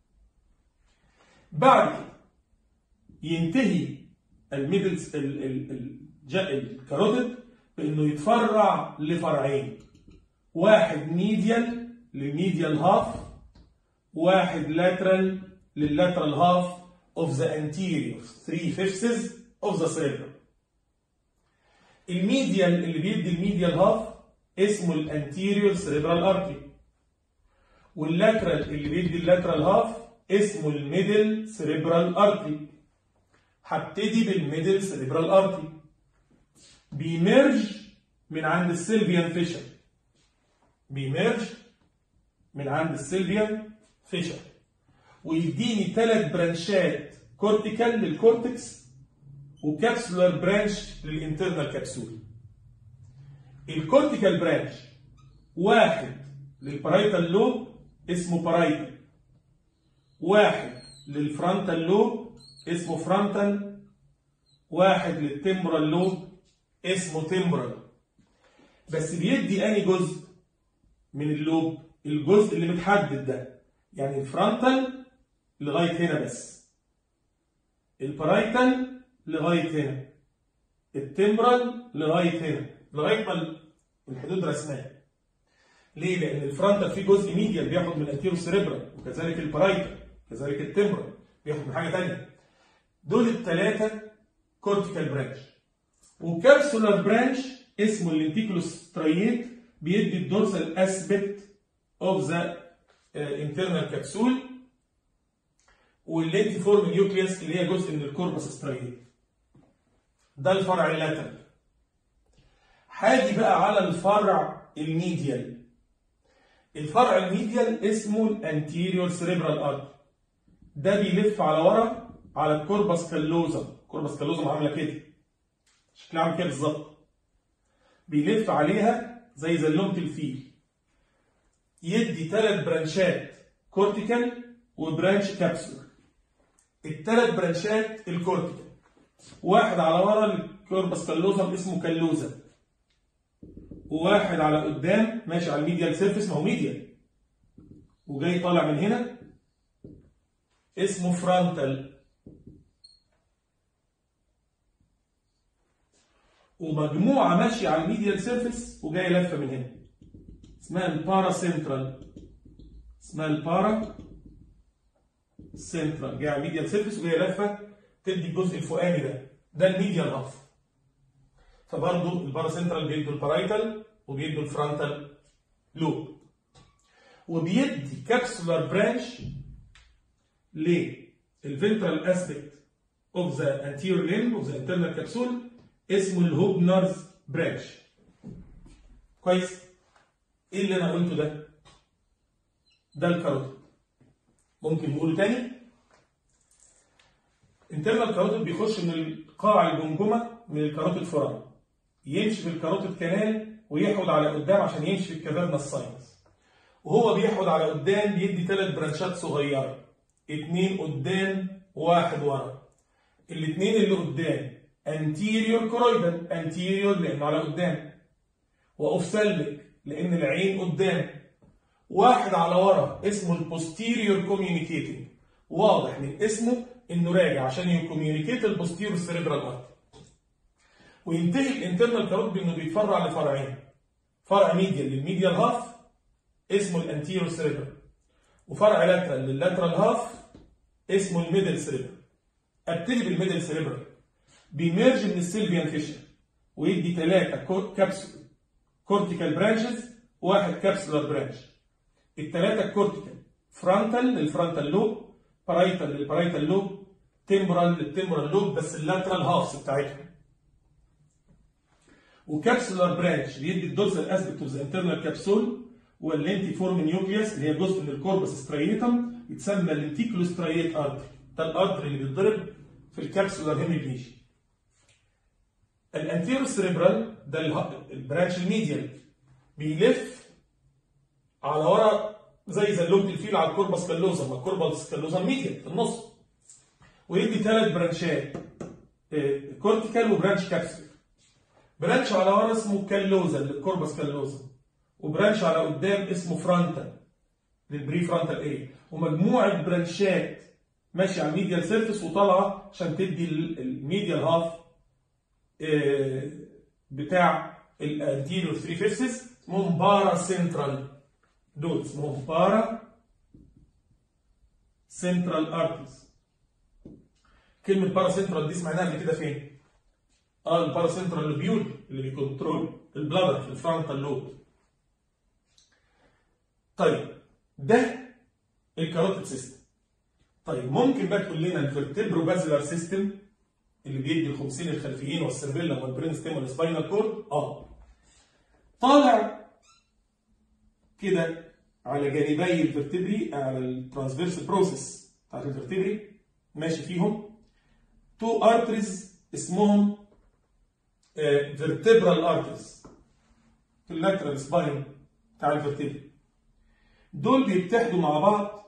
بعد كده ينتهي الميدل الكاروتيد بانه يتفرع لفرعين واحد ميديال للميديال هاف واحد لاترال لللاترال هاف of the anterior 3 fifths of the cerebrum الميديال اللي بيدي الميديال هاف اسمه الانتيريور سريبرال ارتري واللاترال اللي بيدي اللاترال هاف اسمه الميدل سريبرال ارتري هبتدي بالميدل سريبرال ارتري بيمرج من عند السيلفيان فيشر بيمرج من عند السيلفيان فيشر ويديني ثلاث برانشات كورتيكال للكورتكس وكابسولار برانش للانترنال كبسول الكورتيكال برانش واحد للبرايتال لوب اسمه بارايتال واحد للفرونتال لوب اسمه فرونتال واحد للتمبرال لوب اسمه تمبرال بس بيدي اني جزء من اللوب الجزء اللي متحدد ده يعني الفرونتال لغايه هنا بس البرايتال لغايه هنا التمبرال لغايه هنا لغايه ما الحدود رسمها ليه؟ لان الفرونتال فيه جزء ميديال بياخد من الانتيرو سيريبرال وكذلك البرايتال كذلك التمبرال بياخد من حاجه ثانيه دول الثلاثه كورتيكال برانش وكابسولار برانش اسمه اللينتيكولوستريت بيدي الدورسال اسبكت اوف ذا انترنال كبسول واللينتي فورم نيوكليوس اللي هي جزء من الكوربس ستريت ده الفرع اللاترال هاجي بقى على الفرع الميديال الفرع الميديال اسمه الانتيريور سيريبرال ارتري ده بيلف على ورا على الكوربس كالوزا الكوربس كالوزا عامله كده شكلها عامل كده بالظبط بيلف عليها زي زلومه الفيل يدي ثلاث برانشات كورتيكال وبرانش كابسولر الثلاث برانشات الكورتيكال واحد على ورا الكوربس كالوزا اسمه كالوزا وواحد على قدام ماشي على الميديال سيرفيس ما هو ميديال وجاي طالع من هنا اسمه فرونتال ومجموعه ماشيه على الميديال سيرفيس وجايه لفه من هنا اسمها البارا سنترال اسمها البارا سنترال جايه على الميديال سيرفيس وجايه لفه تدي الجزء الفوقاني ده ده الميديال هاف فبرضه البارا سنترال بيدوا البارايتال وبيدوا الفرونتال لوب وبيدي كابسولار برانش للفنترال اسبكت اوف ذا anterior limb اوف ذا internal capsule اسمه الهوبنرز برانش كويس ايه اللي انا قلته ده ده الكاروتيد ممكن نقوله تاني internal كاروتيد بيخش من القاع الجمجمه من الكاروتيد فورام يمشي في الكاروتيد كانال ويحود على قدام عشان يمشي في الكافيرنا الساينس وهو بيحود على قدام بيدي ثلاث برانشات صغيره اتنين قدام وواحد ورا الاثنين اللي قدام anterior كرويدال anterior لانه على قدام واوفسلك لان العين قدام واحد على ورا اسمه البوستيريور كوميونيكيتنج واضح من اسمه انه راجع عشان يكوميونيكيت البوستيريور سيريبرال ارتري وينتهي الانترنال كاروت بانه بيتفرع لفرعين فرع ميديال للميديال هاف اسمه الانتيريور سيريبرال وفرع لاترال لللاترال هاف اسمه الميدل سيريبرال ابتدي بالميدل سيريبرال بيميرج من السيلفيان فيشر ويدي ثلاثه كابسول كورتيكال برانشز واحد كابسولار برانش الثلاثه كورتيكال فرونتال للفرونتال لوب بارايتال للبارايتال لوب تمبرال للتمبرال لوب بس اللاترال هافس بتاعتهم وكابسولار برانش بيدي الدوزل اسبكت اوف ذا انترنال كابسول واللينتي فورم نيوكليوس اللي هي جزء من الكوربس ستريتم يتسمى اللينتيكولو ستريت ارتري ده الارتري اللي بيتضرب في الكابسولار هيميبليجيا الانتيرو سيريبرال ده البرانش الميديال بيلف على ورا زي زلومه الفيل على الكوربس كالوزا ما الكوربس كالوزا ميديال في النص ويدي ثلاث برانشات كورتيكال وبرانش كابسول برانش على ورا اسمه كالوزا للكوربس كالوزا وبرانش على قدام اسمه فرونتال للبري فرونتال اريا ومجموعه برانشات ماشيه على الميديال سيرفيس وطالعه عشان تدي الميديال هاف بتاع الانتيريور 3 فيسز اسمهم بارا سنترال دول اسمهم بارا سنترال ارتريز كلمه بارا سنترال دي سمعناها قبل كده فين؟ اه البارا سنترال لوبيول اللي بيكنترول البلادر في الفرونتال لوب طيب ده الكاروتيد سيستم طيب ممكن بقى تقول لنا الفرتبرو بازلر سيستم اللي بيدي الخمسين الخلفيين والسيربيلا والبرين ستيم والسباينال كورد اه طالع كده على جانبي الفرتبري على الترانسفيرس بروسيس بتاعت الفرتبري ماشي فيهم تو ارتريز اسمهم فيرتبرال ارتريز في اللاترال سباين بتاع الفرتبري دول بيتحدوا مع بعض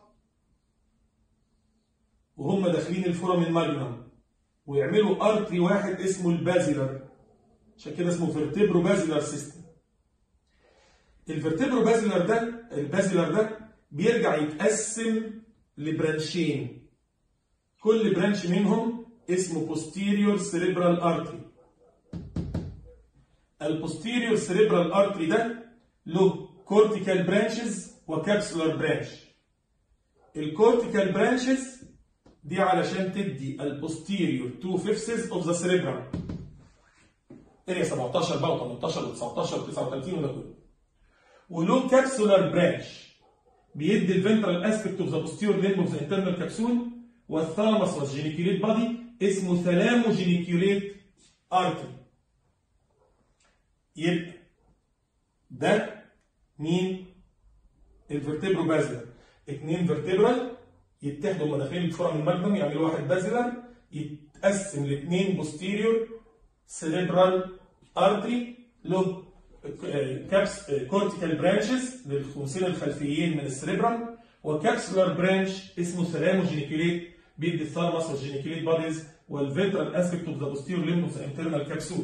وهم داخلين الفورامين ماجنم ويعملوا ارتري واحد اسمه البازيلر عشان كده اسمه فيرتبرو بازيلر سيستم الفيرتبرو بازيلر ده البازيلر ده بيرجع يتقسم لبرانشين كل برانش منهم اسمه posterior cerebral artery البوستيريور cerebral artery ده له cortical branches وكابسولار برانش الكورتيكال برانشز دي علشان تدي البوستيريور تو فيفسز اوف ذا سيريبرام اريا 17 بقى و18 و19 و39 وده كله وله كابسولار برانش بيدي الفنترال اسبكت اوف ذا بوستيريور ليم اوف ذا انترنال كابسول والثالاموس والجينيكيوليت بادي اسمه ثلاموجينيكيوليت ارتري يبقى ده مين الفرتبرو بازلر اتنين فرتبرال يتحدوا هما داخلين الفورم الماجنوم يعملوا واحد بازلر يتقسم لاثنين بوستيريور سيريبرال ارتري له كابس كورتيكال برانشز للخمسين الخلفيين من السريبرال وكابسولار برانش اسمه ثلاموجينيكوليت بيدي الثالموس والجينيكوليت بوديز والفيترال اسبكت اوف ذا بوستيريور ليمبوس انترنال كابسول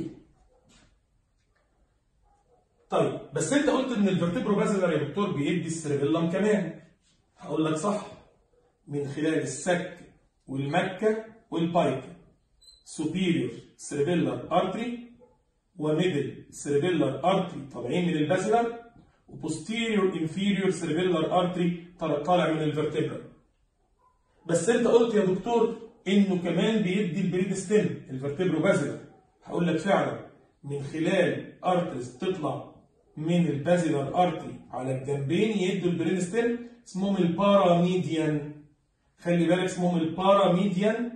طيب بس انت قلت ان الفرتبرو بازلر يا دكتور بيدي السريبيلم كمان هقول لك صح من خلال السك والمكه والبايكا superior cerebellar artery وميدل cerebellar artery طالعين من البازلر وبوستيريور inferior cerebellar artery طالع من الفرتبرا بس انت قلت يا دكتور انه كمان بيدي البريد ستيم الفرتبرو بازلر هقول لك فعلا من خلال ارترز تطلع من البازلر ارتري على الجنبين يدوا البرين ستيم اسمهم الباراميديان خلي بالك اسمهم الباراميديان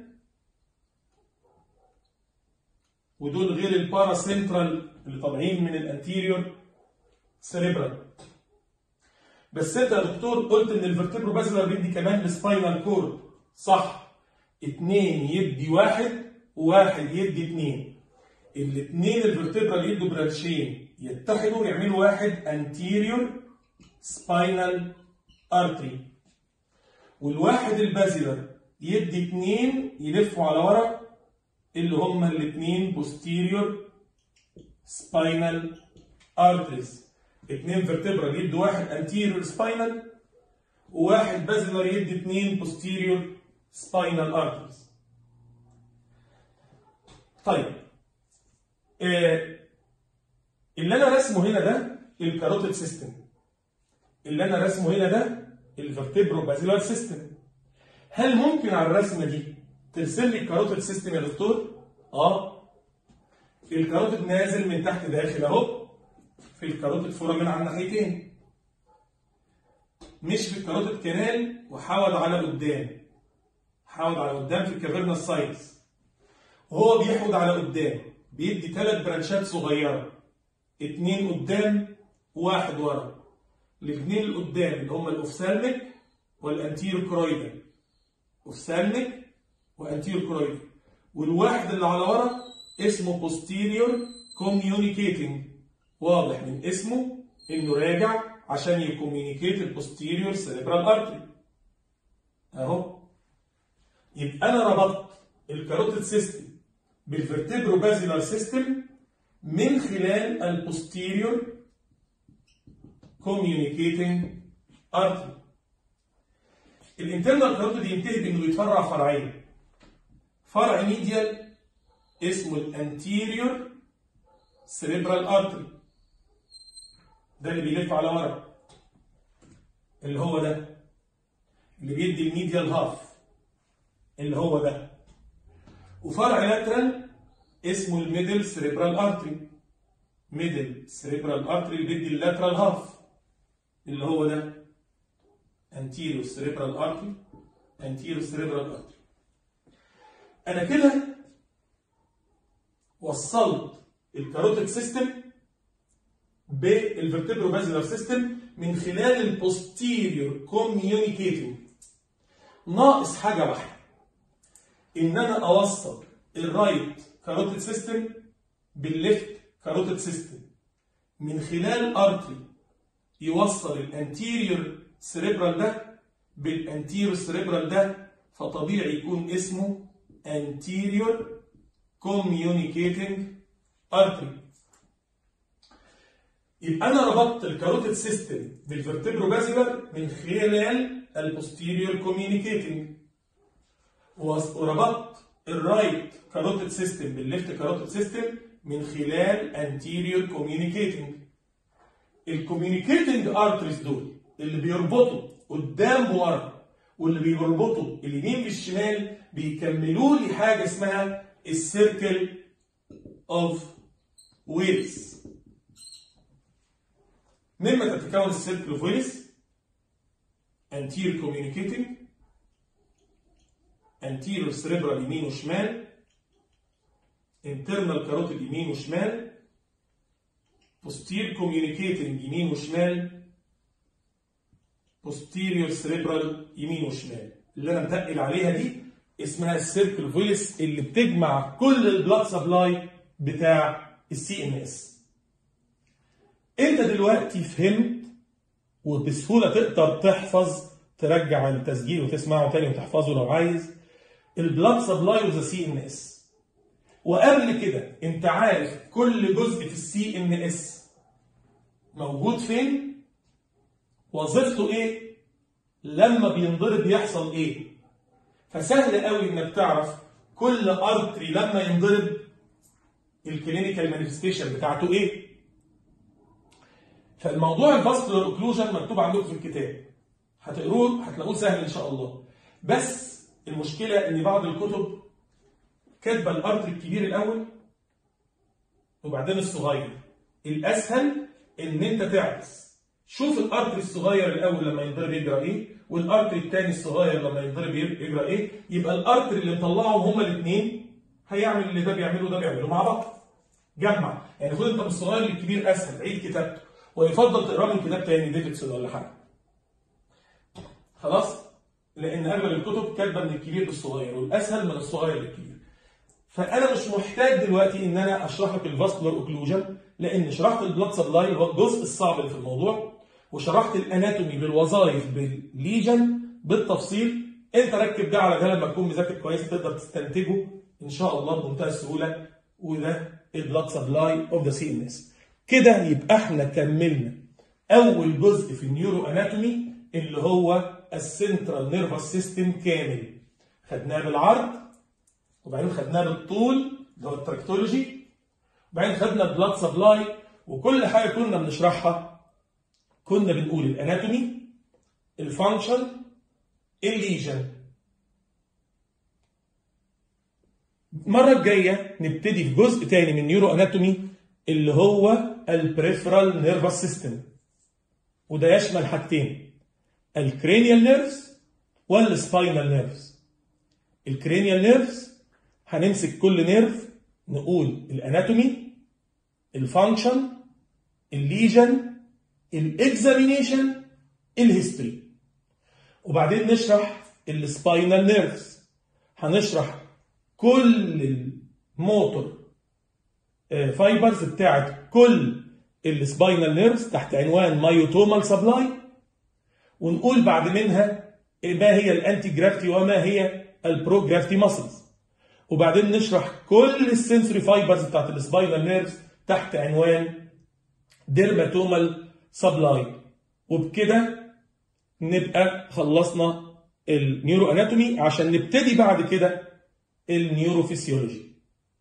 ودول غير البارا سنترال اللي طالعين من الانتيريور سيريبرال بس انت يا دكتور قلت ان الفرتبرو بازلر بيدي كمان السباينال كورد صح اتنين يدي واحد وواحد يدي اتنين الاتنين الفرتبرال يدوا برانشين يتحدوا يعملوا واحد انتيريور سباينال ارتري والواحد البازلر يدي اتنين يلفوا على ورا اللي هما الاثنين posterior spinal arteries اتنين vertebral يدوا واحد anterior spinal وواحد بازلر يدي اتنين posterior spinal arteries طيب آه اللي انا رسمه هنا ده الكاروتيد سيستم اللي انا رسمه هنا ده الفرتبرو بازيلار سيستم هل ممكن على الرسمه دي ترسم لي الكاروتيد سيستم يا دكتور؟ اه الكاروتيد نازل من تحت داخل اهو في الكاروتيد فورامين على الناحيتين مش في الكاروتيد كانال وحاول على قدام حاول على قدام في الكافيرنا سايتس وهو بيحود على قدام بيدي ثلاث برانشات صغيره اتنين قدام وواحد ورا الاثنين اللي قدام اللي هم الاوفسالميك والانتيرو كرويدال اوفسالميك وانتيرو كرويدال والواحد اللي على ورا اسمه posterior communicating واضح من اسمه انه راجع عشان يكوميونيكيت البوستيريور سيريبرال ارتري اهو يبقى انا ربطت الكاروتيد سيستم بالفرتبرو بازيلار سيستم من خلال البوستيريور communicating artery الانترنال كاروتيد ينتهي بانه يتفرع فرعين فرع ميديال اسمه الانتيريور سيريبرال ارتري ده اللي بيلف على ورا اللي هو ده اللي بيدي الميديال هاف اللي هو ده وفرع لاترال اسمه الميدل سيريبرال ارتري ميدل سيريبرال ارتري اللي بيدي اللاترال هاف اللي هو ده anterior cerebral artery anterior cerebral artery انا كده وصلت الكاروتيد سيستم بالفرتبرو بازلر سيستم من خلال البوستيريور كوميونيكيتنج ناقص حاجه واحده ان انا اوصل الرايت كاروتيد سيستم بالليفت كاروتيد سيستم من خلال ارتري يوصل الانتيريور سيريبرال ده بالانتيريور سيريبرال ده فطبيعي يكون اسمه anterior communicating artery يبقى انا ربطت الكاروتيد سيستم بالفرتبرو بازيلر من خلال البوستيريور كوميونيكيتنج وربطت الرايت كاروتيد سيستم بالليفت كاروتيد سيستم من خلال anterior communicating الكوميونيكيتنج ارتريز دول اللي بيربطوا قدام وورا واللي بيربطوا اليمين بالشمال بيكملوا لي حاجه اسمها السيركل اوف ويلز مما تتكون السيركل اوف ويلز anterior communicating anterior cerebral يمين وشمال internal carotid يمين وشمال posterior communicating يمين وشمال posterior cerebral يمين وشمال اللي انا متقل عليها دي اسمها السيركل فويس اللي بتجمع كل البلاد سبلاي بتاع السي ان اس انت دلوقتي فهمت وبسهوله تقدر تحفظ ترجع التسجيل وتسمعه تاني وتحفظه لو عايز البلاد سبلاي وذا سي ان اس وقبل كده انت عارف كل جزء في السي ان اس موجود فين وظيفته ايه لما بينضرب يحصل ايه فسهل قوي انك تعرف كل ارتري لما ينضرب الكلينيكال مانيفستيشن بتاعته ايه فالموضوع الفاسكولار اوكلوجن مكتوب عندكم في الكتاب هتقروه هتلاقوه سهل ان شاء الله بس المشكله ان بعض الكتب كاتبه الارتري الكبير الاول وبعدين الصغير الاسهل ان انت تعكس شوف الارتري الصغير الاول لما ينضرب يجرى ايه والارتري الثاني الصغير لما ينضرب يجرى ايه يبقى الارتري اللي مطلعهم هما الاثنين هيعمل اللي ده بيعمله ده بيعمله مع بعض جمع يعني خد انت من الصغير للكبير اسهل عيد كتابته ويفضل تقراه من كتاب تاني ديفيدسون ولا حاجه خلاص لان اغلب الكتب كاتبه من الكبير للصغير والاسهل من الصغير للكبير فانا مش محتاج دلوقتي ان انا اشرح لك الفاسكولار اوكلوجن لان شرحت البلاد سبلاي اللي هو الجزء الصعب اللي في الموضوع وشرحت الاناتومي بالوظائف بالليجن بالتفصيل انت ركب ده على ده لما تكون مذاكر كويس تقدر تستنتجه ان شاء الله بمنتهى السهوله وده البلاد سبلاي اوف ذا سي ان اس كده يبقى احنا كملنا اول جزء في النيورو اناتومي اللي هو السنترال نيرفس سيستم كامل خدناه بالعرض وبعدين خدناه بالطول اللي هو التراكتولوجي وبعدين خدنا البلاد سبلاي وكل حاجه كنا بنشرحها كنا بنقول الاناتومي الفانكشن الليجن المره الجايه نبتدي في جزء تاني من نيورو اناتومي اللي هو البريفرال نيرفس سيستم وده يشمل حاجتين الكرينيال نيرفز والسباينال نيرفز الكرينيال نيرفز هنمسك كل نيرف نقول الاناتومي الفانكشن الليجن الاكزامينيشن الهيستوري وبعدين نشرح السباينال نيرفز هنشرح كل الموتور فايبرز بتاعت كل السباينال نيرفز تحت عنوان مايوتومال سبلاي ونقول بعد منها ما هي الانتي جرافتي وما هي البرو جرافتي ماسلز وبعدين نشرح كل السنسوري فايبرز بتاعت السباينال نيرفز تحت عنوان ديرماتومال سبلاي وبكده نبقى خلصنا النيورو اناتومي عشان نبتدي بعد كده النيوروفيسيولوجي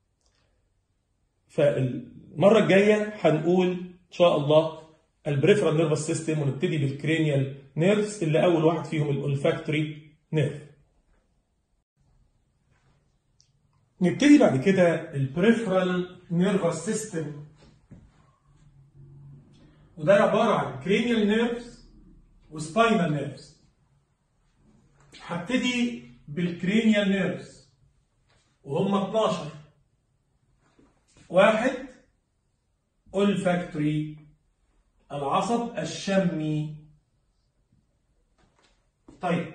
فالمره الجايه هنقول ان شاء الله البريفرال نيرفس سيستم ونبتدي بالكرينيال نيرفز اللي اول واحد فيهم الاولفاكتوري نيرف نبتدي بعد كده البريفرال نيرفس سيستم وده عباره عن كرينيال نيرفز وسباينال نيرفز هبتدي بالكرينيال نيرفز وهم 12 واحد olfactory العصب الشمي طيب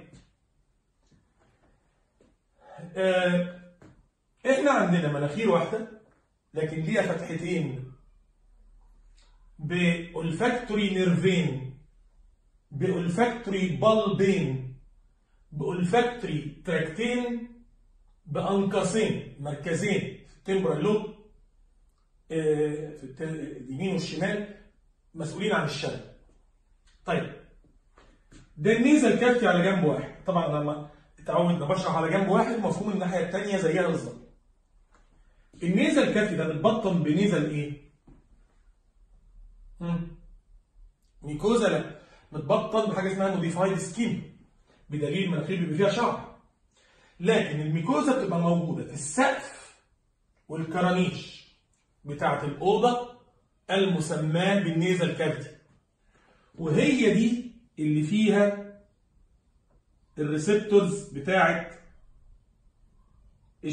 آه احنا عندنا مناخير واحده لكن ليها فتحتين بأولفاكتوري نيرفين بأولفاكتوري بالبين بأولفاكتوري تراكتين بأنقاصين مركزين في التمبرال لوب في اليمين والشمال مسؤولين عن الشم طيب ده النيزل كافي على جنب واحد طبعا لما اتعودنا بشرح على جنب واحد مفهوم الناحيه الثانيه زيها بالظبط النيزل كافي ده متبطن بنيزل ايه؟ مم. ميكوزا لا متبطن بحاجه اسمها موديفايد سكين بدليل مناخير بيبقى فيها شعر لكن الميكوزا بتبقى موجوده في السقف والكرانيش بتاعت الأوضة المسماة بالنيزل كافيتي وهي دي اللي فيها الريسبتورز بتاعت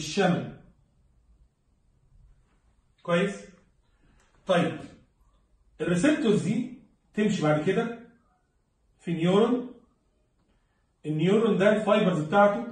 الشم كويس طيب الريسبتورز دي تمشي بعد كده في نيورون النيورون ده الفايبرز بتاعته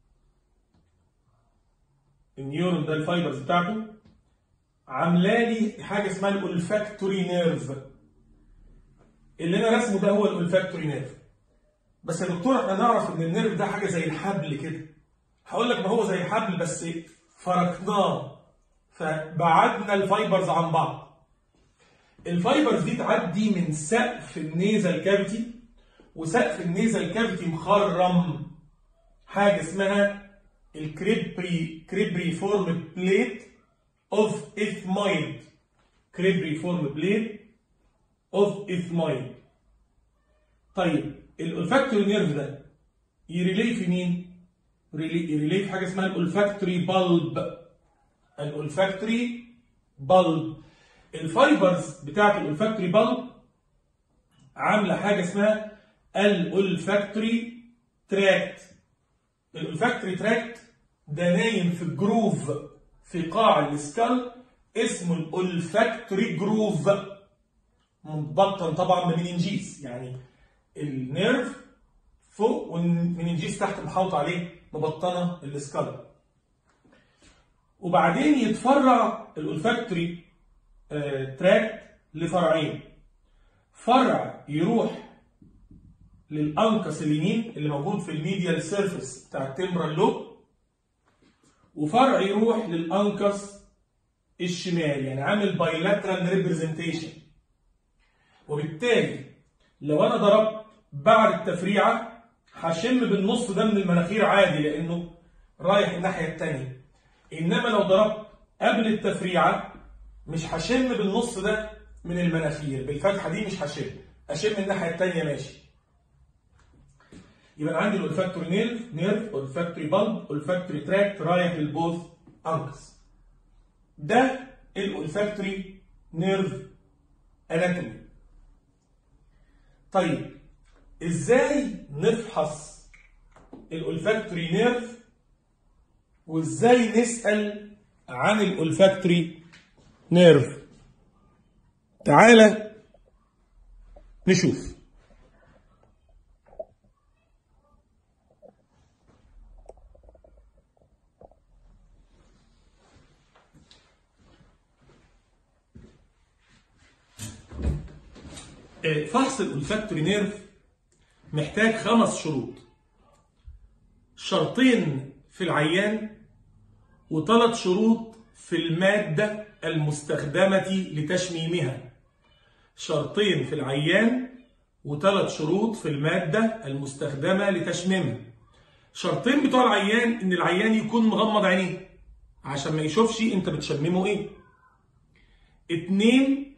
النيورون ده الفايبرز بتاعته عامله لي حاجه اسمها الاولفاكتوري نيرف اللي انا رسمه ده هو الاولفاكتوري نيرف بس يا دكتور احنا نعرف ان النيرف ده حاجه زي الحبل كده هقول لك ما هو زي الحبل بس فركناه فبعدنا الفايبرز عن بعض الفايبرز دي تعدي من سقف النيزل كافيتي وسقف النيزل كافيتي مخرم حاجه اسمها الكريبري كريبري فورم بليت اوف اثمايد كريبري فورم بليت اوف اثمايد طيب الالفاكتوري نيرف ده يريلي في مين؟ يريلي في حاجه اسمها الالفاكتوري بالب الالفاكتوري بالب الفايبرز بتاعت الالفاكتوري بالب عامله حاجه اسمها الالفاكتوري تراكت الالفاكتوري تراكت ده نايم في الجروف في قاع السكال اسمه الالفاكتوري جروف مبطن طبعا بمننجيس يعني النيرف فوق والمننجيس تحت محاوط عليه مبطنه السكال وبعدين يتفرع الالفاكتوري تراكت لفرعين فرع يروح للانكس اليمين اللي موجود في الميديال سيرفيس بتاع التمبرال لوب وفرع يروح للانكس الشمال يعني عامل بايلاترال ريبريزنتيشن وبالتالي لو انا ضربت بعد التفريعه هشم بالنص ده من المناخير عادي لانه رايح الناحيه الثانيه انما لو ضربت قبل التفريعه مش هشم بالنص ده من المناخير بالفتحه دي مش هشم اشم الناحيه الثانيه ماشي يبقى عندي الولفاكتوري نيرف نيرف اولفاكتوري بالب اولفاكتوري تراكت رايح للبوث انكس ده الاولفاكتوري نيرف اناتومي طيب ازاي نفحص الاولفاكتوري نيرف وازاي نسال عن الاولفاكتوري نيرف تعالى نشوف فحص الولفاكتوري نيرف محتاج خمس شروط شرطين في العيان وثلاث شروط في المادة المستخدمة لتشميمها شرطين في العيان وثلاث شروط في المادة المستخدمة لتشميمها شرطين بتوع العيان ان العيان يكون مغمض عينيه عشان ما يشوفش انت بتشممه ايه اتنين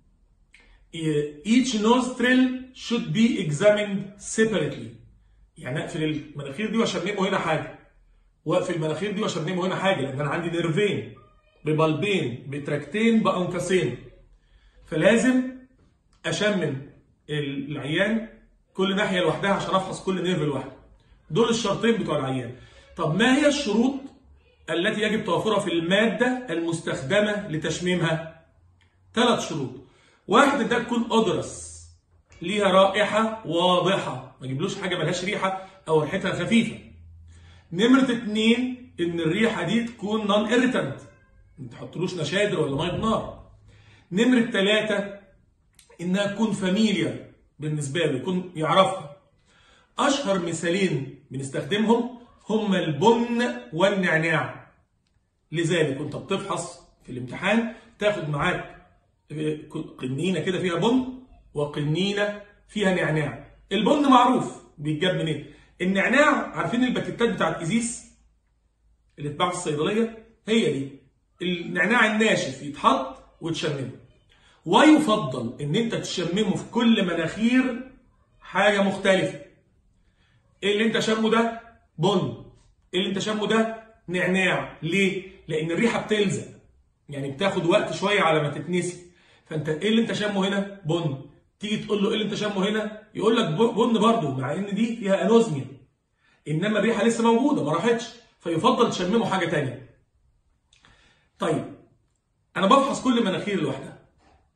each nostril should be examined separately يعني اقفل المناخير دي واشممه هنا حاجه واقفل المناخير دي واشممه هنا حاجه لان انا عندي نيرفين ببلبين بتراكتين بانكسين فلازم اشمم العيان كل ناحيه لوحدها عشان افحص كل نيرف لوحده دول الشرطين بتوع العيان طب ما هي الشروط التي يجب توفرها في الماده المستخدمه لتشميمها ثلاث شروط واحد ده تكون أدرس ليها رائحة واضحة ما جيبلوش حاجة ملهاش ريحة أو ريحتها خفيفة نمرة اتنين إن الريحة دي تكون نون إيريتنت ما تحطلوش نشادر ولا مية نار نمرة تلاتة إنها تكون فاميليا بالنسبة له يكون يعرفها أشهر مثالين بنستخدمهم هما البن والنعناع لذلك وانت بتفحص في الامتحان تاخد معاك قنينه كده فيها بن وقنينه فيها نعناع البن معروف بيتجاب منين النعناع عارفين الباكيتات بتاعت ايزيس اللي اتباع في الصيدليه هي دي النعناع الناشف يتحط وتشممه ويفضل ان انت تشممه في كل مناخير حاجه مختلفه ايه اللي انت شمه ده بن ايه اللي انت شمه ده نعناع ليه لان الريحه بتلزق يعني بتاخد وقت شويه على ما تتنسي فانت ايه اللي انت شامه هنا بن تيجي تقول له ايه اللي انت شامه هنا يقول لك بن برضه مع ان دي فيها انوزميا انما الريحه لسه موجوده ما راحتش فيفضل تشممه حاجه تانية طيب انا بفحص كل مناخير لوحدها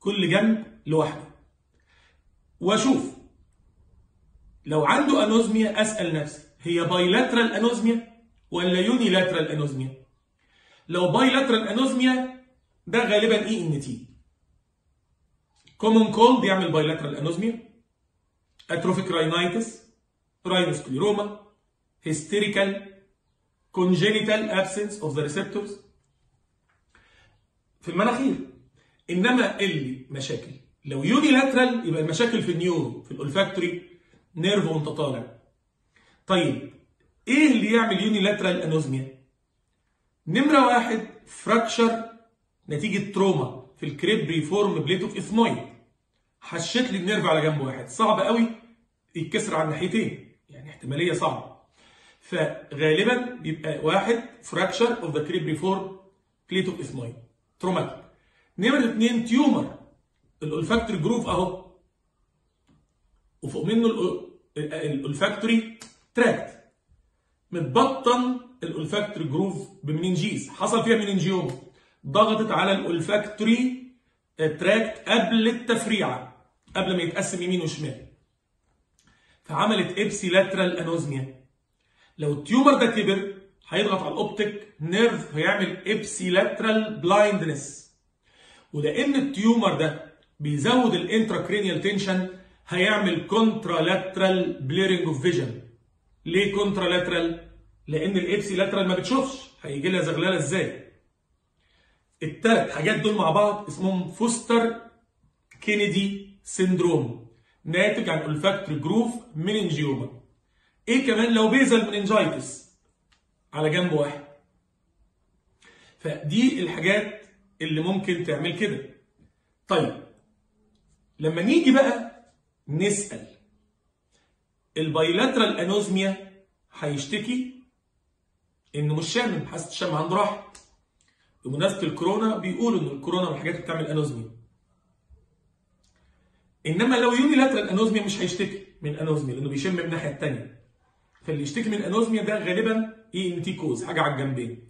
كل جنب لوحده واشوف لو عنده انوزميا اسال نفسي هي بايلاترال انوزميا ولا يونيلاترال انوزميا لو بايلاترال انوزميا ده غالبا اي ان تي كومون كولد يعمل بايلاترال انوزميا اتروفيك راينايتس راينوسكليروما هيستيريكال congenital absence of the receptors في المناخير انما اللي مشاكل لو يونيلاترال يبقى المشاكل في النيورو في الالفاكتوري نيرف وانت طالع طيب ايه اللي يعمل يونيلاترال انوزميا نمره واحد فراكشر نتيجه تروما في الكريب ريفورم بليت اوف اثمويد حشت لي النيرف على جنب واحد صعب قوي يتكسر على الناحيتين يعني احتماليه صعبه فغالبا بيبقى واحد فراكشر اوف ذا كريب ريفورم بليت اوف اثمويد تروماتيك نمره اثنين تيومر الالفاكتوري جروف اهو وفوق منه الالفاكتوري تراكت متبطن الالفاكتوري جروف بمننجيز حصل فيها مننجيوم ضغطت على الالفاكتوري تراكت قبل التفريعه قبل ما يتقسم يمين وشمال فعملت ابسي لاترال انوزميا لو التيومر ده كبر هيضغط على الاوبتيك نيرف هيعمل ابسي لاترال بلايندنس ولان التيومر ده بيزود الانتراكرينيال تنشن هيعمل كونترالاترال بليرنج اوف فيجن ليه كونترالاترال لان الابسي لاترال ما بتشوفش هيجي لها زغلله ازاي الثلاث حاجات دول مع بعض اسمهم فوستر كينيدي سيندروم ناتج عن الفاكتوري جروف مننجيوما ايه كمان لو بيزل مننجايتس على جنب واحد فدي الحاجات اللي ممكن تعمل كده طيب لما نيجي بقى نسأل البايلاترال انوزميا هيشتكي انه مش شامم حاسه الشم عنده راحه بمناسبه الكورونا بيقولوا ان الكورونا من الحاجات اللي بتعمل انوزميا انما لو يونيلاترال انوزميا مش هيشتكي من انوزميا لانه بيشم من الناحيه الثانيه فاللي يشتكي من انوزميا ده غالبا اي ان تي كوز حاجه على الجنبين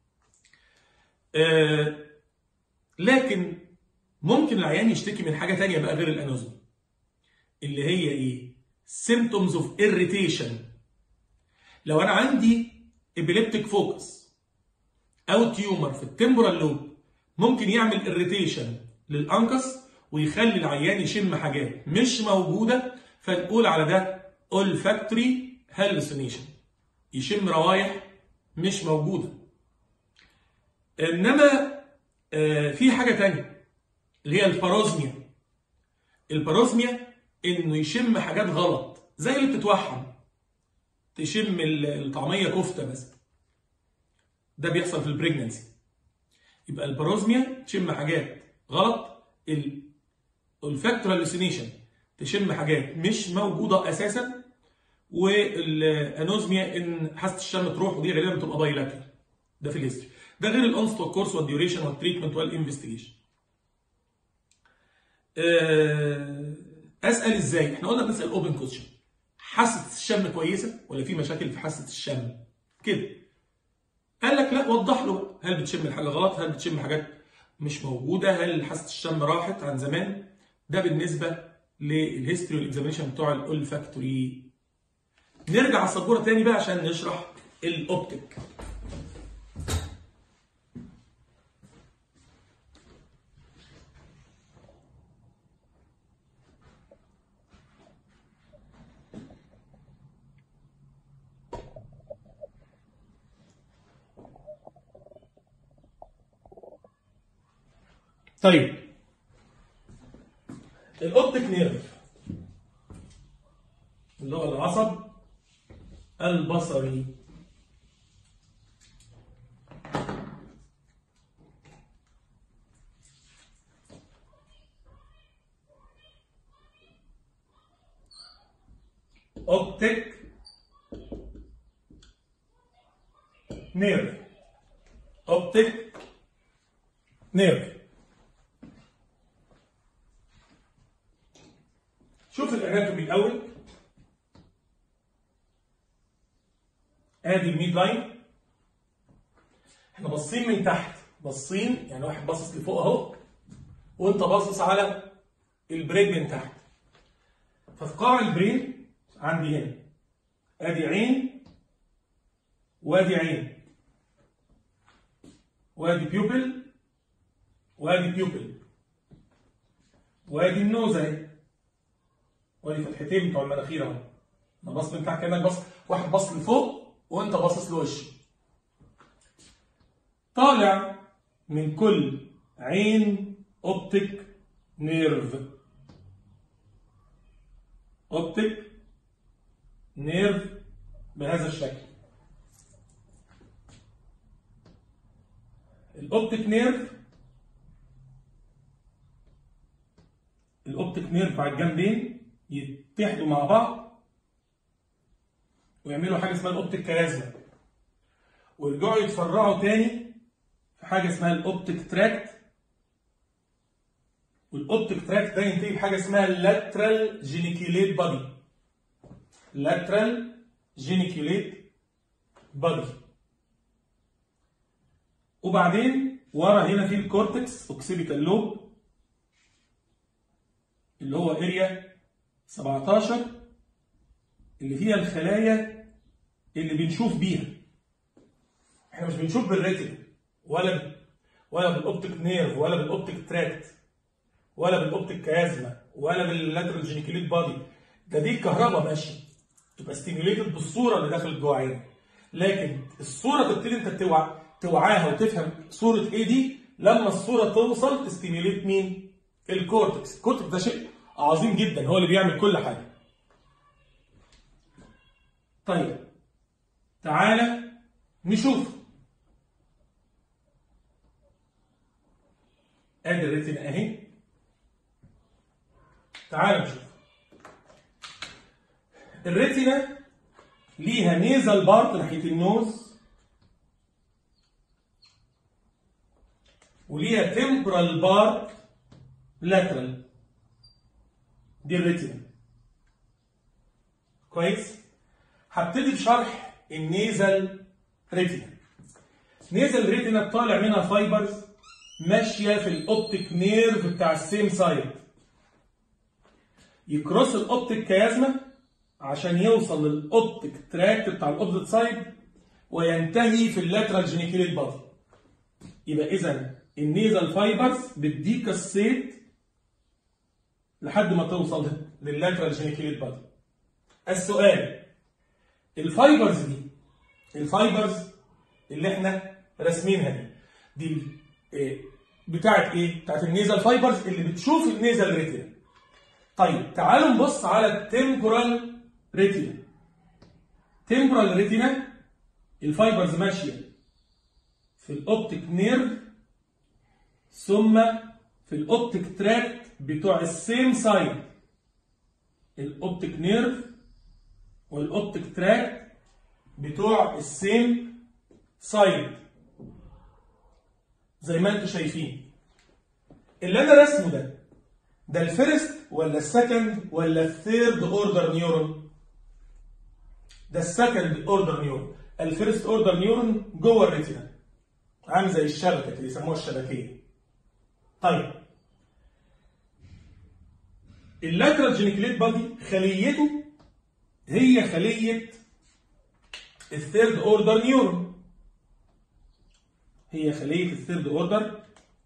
آه لكن ممكن العيان يشتكي من حاجه ثانيه بقى غير الانوزميا اللي هي ايه symptoms of irritation لو انا عندي epileptic focus او تيومر في التمبورال لوب ممكن يعمل irritation للانكس ويخلي العيان يشم حاجات مش موجوده فنقول على ده olfactory hallucination يشم روايح مش موجوده انما آه في حاجه تانية اللي هي الباروزميا الباروزميا انه يشم حاجات غلط زي اللي بتتوحم تشم الطعميه كفته مثلا ده بيحصل في البريجننسي يبقى الباروزميا تشم حاجات غلط الفاكتور هالوسينيشن تشم حاجات مش موجوده اساسا والانوزميا ان حاسه الشم تروح ودي غالبا بتبقى بايلاترال ده في الهيستوري ده غير الانست والكورس والديوريشن والتريتمنت والانفستيجيشن اسال ازاي احنا قلنا بنسال اوبن كويشن حاسه الشم كويسه ولا في مشاكل في حاسه الشم كده قال لك لا وضح له هل بتشم الحاجه غلط هل بتشم حاجات مش موجوده هل حاسه الشم راحت عن زمان ده بالنسبه للهيستوري والاكزامينشن بتوع الاولفاكتوري نرجع على السبوره تاني بقى عشان نشرح الاوبتيك طيب الاوبتيك نيرف اللي هو العصب البصري اوبتيك نيرف اوبتيك نيرف شوف الاناتومي الاول ادي الميد لاين احنا باصين من تحت باصين يعني واحد باصص لفوق اهو وانت باصص على البرين من تحت ففي قاع البرين عندي هنا ادي عين وادي عين وادي بيوبل وادي بيوبل وادي النوز اهي وادي فتحتين بتوع المناخير اهو انا باصص من تحت كانك باصص واحد باصص لفوق وانت باصص لوشه طالع من كل عين اوبتيك نيرف اوبتيك نيرف بهذا الشكل الاوبتيك نيرف الاوبتيك نيرف على الجنبين يتحدوا مع بعض ويعملوا حاجه اسمها الاوبتيك كيازما ويرجعوا يتفرعوا تاني في حاجه اسمها الاوبتيك تراكت والاوبتيك تراكت ده ينتهي بحاجه اسمها اللاترال جينيكيوليت بادي لاترال جينيكيوليت بادي وبعدين ورا هنا في الكورتكس اوكسيبيتال لوب اللي هو اريا 17 اللي فيها الخلايا اللي بنشوف بيها احنا مش بنشوف بالريتنا ولا ب... ولا بالاوبتيك نيرف ولا بالاوبتيك تراكت ولا بالاوبتيك كيازما ولا باللاترال جينيكوليت بادي ده دي الكهرباء ماشيه تبقى ستيميوليتد بالصوره اللي داخل جوه عينك لكن الصوره تبتدي انت توع... توعاها وتفهم صوره ايه دي لما الصوره توصل تستيميوليت مين؟ الكورتكس الكورتكس ده شيء عظيم جدا هو اللي بيعمل كل حاجه طيب تعالى نشوف ادي الريتنا اهي تعالى نشوف الريتنا ليها نيزل بارت ناحيه النوز وليها تمبرال بارت لاترال دي الريتنا كويس هبتدي بشرح النيزل ريتنا نيزل ريتنا طالع منها فايبرز ماشيه في الاوبتيك نيرف بتاع السيم سايد يكروس الاوبتيك كيازما عشان يوصل للاوبتيك تراكت بتاع الاوبزيت سايد وينتهي في اللاترال جينيكوليت بادي يبقى اذا النيزل فايبرز بتديك السيت لحد ما توصل لللاترال جينيكوليت بادي السؤال الفايبرز دي الفايبرز اللي احنا راسمينها دي دي إيه بتاعت ايه؟ بتاعت النيزل فايبرز اللي بتشوف النيزل ريتنا. طيب تعالوا نبص على التمبورال ريتنا. تمبورال ريتنا الفايبرز ماشيه في الاوبتيك نيرف ثم في الاوبتيك تراكت بتوع السيم سايد الاوبتيك نيرف والاوبتيك تراكت بتوع السيم سايد زي ما انتم شايفين اللي انا رسمه ده ده الفيرست ولا السكند ولا الثيرد اوردر نيورون ده السكند اوردر نيورون الفيرست اوردر نيورون جوه الريتنا عامل زي الشبكه اللي يسموها الشبكيه طيب اللاترال جينيكليت بادي خليته هي خليه الثيرد اوردر نيورون هي خليه الثيرد اوردر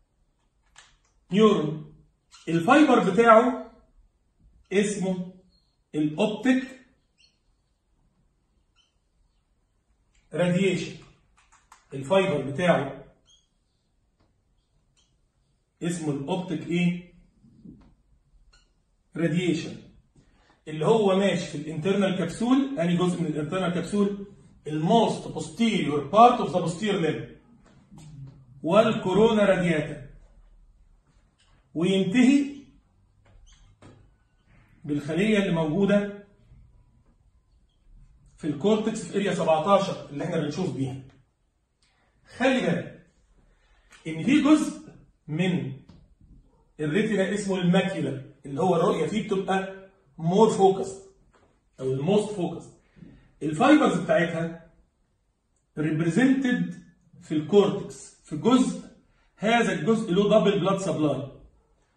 نيورون الفايبر بتاعه اسمه الاوبتيك راديشن الفايبر بتاعه اسمه الاوبتيك ايه راديشن اللي هو ماشي في الانترنال كبسول اني جزء من الانترنال كبسول الموست posterior بارت اوف ذا posterior limb والكورونا رادياتا وينتهي بالخليه اللي موجوده في الكورتكس في اريا 17 اللي احنا بنشوف بيها خلي بالك ان في جزء من الريتنا اسمه الماكيولا اللي هو الرؤيه فيه بتبقى مور فوكس او الموست فوكس الفايبرز بتاعتها ريبريزنتد في الكورتكس في جزء هذا الجزء له دبل بلاد سبلاي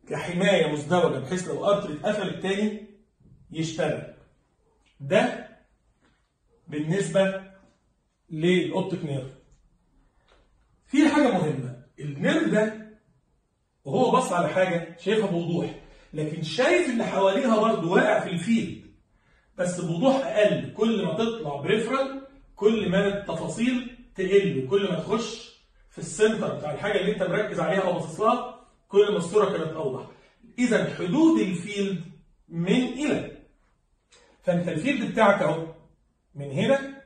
كحمايه مزدوجه بحيث لو ارتري اتقفل التاني يشتغل ده بالنسبه للاوبتيك نيرف في حاجه مهمه النيرف ده وهو بص على حاجه شايفها بوضوح لكن شايف اللي حواليها برضه واقع في الفيلد بس بوضوح اقل كل ما تطلع بريفرال كل ما التفاصيل تقل وكل ما تخش في السنتر بتاع الحاجه اللي انت مركز عليها او باصص لها كل ما الصوره كانت اوضح اذا حدود الفيلد من الى فانت الفيلد بتاعك اهو من هنا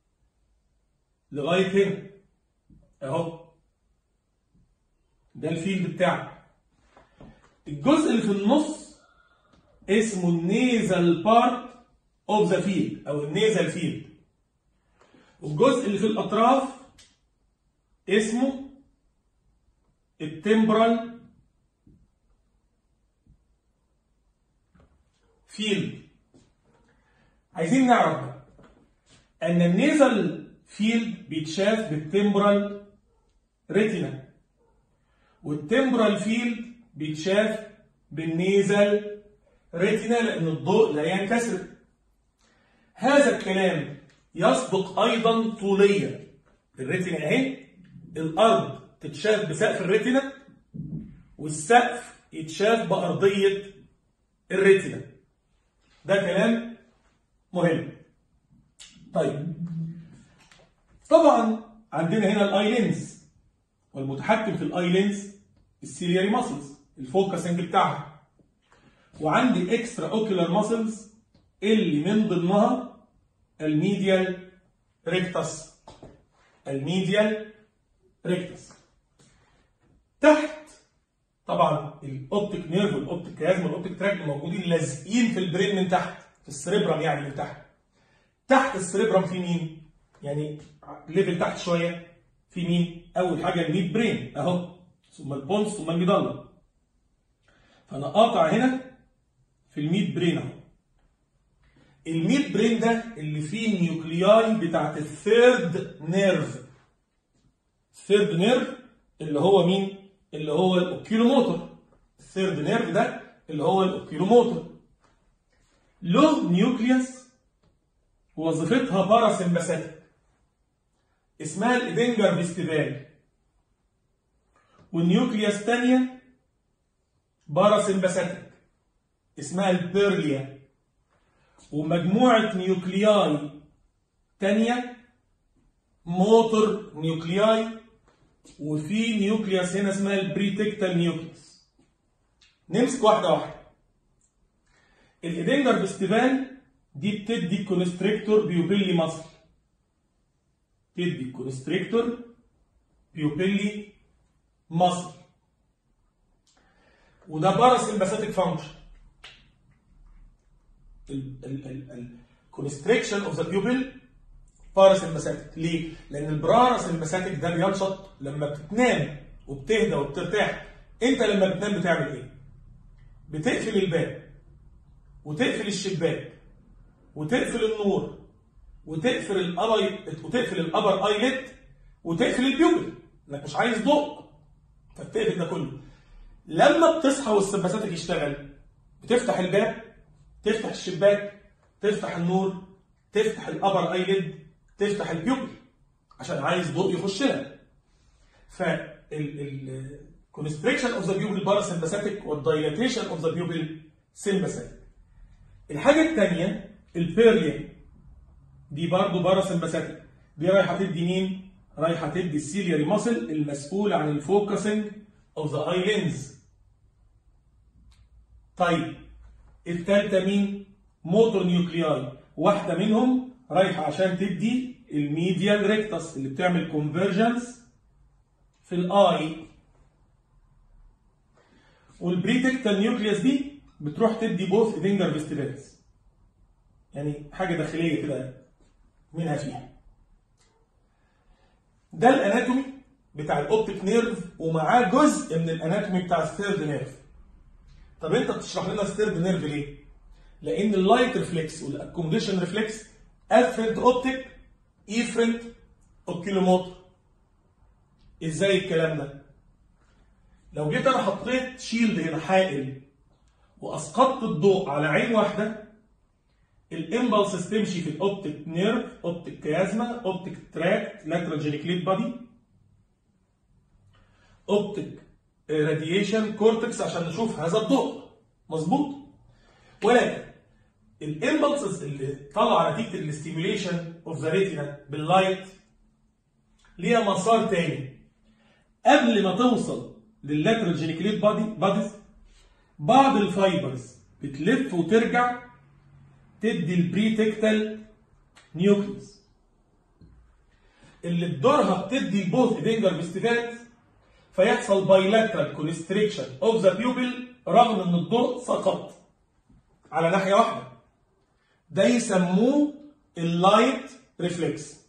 لغايه هنا اهو ده الفيلد بتاعك الجزء اللي في النص اسمه النيزل بارت اوف ذا فيلد او النيزل فيلد والجزء اللي في الاطراف اسمه التمبرال فيلد عايزين نعرف بقى ان النيزل فيلد بيتشاف بالتمبرال ريتينا والتمبرال فيلد بيتشاف بالنيزل ريتينا لان الضوء لا ينكسر هذا الكلام يصدق ايضا طوليا الريتينا اهي الارض تتشاف بسقف الريتينا والسقف يتشاف بارضيه الريتينا ده كلام مهم طيب طبعا عندنا هنا الاي لينز والمتحكم في الاي لينز السيلياري ماسلز الفوكسنج بتاعها وعندي اكسترا اوكيولار ماسلز اللي من ضمنها الميديال ريكتس الميديال ريكتس تحت طبعا الاوبتيك نيرف والاوبتيك كيازم والاوبتيك تراك موجودين لازقين في البرين من تحت في السريبرم يعني من تحت تحت السريبرم في مين؟ يعني ليفل تحت شويه في مين؟ اول حاجه الميد برين اهو ثم البونس ثم الميدالا فانا قاطع هنا في الميد برين اهو الميد برين ده اللي فيه النيوكلياي بتاعت الثيرد نيرف الثيرد نيرف اللي هو مين؟ اللي هو الاوكيلوموتور الثيرد نيرف ده اللي هو الاوكيلوموتور له نيوكليوس وظيفتها باراسمباثيك اسمها الايدنجر فيستيفال والنيوكليوس ثانيه باراسمباثيك اسمها البيرليا ومجموعه نيوكلياي ثانيه موتور نيوكلياي وفي نيوكليوس هنا اسمها البريتكتال نيوكليوس نمسك واحده واحده الايدنجر فيستيفال دي بتدي كونستريكتور بيوبيلي مصل تدي كونستريكتور بيوبيلي مصل وده باراسمباثيك فانكشن الكونستريكشن اوف ذا بيوبل باراسمباثيك ليه؟ لان الباراسمباثيك ده بينشط لما بتنام وبتهدى وبترتاح انت لما بتنام بتعمل ايه؟ بتقفل الباب وتقفل الشباك وتقفل النور وتقفل الابر وتقفل الابر ايلت وتقفل البيوبل انك مش عايز ضوء فبتقفل ده كله لما بتصحى والسمباثيك يشتغل بتفتح الباب تفتح الشباك تفتح النور تفتح الابر ايلد تفتح البيوبل عشان عايز ضوء يخش لها فالكونستريكشن اوف ذا بيوبل باراسمباثيك والدايلاتيشن اوف ذا بيوبل سمباثيك الحاجه الثانيه البيرليا دي برضه باراسمباثيك دي رايحه تدي مين؟ رايحه تدي السيلياري ماسل المسؤول عن الفوكسنج اوف ذا اي لينز طيب الثالثه مين؟ موتور نيوكلياي واحده منهم رايحه عشان تدي الميديال ريكتس اللي بتعمل كونفرجنس في الاي والبريتكتال نيوكليوس دي بتروح تدي بوث ايدنجر فيستيفالز يعني حاجه داخليه كده منها فيها ده الاناتومي بتاع الاوبتيك نيرف ومعاه جزء من الاناتومي بتاع الثيرد نيرف طب انت بتشرح لنا الثيرد نيرف ليه؟ لان اللايت ريفلكس والاكوموديشن ريفلكس افرنت اوبتيك ايفرنت اوكيلوموتر ازاي الكلام ده؟ لو جيت انا حطيت شيلد هنا حائل واسقطت الضوء على عين واحده الامبلسز تمشي في الاوبتيك نيرف اوبتيك كيازما اوبتيك تراكت لاترال جينيكليت بادي اوبتيك راديشن كورتكس عشان نشوف هذا الضوء مظبوط ولكن الامبلسز اللي طالعه نتيجه الاستيميوليشن اوف ذا ريتينا باللايت ليها مسار تاني قبل ما توصل لللاترال جينيكليت بادي باديز بعض الفايبرز بتلف وترجع تدي البريتكتال نيوكليوس اللي بدورها بتدي البوث فينجر فيستيفالز فيحصل بايلاترال كونستريكشن اوف ذا بيوبل رغم ان الضوء سقط على ناحيه واحده ده يسموه اللايت ريفلكس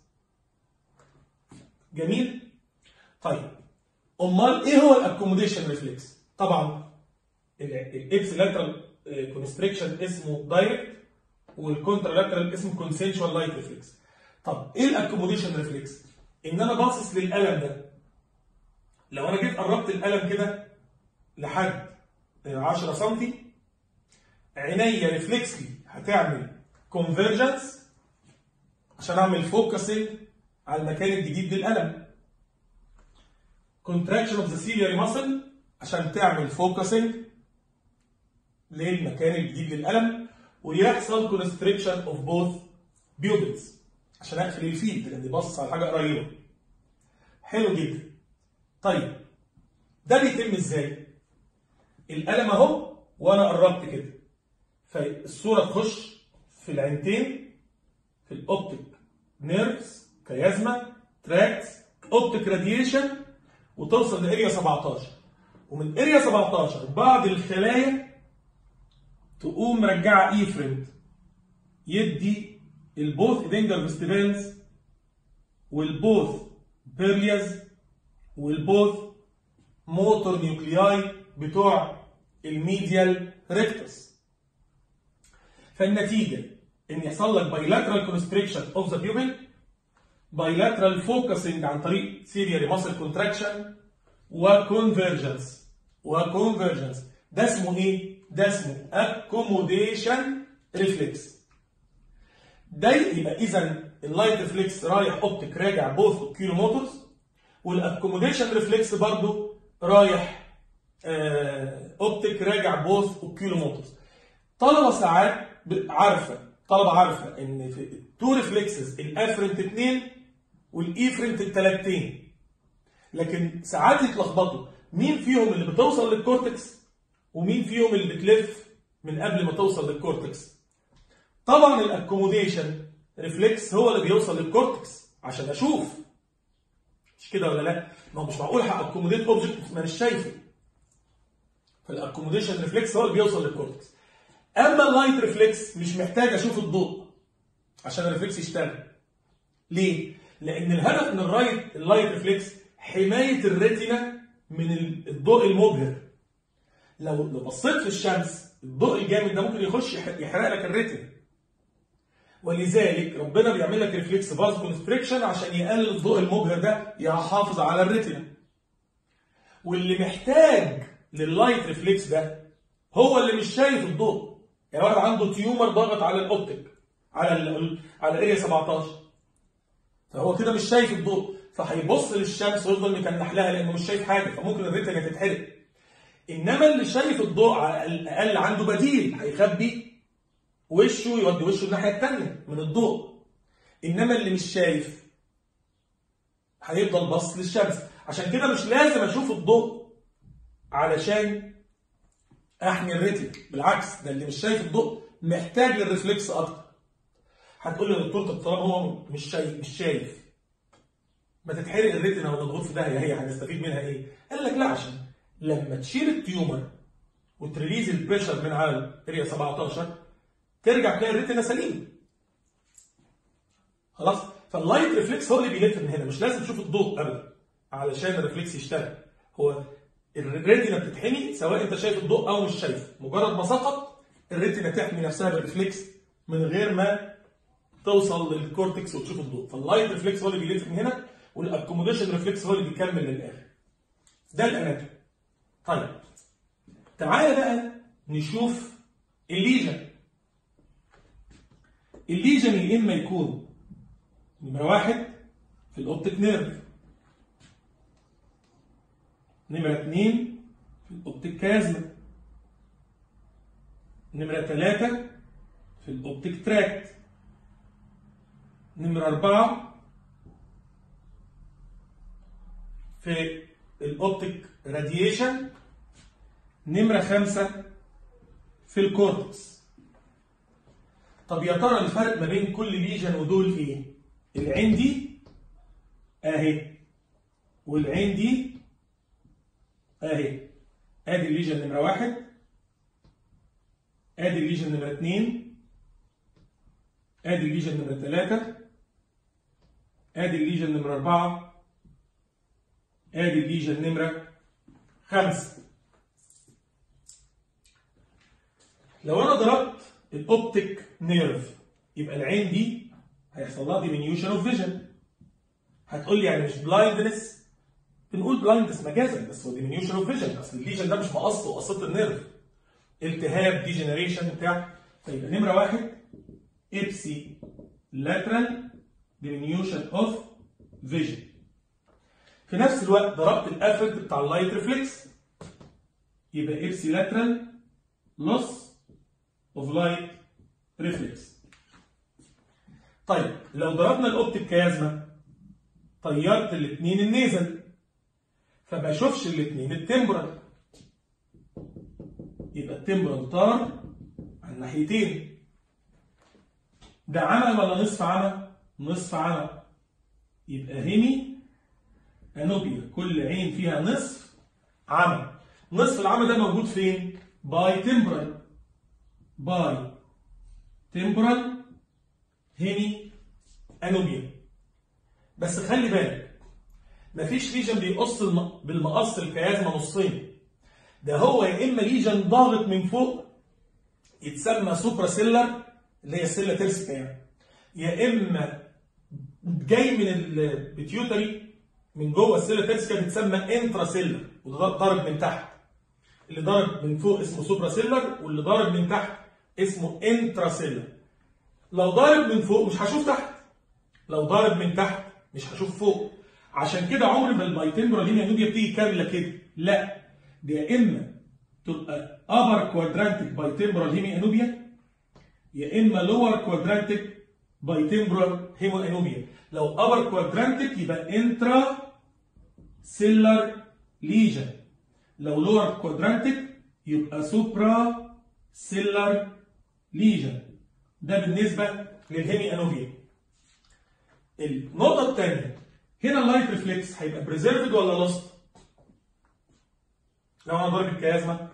جميل طيب امال ايه هو الاكوموديشن ريفلكس طبعا الاكس لاترال كونستريكشن اسمه دايركت والكونترا لاترال اسمه كونسنشوال لايت ريفلكس طب ايه الاكوموديشن ريفلكس ان انا باصص للقلم ده لو انا جيت قربت القلم كده لحد 10 سم عينيا ريفلكسلي هتعمل كونفرجنس عشان اعمل فوكسنج على المكان الجديد للقلم contraction of the ciliary muscle عشان تعمل فوكسنج للمكان الجديد للقلم ويحصل constriction of both pupils عشان اقفل الفيلد لاني باصص على حاجه قريبه حلو جدا طيب ده بيتم ازاي القلم اهو وانا قربت كده فالصوره تخش في العينتين في الاوبتيك نيرفز كيازما تراكس اوبتيك راديشن وتوصل لاريا 17 ومن اريا 17 بعض الخلايا تقوم مرجعه ايفرنت يدي البوث دينجر فيستيفالز والبوث بيرلياز والبوث موتور نيوكلياي بتوع الميديال ريكتس فالنتيجه ان يحصل لك بايلاترال كونستريكشن اوف ذا بيوبل بايلاترال فوكسنج عن طريق سيريالي ماسل كونتراكشن وكونفرجنس وكونفرجنس ده اسمه ايه؟ ده اسمه اكوموديشن ريفلكس ده يبقى اذا اللايت ريفلكس رايح اوبتيك راجع بوث كيلو موتورز والاكوموديشن ريفلكس برضو رايح اوبتيك راجع بوث كيلو موتورز طلبه ساعات عارفه طلبه عارفه ان في التو ريفلكسز الافرنت 2 والايفرنت التلاتين لكن ساعات يتلخبطوا مين فيهم اللي بتوصل للكورتكس ومين فيهم اللي بتلف من قبل ما توصل للكورتكس طبعا الاكوموديشن ريفلكس هو اللي بيوصل للكورتكس عشان اشوف مش كده ولا لا ما هو مش معقول هاكوموديت اوبجكت ما مش شايفه فالاكوموديشن ريفلكس هو اللي بيوصل للكورتكس اما اللايت ريفلكس مش محتاج اشوف الضوء عشان الريفلكس يشتغل ليه لان الهدف من الرايت اللايت ريفلكس حمايه الريتنا من الضوء المبهر لو لو بصيت في الشمس الضوء الجامد ده ممكن يخش يحرق لك الريتنا ولذلك ربنا بيعمل لك ريفلكس باز كونستريكشن عشان يقلل الضوء المبهر ده يحافظ على الريتنا واللي محتاج لللايت ريفلكس ده هو اللي مش شايف الضوء يعني واحد عنده تيومر ضاغط على الاوبتيك على ال على الاريا 17 فهو كده مش شايف الضوء فهيبص للشمس ويفضل مكنح لها لانه مش شايف حاجه فممكن الريتنا تتحرق انما اللي شايف الضوء على الاقل عنده بديل هيخبي وشه يودي وشه الناحيه الثانيه من الضوء انما اللي مش شايف هيفضل باص للشمس عشان كده مش لازم اشوف الضوء علشان احمي الريتنا بالعكس ده اللي مش شايف الضوء محتاج للريفلكس اكتر هتقول لي يا دكتور طب طالما هو مش شايف مش شايف ما تتحرق الريتنا وتضغط في داهيه هي هنستفيد منها ايه؟ قال لك لا عشان لما تشيل التيومر وتريليز البريشر من على الاريا 17 ترجع تلاقي الريتنا سليم خلاص فاللايت ريفلكس هو اللي بيلف من هنا مش لازم تشوف الضوء ابدا علشان الريفلكس يشتغل هو الريتنا بتتحمي سواء انت شايف الضوء او مش شايفه مجرد ما سقط الريتنا تحمي نفسها بالريفلكس من غير ما توصل للكورتكس وتشوف الضوء فاللايت ريفلكس هو اللي بيلف من هنا والاكوموديشن ريفلكس هو اللي بيكمل للاخر ده الاناتومي طيب تعالى بقى نشوف الليجن الليجن يا اما يكون نمره واحد في الاوبتيك نيرف نمره اثنين في الاوبتيك كازما نمره ثلاثه في الاوبتيك تراكت نمره اربعه في الاوبتيك راديشن نمرة خمسة في الكورتكس طب يا ترى الفرق ما بين كل ليجن ودول ايه؟ العين دي اهي والعين دي اهي ادي الليجن نمرة واحد ادي الليجن نمرة اتنين ادي الليجن نمرة تلاتة ادي الليجن نمرة اربعة ادي الليجن نمرة خمسة لو انا ضربت الاوبتيك نيرف يبقى العين دي هيحصل لها ديمينيوشن اوف فيجن هتقول لي يعني مش بلايندنس بنقول بلايندنس مجازا بس هو ديمينيوشن اوف فيجن اصل الليجن ده مش مقصه قصه النيرف التهاب ديجنريشن بتاع فيبقى نمره واحد ابسي لاترال ديمينيوشن اوف فيجن في نفس الوقت ضربت الافكت بتاع اللايت ريفلكس يبقى ابسي لاترال لوس اوف لايت ريفلكس طيب لو ضربنا الاوبتيك كيازما طيرت الاثنين النيزل فما اشوفش الاثنين التمبرال يبقى التمبرال طار على الناحيتين ده عمى ولا نصف عمى؟ نصف عمى يبقى هيمي انوبيا كل عين فيها نصف عمى نصف العمى ده موجود فين؟ باي تمبرال باي تمبرال هيمي انوبيا بس خلي بالك مفيش ليجن بيقص الم... بالمقص الكيازما نصين ده هو يا اما ليجن ضاغط من فوق يتسمى سوبرا سيلر اللي هي السيلا تيرسيكا يعني يا اما جاي من البيتيوتري من جوه السيلا تيرسيكا بتسمى انترا سيلر وده ضارب من تحت اللي ضارب من فوق اسمه سوبرا سيلر واللي ضارب من تحت اسمه انترا سيلر لو ضارب من فوق مش هشوف تحت لو ضارب من تحت مش هشوف فوق عشان كده عمر ما البايتمبرال هيميا نوبيا بتيجي كامله كده لا دي يا اما تبقى ابر كوادرانتك بايتمبرال هيميا انوبيا يا اما لور كوادرانتك بايتمبرال هيمو انوبيا لو ابر كوادرانتك يبقى انترا سيلر ليجن لو لور كوادرانتك يبقى سوبرا سيلر ليجن ده بالنسبه للهيمي انوفيا النقطه الثانيه هنا اللايت ريفلكس هيبقى بريزيرفد ولا لوست لو انا ضارب الكيازما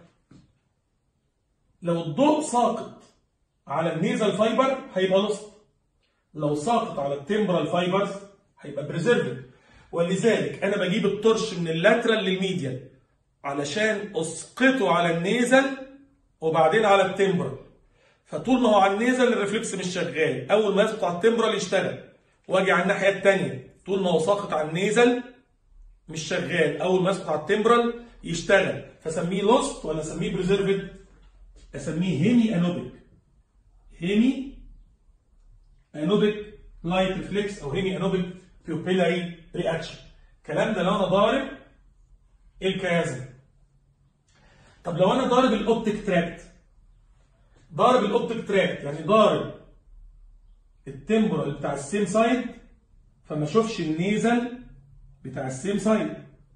لو الضوء ساقط على النيزل فايبر هيبقى لوست لو ساقط على التمبرال فايبرز هيبقى بريزيرفد ولذلك انا بجيب الطرش من اللاترال للميديال علشان اسقطه على النيزل وبعدين على التمبرال فطول ما هو على النيزل الريفلكس مش شغال اول ما يسقط على التمبرال يشتغل واجي على الناحيه الثانيه طول ما هو ساقط على النيزل مش شغال اول ما يسقط على التمبرال يشتغل فسميه لوست ولا اسميه بريزيرفد اسميه هيمي انوبيك هيمي انوبيك لايت ريفلكس او هيمي انوبيك بيوبيلاري رياكشن الكلام ده لو انا ضارب الكيازم طب لو انا ضارب الاوبتيك تراكت ضارب الاوبتيك تراكت يعني ضارب التمبرال بتاع السيم سايد فما اشوفش النيزل بتاع السيم سايد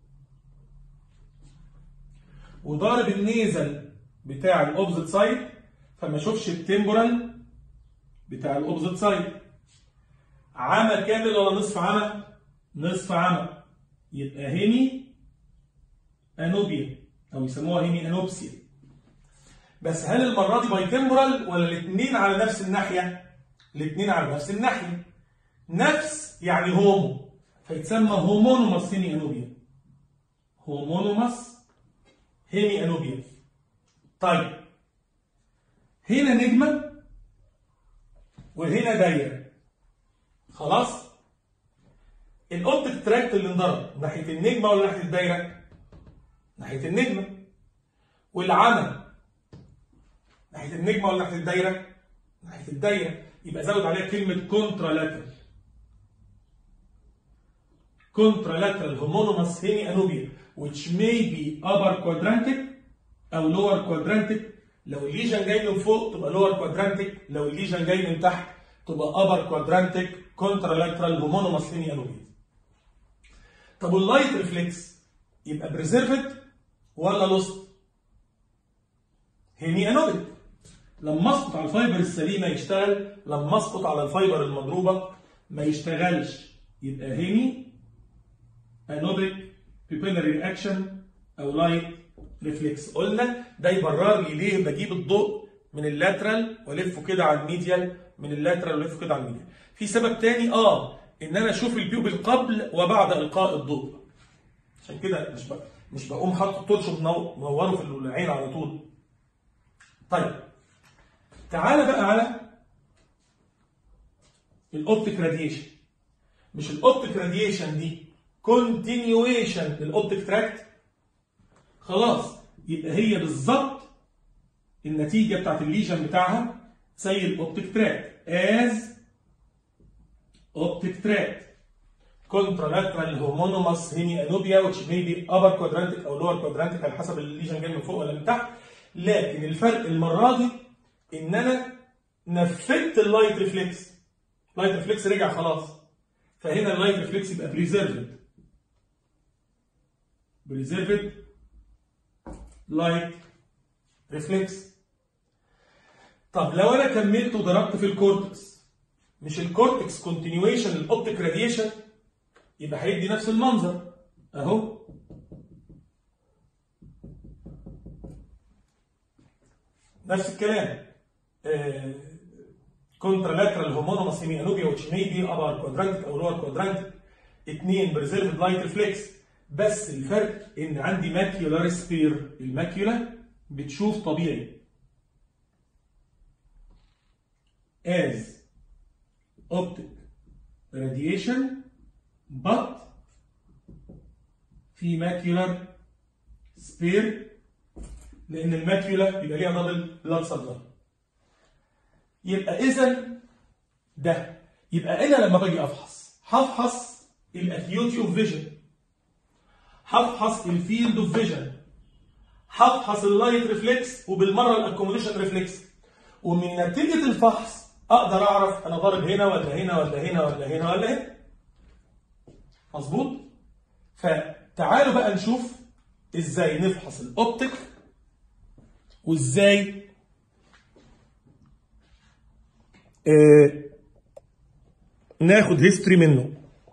وضارب النيزل بتاع الاوبزيت سايد فما اشوفش التمبرال بتاع الاوبزيت سايد عمى كامل ولا نصف عمى نصف عمى يبقى هيمي انوبيا او يسموها هيمي انوبسيا بس هل المره دي بايتمبرال ولا الاثنين على نفس الناحيه الاثنين على نفس الناحيه نفس يعني هومو فيتسمى هومونوماس هيمي انوبيا هومونوماس هيمي انوبيا طيب هنا نجمه وهنا دايره خلاص الاوبتيك تراكت اللي انضرب ناحيه النجمه ولا ناحيه الدايره ناحيه النجمه والعمى ناحيه النجمه ولا ناحيه الدايره؟ ناحيه الدايره يبقى زود عليها كلمه كونترالاترال contralateral homonymous hemianopia which may be upper quadrantic او lower quadrantic لو الليجن جاي من فوق تبقى lower quadrantic لو الليجن جاي من تحت تبقى upper quadrantic contralateral homonymous hemianopia طب واللايت ريفلكس يبقى بريزيرفد ولا لوست؟ هيميانوبيك لما اسقط على الفايبر السليمه يشتغل لما اسقط على الفايبر المضروبه ما يشتغلش يبقى هيمي انوبيك بيبيلاري رياكشن او لايت ريفلكس قلنا ده يبرر لي ليه بجيب الضوء من اللاترال والفه كده على الميديال من اللاترال والفه كده على الميديال في سبب تاني اه ان انا اشوف البيوبل قبل وبعد القاء الضوء عشان كده مش بقى مش بقوم حاطط التورش منوره في العين على طول طيب تعالى بقى على الاوبتيك راديشن مش الاوبتيك راديشن دي كونتينيويشن للاوبتيك تراكت خلاص يبقى هي بالظبط النتيجه بتاعت الليجن بتاعها زي الاوبتيك تراكت از اوبتيك تراكت contralateral homonymous hemianopia which may be upper quadrantic او lower quadrantic على حسب الليجن جاي من فوق ولا من تحت لكن الفرق المره دي ان انا نفذت اللايت ريفلكس اللايت ريفلكس رجع خلاص فهنا اللايت ريفلكس يبقى بريزيرفد بريزيرفد لايت ريفلكس طب لو انا كملت وضربت في الكورتكس مش الكورتكس كونتينيويشن الاوبتيك راديشن يبقى هيدي نفس المنظر اهو نفس الكلام كونترالاترال هومونوماس هيميانوبيا which may be upper quadrantic او lower quadrantic اثنين بريزيرفد لايت ريفلكس بس الفرق ان عندي ماكيولار سبير الماكيولا بتشوف طبيعي as optic radiation but في ماكيولار سبير لان الماكيولا بيبقى ليها دبل بلاد سبلاي يبقى اذا ده يبقى انا لما باجي افحص هفحص الاكيوتي اوف فيجن هفحص الفيلد اوف فيجن هفحص اللايت ريفلكس وبالمره الاكوموديشن ريفلكس ومن نتيجه الفحص اقدر اعرف انا ضارب هنا ولا هنا ولا هنا ولا هنا ولا هنا مظبوط فتعالوا بقى نشوف ازاي نفحص الاوبتيك وازاي آه ناخد هيستوري منه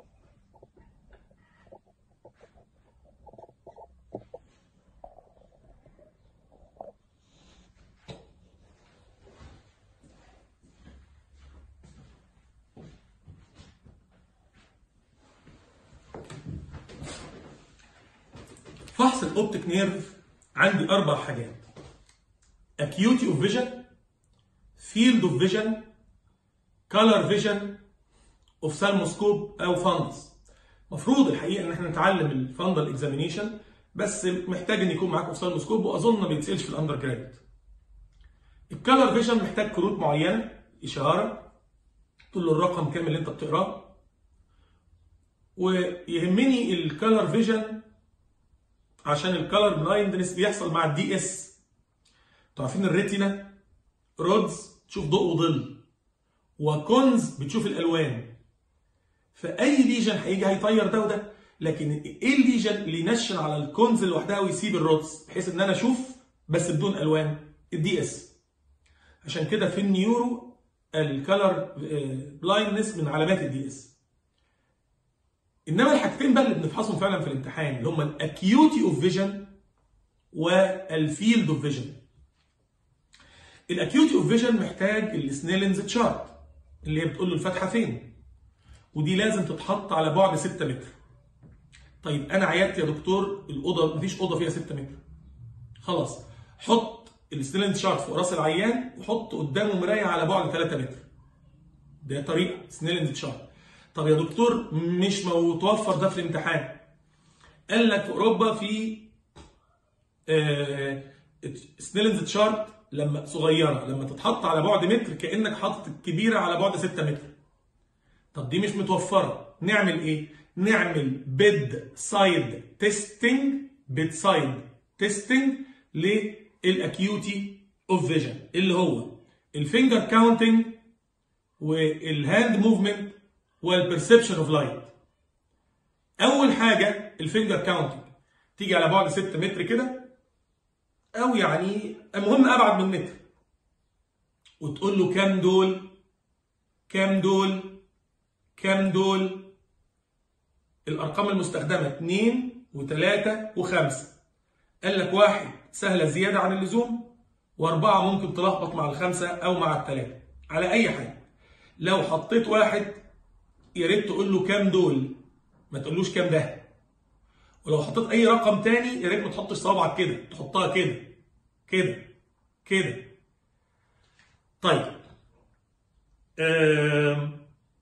فحص الاوبتيك نيرف عندي اربع حاجات acuity of vision field of vision color vision ophthalmoscope او فندس المفروض الحقيقه ان احنا نتعلم الفندل اكزامينيشن بس محتاج ان يكون معاك اوفثالموسكوب واظن ما بيتسالش في الاندر جراد الكالر فيجن محتاج كروت معينه اشاره تقول له الرقم كام اللي انت بتقراه ويهمني الكالر فيجن عشان الكالر بلايندنس بيحصل مع الدي اس انتوا عارفين الريتينا رودز تشوف ضوء وظل وكونز بتشوف الالوان فاي ليجن هيجي هيطير ده وده لكن ايه الليجن اللي ينشن على الكونز لوحدها ويسيب الرودز بحيث ان انا اشوف بس بدون الوان الدي اس عشان كده في النيورو الكالر بلايندنس من علامات الدي اس انما الحاجتين بقى اللي بنفحصهم فعلا في الامتحان اللي هم الاكيوتي اوف فيجن والفيلد اوف فيجن الاكيوتي اوف فيجن محتاج السنيلنز تشارت اللي هي بتقول له الفتحه فين ودي لازم تتحط على بعد 6 متر طيب انا عيادتي يا دكتور الاوضه مفيش اوضه فيها 6 متر خلاص حط السنيلنز شارت فوق راس العيان وحط قدامه مرايه على بعد 3 متر ده طريقه سنيلنز شارت طب يا دكتور مش متوفر ده في الامتحان قال لك في اوروبا في سنيلنز تشارت لما صغيره لما تتحط على بعد متر كانك حاطط الكبيره على بعد 6 متر طب دي مش متوفره نعمل ايه نعمل بيد سايد تيستنج بيد سايد تيستنج للاكيوتي اوف فيجن اللي هو الفينجر كاونتنج والهاند موفمنت والبرسبشن اوف لايت اول حاجه الفينجر كاونتنج تيجي على بعد 6 متر كده او يعني المهم ابعد من متر وتقول له كام دول كام دول كام دول الارقام المستخدمه 2 و3 و5 قال لك واحد سهله زياده عن اللزوم واربعه ممكن تلخبط مع الخمسه او مع الثلاثه على اي حاجه لو حطيت واحد يا ريت تقول له كام دول ما تقولوش كام ده ولو حطيت اي رقم تاني يا ريت ما تحطش صوابعك كده تحطها كده كده كده طيب أم.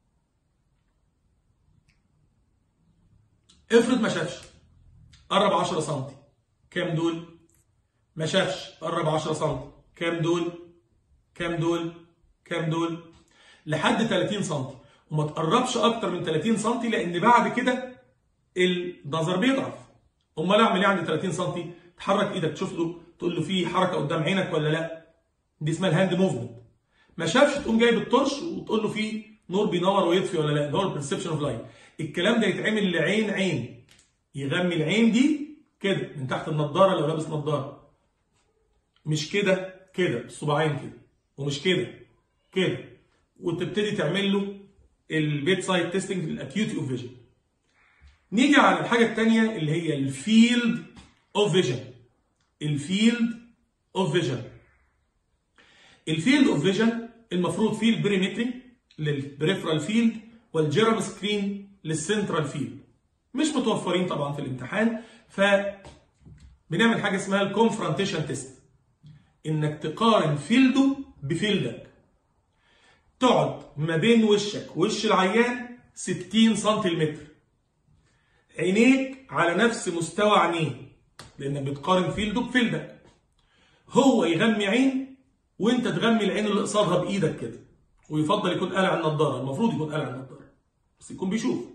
افرض ما شافش قرب 10 سم كام دول ما شافش قرب 10 سم كام دول كام دول كام دول لحد 30 سم وما تقربش اكتر من 30 سم لان بعد كده النظر بيضعف امال اعمل ايه عند 30 سم تحرك ايدك تشوف له تقول له في حركه قدام عينك ولا لا دي اسمها الهاند موفمنت ما شافش تقوم جايب الطرش وتقول له في نور بينور ويطفي ولا لا اللي هو البرسبشن اوف لايت الكلام ده يتعمل لعين عين يغمي العين دي كده من تحت النضاره لو لابس نضاره مش كده كده الصباعين كده ومش كده كده وتبتدي تعمل له البيت سايد تيستنج للاكيوتي اوف فيجن نيجي على الحاجه الثانيه اللي هي الفيلد اوف فيجن الفيلد اوف فيجن الفيلد اوف فيجن المفروض فيه البريمتري للبريفرال فيلد والجيرم سكرين للسنترال فيلد مش متوفرين طبعا في الامتحان ف بنعمل حاجه اسمها الكونفرونتيشن تيست انك تقارن فيلده بفيلدك تقعد ما بين وشك ووش العيان 60 سم المتر عينيك على نفس مستوى عينيه لانك بتقارن فيلده بفيلدك هو يغمي عين وانت تغمي العين اللي قصادها بايدك كده ويفضل يكون قالع النضاره المفروض يكون قالع النضاره بس يكون بيشوف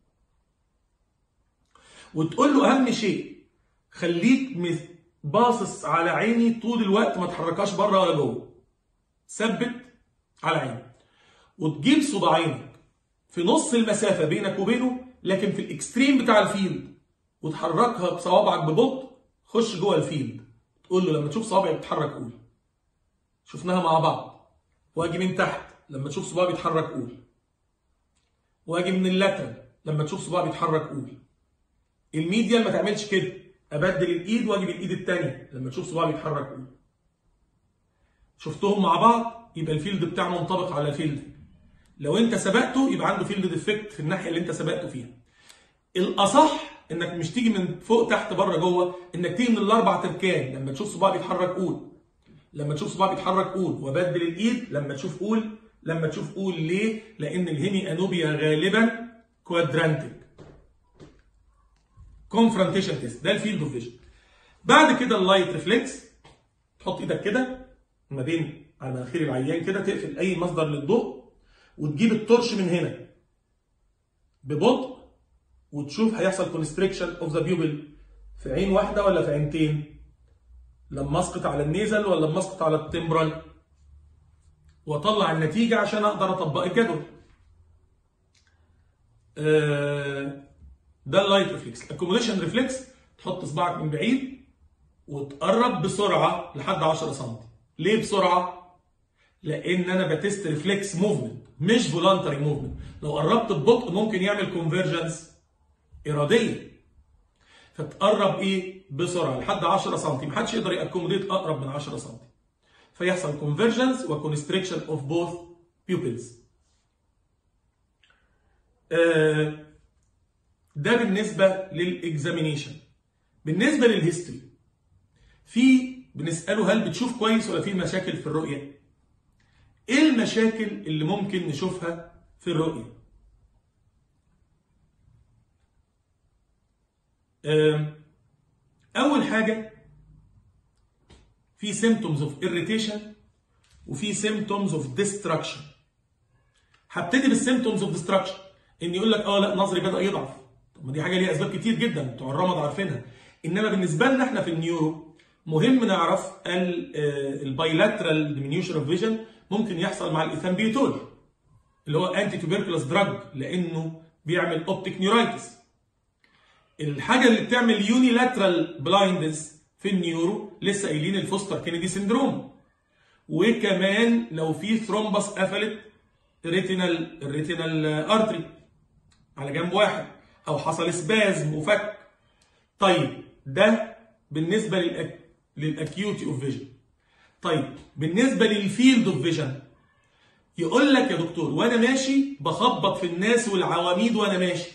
وتقول له اهم شيء خليك باصص على عيني طول الوقت ما تحركهاش بره ولا جوه ثبت على عيني وتجيب صباعينك في نص المسافه بينك وبينه لكن في الاكستريم بتاع الفيلد وتحركها بصوابعك ببطء خش جوه الفيلد تقول له لما تشوف صوابعي بتتحرك قول شفناها مع بعض واجي من تحت لما تشوف صباعي بيتحرك قول واجي من اللاترال لما تشوف صباعي بيتحرك قول الميديال ما تعملش كده ابدل الايد واجي بالايد الثانيه لما تشوف صباعي بيتحرك قول شفتهم مع بعض يبقى الفيلد بتاعه منطبق على الفيلد لو انت سبقته يبقى عنده فيلد ديفكت في الناحيه اللي انت سبقته فيها الاصح انك مش تيجي من فوق تحت بره جوه انك تيجي من الاربع تركان لما تشوف صباعي بيتحرك قول لما تشوف صباعي بيتحرك قول وابدل الايد لما تشوف قول لما تشوف قول ليه لان الهيمي انوبيا غالبا كوادرانتك كونفرونتيشن تيست ده الفيلد اوف فيجن بعد كده اللايت ريفلكس تحط ايدك كده ما بين على مناخير العيان كده تقفل اي مصدر للضوء وتجيب التورش من هنا ببطء وتشوف هيحصل كونستريكشن اوف ذا بيوبل في عين واحده ولا في عينتين لما اسقط على النيزل ولا لما اسقط على التمبرال واطلع النتيجه عشان اقدر اطبق الجدول ده اللايت ريفلكس الاكوموديشن ريفلكس تحط صباعك من بعيد وتقرب بسرعه لحد 10 سم ليه بسرعه لان انا بتست ريفلكس موفمنت مش فولانتري موفمنت لو قربت ببطء ممكن يعمل كونفرجنس اراديه فتقرب ايه بسرعه لحد 10 سم محدش يقدر ياكوموديت اقرب من 10 سم فيحصل كونفرجنس وكونستريكشن اوف بوث بيوبلز ده بالنسبه للاكزامينيشن بالنسبه للهيستوري في بنساله هل بتشوف كويس ولا في مشاكل في الرؤيه ايه المشاكل اللي ممكن نشوفها في الرؤيه اول حاجه في symptoms of irritation وفي symptoms of destruction هبتدي بالsymptoms of destruction ان يقول لك اه لا نظري بدا يضعف طب ما دي حاجه ليها اسباب كتير جدا بتوع الرمض عارفينها انما بالنسبه لنا احنا في النيورو مهم نعرف البايلاترال ديمينيوشن اوف فيجن ممكن يحصل مع الايثامبيوتول اللي هو انتي توبركلوس دراج لانه بيعمل اوبتيك نيورايتس الحاجه اللي بتعمل يونيلاترال بلايندنس في النيورو لسه قايلين الفوستر كينيدي سندروم وكمان لو في ثرومبس قفلت ريتينال الريتينال ارتري على جنب واحد او حصل سبازم وفك طيب ده بالنسبه للأك... للاكيوتي اوف فيجن طيب بالنسبه للفيلد اوف فيجن يقول لك يا دكتور وانا ماشي بخبط في الناس والعواميد وانا ماشي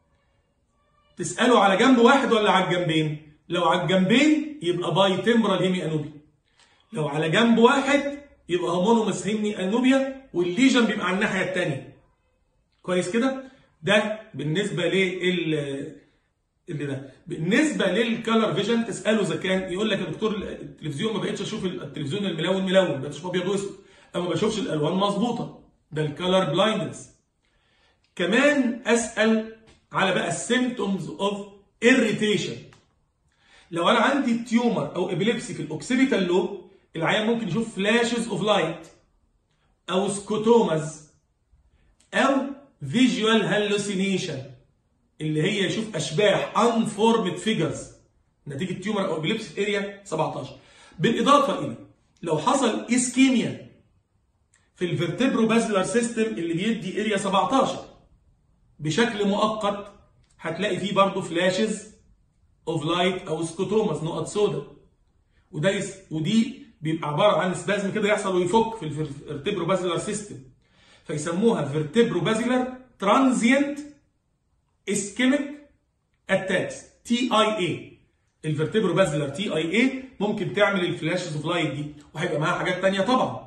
تساله على جنب واحد ولا على الجنبين لو على الجنبين يبقى باي تمبرال هيمي انوبيا لو على جنب واحد يبقى هومونومس هيمي انوبيا والليجن بيبقى على الناحيه الثانيه كويس كده ده بالنسبه لل اللي ده بالنسبه للكالر فيجن تساله اذا كان يقول لك يا دكتور التلفزيون ما بقتش اشوف التلفزيون الملون ملون بقيت اشوف ابيض واسود او ما بشوفش الالوان مظبوطه ده الكالر بلايندنس كمان اسال على بقى السيمتومز اوف irritation لو انا عندي تيومر او ابيليبسي في الاوكسيبيتال لوب العيان ممكن يشوف فلاشز اوف لايت او سكوتوماز او فيجوال هالوسينيشن اللي هي يشوف اشباح unformed figures نتيجه تيومر او ابيليبسي في اريا 17 بالاضافه الى لو حصل اسكيميا في الفرتبرو بازلر سيستم اللي بيدي اريا 17 بشكل مؤقت هتلاقي فيه برضه فلاشز اوف لايت او سكوتوماس نقط سودا وده يس ودي بيبقى عباره عن سبازم كده يحصل ويفك في الفرتبرو بازلر سيستم فيسموها فيرتبرو بازلر ترانزيانت اسكيميك اتاكس تي اي اي الفرتبرو بازلر تي اي اي ممكن تعمل الفلاشز اوف لايت دي وهيبقى معاها حاجات ثانيه طبعا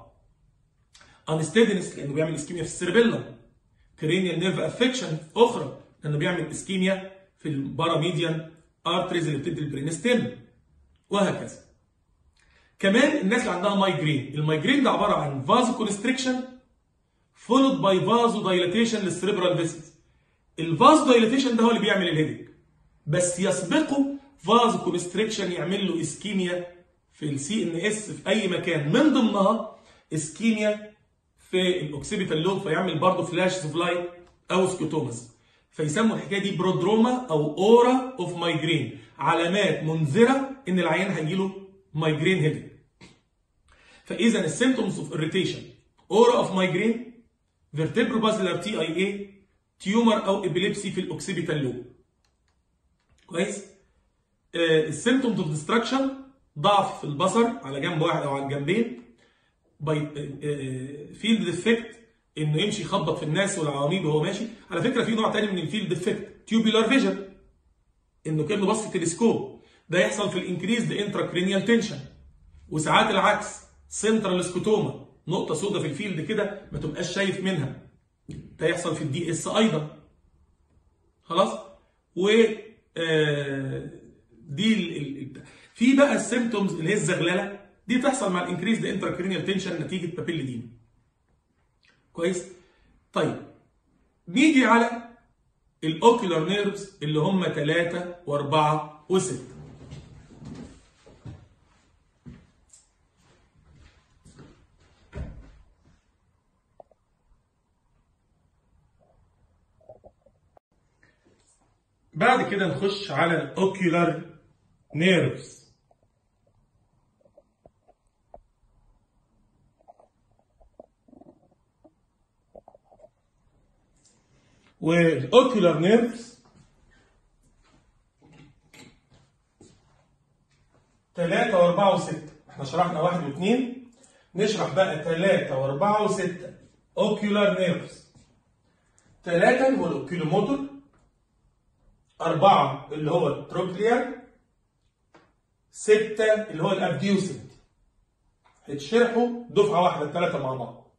انستيدنس لانه بيعمل اسكيميا في السيربيلم كرينيال نيرف افكشن اخرى لانه بيعمل اسكيميا في الباراميديان ارتريز اللي بتدي البرين ستيم وهكذا كمان الناس اللي عندها مايجرين المايجرين ده عباره عن فازو كونستريكشن فولود باي فازو دايلاتيشن للسريبرال فيسلز الفازو دايلاتيشن ده هو اللي بيعمل الهيدك بس يسبقه فازو كونستريكشن يعمل له اسكيميا في السي ان اس في اي مكان من ضمنها اسكيميا في الاوكسيبيتال لوب فيعمل برضه فلاشز اوف لايت او سكوتوماس فيسموا الحكايه دي برودروما او اورا اوف مايجرين علامات منذره ان العيان هيجيله مايجرين هيدك فاذا السيمتومز اوف اريتيشن اورا اوف مايجرين فيرتبرو بازلر تي اي اي تيومر او ابيليبسي في الاوكسيبيتال لوب كويس السيمتومز اوف ديستراكشن ضعف في البصر على جنب واحد او على الجنبين باي فيلد ديفكت انه يمشي يخبط في الناس والعواميد وهو ماشي على فكره في نوع تاني من الفيلد ديفكت تيوبولار فيجن انه كانه بص في تلسكوب ده يحصل في الانكريز انتراكرينيال تنشن وساعات العكس سنترال سكوتوما نقطه سوداء في الفيلد كده ما تبقاش شايف منها ده يحصل في الدي اس ايضا خلاص و دي ال ال في بقى السيمتومز اللي هي الزغلله دي تحصل مع الانكريز انتراكرينيال تنشن نتيجه بابيليديما كويس طيب نيجي على الاوكيولار نيرفز اللي هم 3 و4 و6 بعد كده نخش على الاوكيولار نيرفز والاوكيولار نيرفز ثلاثة وأربعة وستة احنا شرحنا واحد واثنين نشرح بقى ثلاثة وأربعة وستة اوكيولار نيرفز ثلاثة اللي هو الاوكيولوموتور أربعة اللي هو التروكلير ستة اللي هو الابديوسنت هيتشرحوا دفعة واحدة الثلاثة مع بعض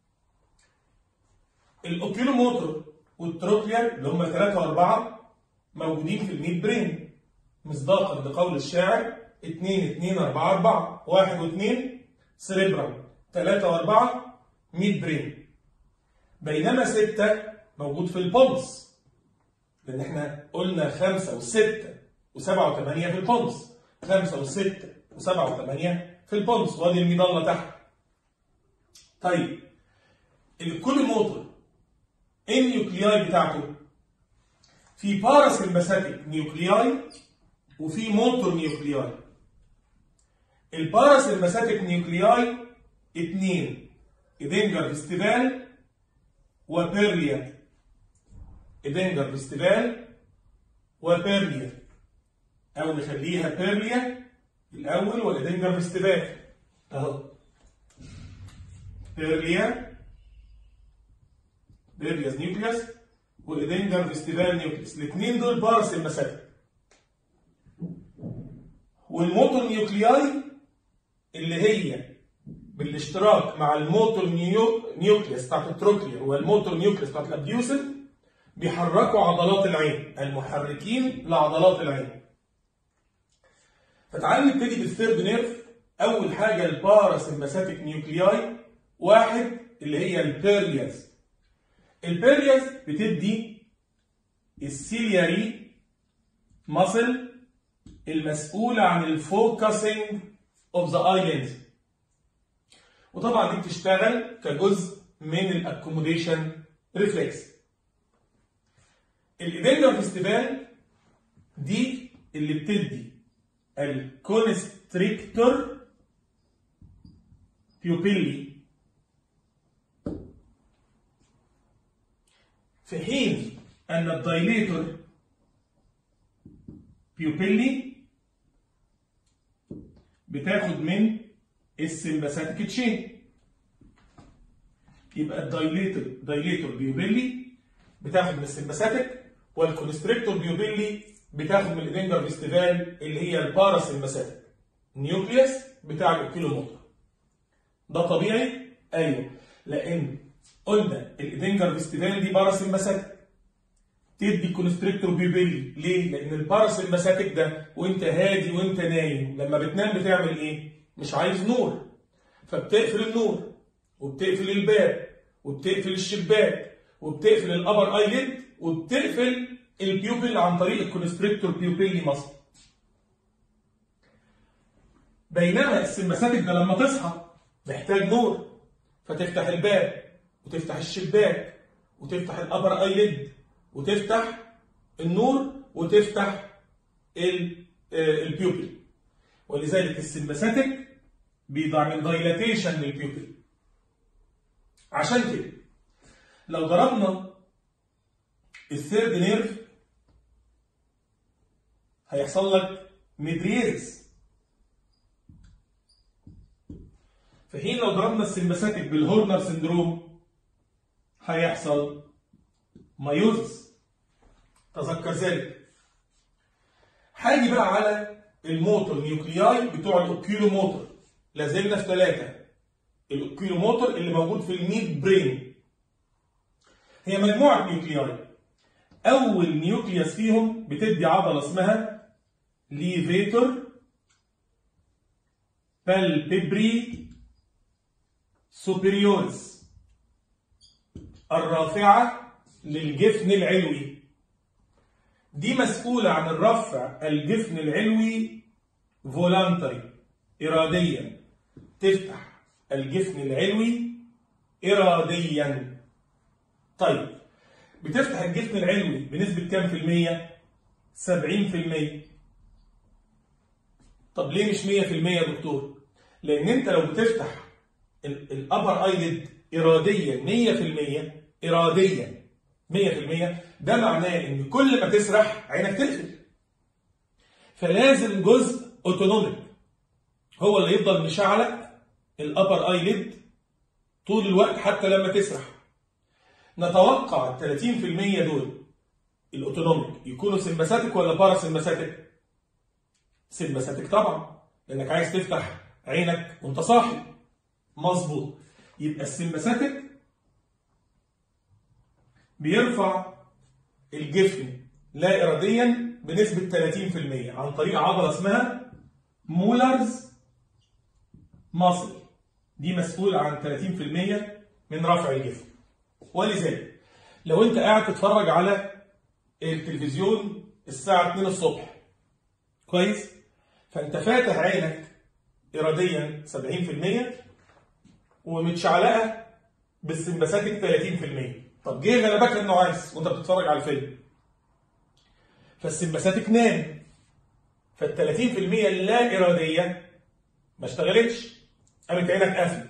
الاوكيولوموتور والتروكلير اللي هم ثلاثة وأربعة موجودين في الميد برين مصداقا لقول الشاعر 2 2 4 4 1 و2 سريبرم 3 و4 ميد برين بينما 6 موجود في البونس لان احنا قلنا 5 و6 و7 و8 في البونس 5 و6 و7 و8 في البونس وادي المظله تحت طيب الكل موتور النيوكلياي بتاعته في باراسمباثيك نيوكلياي وفي موتور نيوكلياي الباراسمباثيك نيوكلياي اتنين ادنجر فيستيفال وبيرليا ادنجر فيستيفال وبيرليا او نخليها بيرليا الاول وادنجر فيستيفال اهو بيرليا بيرلياز نيوكليوس والادنجر فيستيفال نيوكليوس الاثنين دول باراسمباثيك والموتور نيوكلياي اللي هي بالاشتراك مع الموتور نيو... نيوكليوس بتاعت التروكلير والموتور نيوكليوس بتاعت الابديوسر بيحركوا عضلات العين المحركين لعضلات العين فتعالوا نبتدي بالثيرد نيرف اول حاجه الباراسمباثيك نيوكلياي واحد اللي هي البيرياز البيرياز بتدي السيلياري ماسل المسؤولة عن الفوكسنج اوف ذا ايلاند وطبعا دي بتشتغل كجزء من الاكوموديشن ريفلكس الادنجر فيستيفال دي اللي بتدي الكونستريكتور بيوبيلي في حين ان الدايليتور بيوبيلي بتاخد من السمباثيك تشين يبقى الدايليتور دايليتور بيوبيلي بتاخد من السمباثيك والكونستريكتور بيوبيلي بتاخد من الادنجر فيستيفال اللي هي الباراسمباثيك نيوكليوس بتاع الاوكيلوموتر ده طبيعي ايوه لان قلنا الادنجر فيستيفال دي باراسمباثيك تدي كونستريكتور بيبيلي ليه؟ لان الباراسمباثيك ده وانت هادي وانت نايم لما بتنام بتعمل ايه؟ مش عايز نور فبتقفل النور وبتقفل الباب وبتقفل الشباك وبتقفل الابر ايليد وبتقفل البيوبل عن طريق الكونستريكتور بيوبيلي مصر بينما السمباثيك ده لما تصحى محتاج نور فتفتح الباب وتفتح الشباك وتفتح الابر ايليد وتفتح النور وتفتح البيوبل ولذلك السمباثيك بيعمل دايلاتيشن للبيوبل عشان كده لو ضربنا الثيرد نيرف هيحصل لك ميدريزس في حين لو ضربنا السمباثيك بالهورنر سندروم هيحصل مايوزس تذكر ذلك هاجي بقى على الموتور نيوكلياي بتوع الاوكيلو موتور لازلنا في ثلاثه الاوكيلو موتور اللي موجود في الميد برين هي مجموعه نيوكلياي اول نيوكليوس فيهم بتدي عضله اسمها ليفيتور بالبيبري سوبريورس الرافعه للجفن العلوي دي مسؤولة عن الرفع الجفن العلوي فولانتري إراديا تفتح الجفن العلوي إراديا طيب بتفتح الجفن العلوي بنسبة كام في المية؟ سبعين في المية طب ليه مش مية في المية يا دكتور؟ لأن أنت لو بتفتح الأبر أيلد إراديا مية في المية إراديا 100% ده معناه ان كل ما تسرح عينك تقفل فلازم جزء اوتونوميك هو اللي يفضل مشعلق الابر ايليد طول الوقت حتى لما تسرح نتوقع ال 30% دول الاوتونوميك يكونوا سمباثيك ولا باراسمباثيك سمباثيك طبعا لانك عايز تفتح عينك وانت صاحي مظبوط يبقى السمباثيك بيرفع الجفن لا اراديا بنسبه 30% عن طريق عضله اسمها مولرز مصل دي مسؤول عن 30% من رفع الجفن ولذلك لو انت قاعد تتفرج على التلفزيون الساعة 2 الصبح كويس فانت فاتح عينك اراديا 70% ومتشعلقه بالسمباثيك 30% طب جه غلبك النعاس وانت بتتفرج على الفيلم فالسمباثيك نام فال 30% اللا اراديه ما اشتغلتش قامت عينك قافله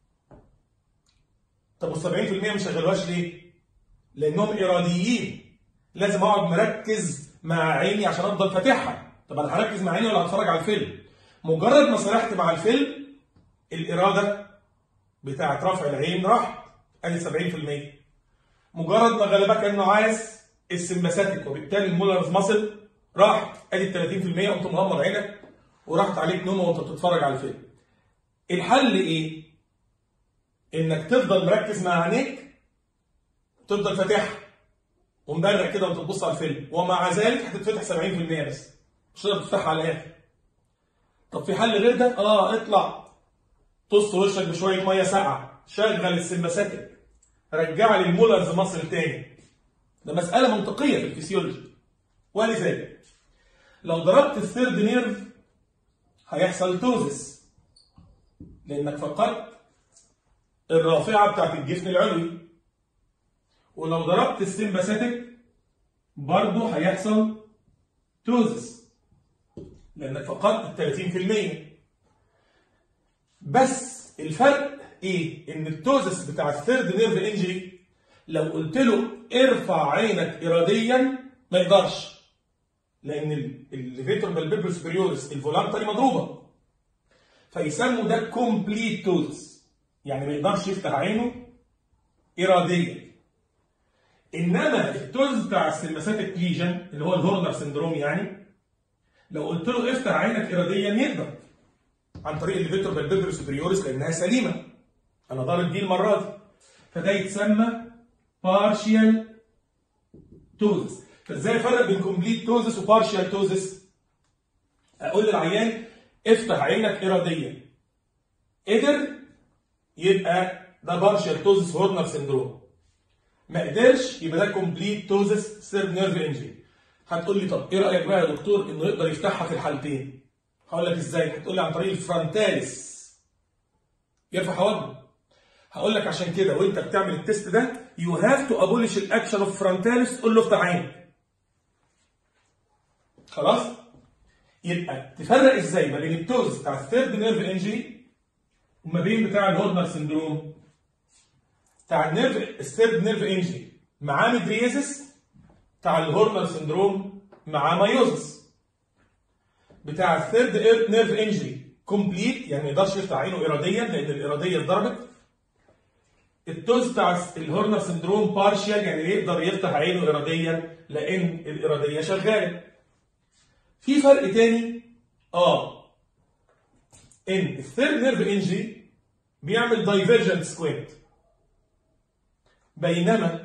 طب وال 70% ما شغلوهاش ليه؟ لانهم اراديين لازم اقعد مركز مع عيني عشان افضل فاتحها طب انا هركز مع عيني ولا هتفرج على الفيلم مجرد ما سرحت مع الفيلم الاراده بتاعت رفع العين راحت ادي 70% مجرد ما غلبك النعاس السمباثيك وبالتالي المولرز ماسل راحت ادي 30% قمت مغمض عينك وراحت عليك نومه وانت بتتفرج على الفيلم الحل ايه؟ انك تفضل مركز مع عينيك تفضل فاتحها ومبرق كده وانت بتبص على الفيلم ومع ذلك هتتفتح 70% بس مش هتقدر تفتحها على الاخر طب في حل غير ده؟ اه اطلع طص وشك بشويه ميه ساقعه شغل السمباثيك رجع لي المولرز مصر تاني ده مساله منطقيه في الفسيولوجي ولذلك لو ضربت الثيرد نيرف هيحصل توزس لانك فقدت الرافعه بتاعت الجفن العلوي ولو ضربت السمباثيك برضه هيحصل توزس لانك فقدت 30% بس الفرق ايه؟ ان التوزس بتاع الثيرد نيرف انجري لو قلت له ارفع عينك اراديا ما يقدرش لان الليفيتور بالبيبر سوبريورس الفولانتري مضروبه فيسموا ده كومبليت توزس يعني ما يقدرش يفتح عينه اراديا انما التوز بتاع السمباثيك ليجن اللي هو الهورنر سندروم يعني لو قلت له افتح عينك اراديا يقدر عن طريق الليفيتور بالبيبر سوبريورس لانها سليمه انا ضارب دي المره دي فده يتسمى بارشيال توزس فازاي افرق بين كومبليت توزس وبارشيال توزس اقول للعيان افتح عينك اراديا قدر يبقى ده بارشيال توزس هورنر سندروم ما قدرش يبقى ده كومبليت توزس سيرف نيرف انجري هتقول لي طب ايه رايك بقى يا دكتور انه يقدر يفتحها في الحالتين هقول لك ازاي هتقول لي عن طريق الفرونتاليس يرفع حواجبه هقول لك عشان كده وانت بتعمل التيست ده يو هاف تو ابولش الاكشن اوف فرونتاليس تقول له افتح عينك خلاص يبقى تفرق ازاي ما بين التوز بتاع الثيرد نيرف انجري وما بين بتاع الهورنر سندروم بتاع النيرف الثيرد نيرف انجري معاه ميدريزس بتاع الهورنر سندروم معاه مايوزس بتاع الثيرد نيرف انجري كومبليت يعني ما يقدرش يفتح عينه اراديا لان الاراديه اتضربت التوز بتاع الهورنر سندروم بارشيال يعني يقدر يفتح عينه اراديا لان الاراديه شغاله في فرق تاني اه ان الثيرد نيرف انجري بيعمل دايفرجنت سكوينت بينما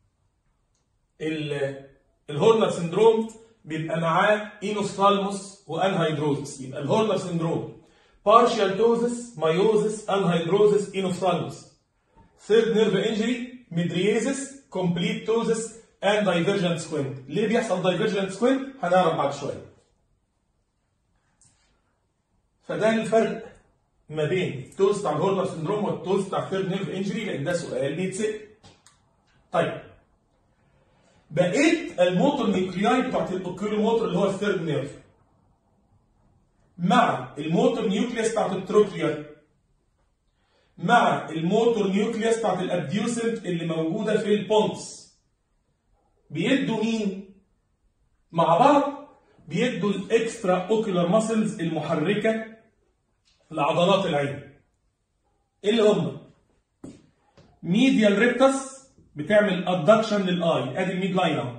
الهورنر سندروم بيبقى معاه اينوستالموس وانهيدروزس يبقى الهورنر سندروم partial توزس مايوزس انهيدروزس اينوستالموس ثيرد نيرف انجري ميدريزس كومبليت توزس اند دايفرجنت سكوينت ليه بيحصل دايفرجنت سكوينت هنعرف بعد شويه فده الفرق ما بين التوز بتاع الهورنر سندروم والتوز بتاع الثيرد نيرف انجري لان ده سؤال بيتسال طيب بقيت الموتور نيوكلياي بتاعت الاوكيلوموتور اللي هو الثيرد نيرف مع الموتور نيوكليس بتاعت التروكلير مع الموتور نيوكليس بتاعت الابديوسنت اللي موجوده في البونس بيدوا مين؟ مع بعض بيدوا الاكسترا اوكيولار ماسلز المحركه لعضلات العين اللي هم ميديال ريكتس بتعمل ادكشن للاي ادي الميد لاين اهو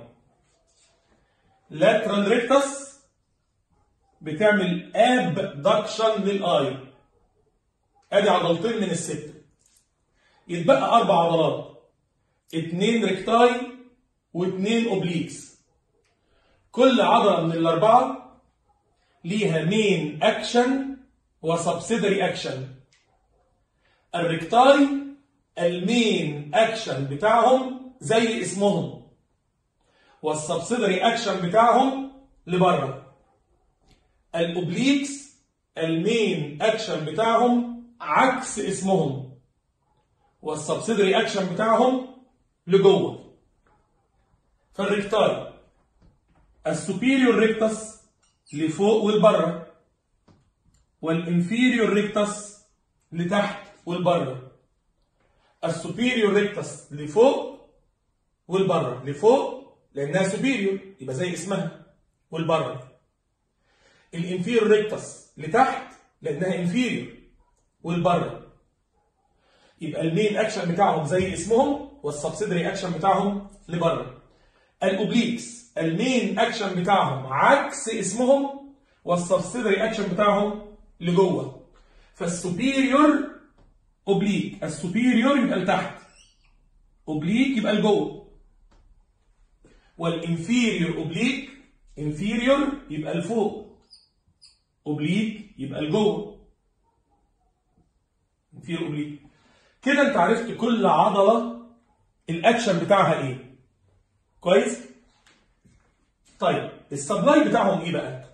لاترال ريكتس بتعمل ابدكشن للاي ادي عضلتين من الست يتبقى اربع عضلات اتنين ريكتاي واتنين اوبليكس كل عضله من الاربعه ليها مين اكشن وسبسيدري اكشن الريكتاي المين اكشن بتاعهم زي اسمهم والسبسيدري اكشن بتاعهم لبره الاوبليكس المين اكشن بتاعهم عكس اسمهم والسبسيدري اكشن بتاعهم لجوه فالريكتاي السوبيريور ريكتس لفوق والبره والانفيريور ريكتس لتحت والبره السوبيريور ريكتس لفوق والبره لفوق لانها سوبيريور يبقى زي اسمها والبره الانفيريور ريكتس لتحت لانها انفيريور والبره يبقى المين اكشن بتاعهم زي اسمهم والسبسيدري اكشن بتاعهم لبره الاوبليكس المين اكشن بتاعهم عكس اسمهم والسبسيدري اكشن بتاعهم لجوه فالسوبيريور اوبليك السوبيريور يبقى لتحت اوبليك يبقى لجوه والانفيريور اوبليك انفيريور يبقى لفوق اوبليك يبقى لجوه انفيريور اوبليك كده انت عرفت كل عضله الاكشن بتاعها ايه كويس طيب السبلاي بتاعهم ايه بقى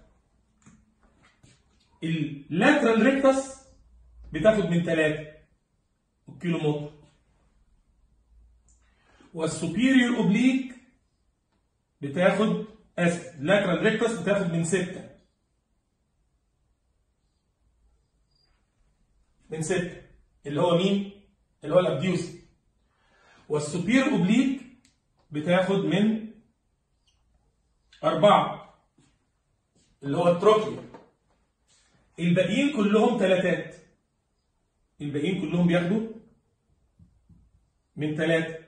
اللاترال ريكتس بتاخد من 3 كيلو متر والسوبيريور اوبليك بتاخد اسف اللاترال ريكتس بتاخد من 6 من 6 اللي هو مين؟ اللي هو الابديوس والسوبير اوبليك بتاخد من أربعة اللي هو التروكيا الباقيين كلهم ثلاثات الباقيين كلهم بياخدوا من ثلاثة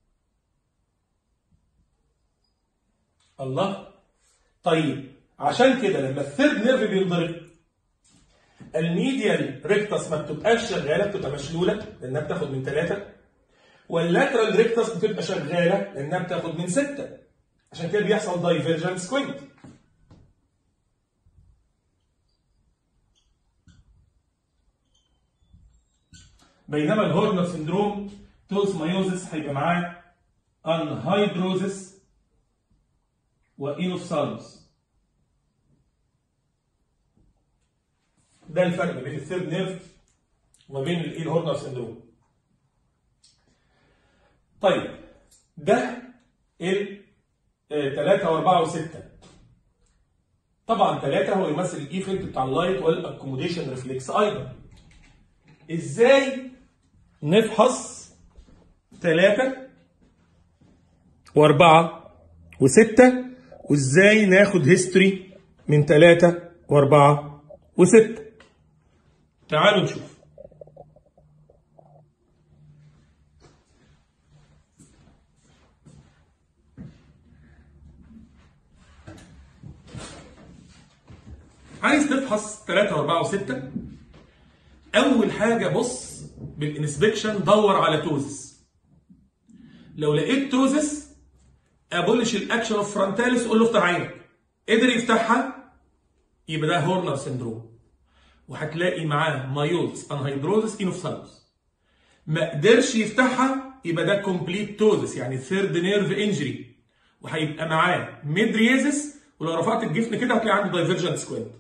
الله طيب عشان كده لما الثيرد نيرف بينضرب الميديال ريكتس ما بتبقاش شغاله بتبقى مشلوله لانها بتاخد من ثلاثه واللاترال ريكتس بتبقى شغاله لانها بتاخد من سته عشان كده بيحصل دايفيرجنت سكوينت بينما الهورنر سندروم توز مايوزس هيبقى معاه انهايدروزس وانوفسالوس ده الفرق بين الثيرد نيرف وما بين الايه الهورنر سندروم طيب ده ال 3 و4 و6 طبعا 3 هو يمثل الايفكت بتاع اللايت والاكوموديشن ريفلكس ايضا ازاي نفحص 3 و4 و6 وازاي ناخد هيستوري من 3 و4 و6 تعالوا نشوف عايز تفحص 3 و4 و6 اول حاجه بص بالانسبكشن دور على توزس لو لقيت توزس ابولش الاكشن اوف فرونتاليس قول له افتح عينك قدر يفتحها يبقى ده هورنر سندروم وهتلاقي معاه مايوز انهيدروزس انوفسالوس ما قدرش يفتحها يبقى ده كومبليت توزس يعني ثيرد نيرف انجري وهيبقى معاه ميدريزس ولو رفعت الجفن كده هتلاقي عنده دايفرجنت سكوينت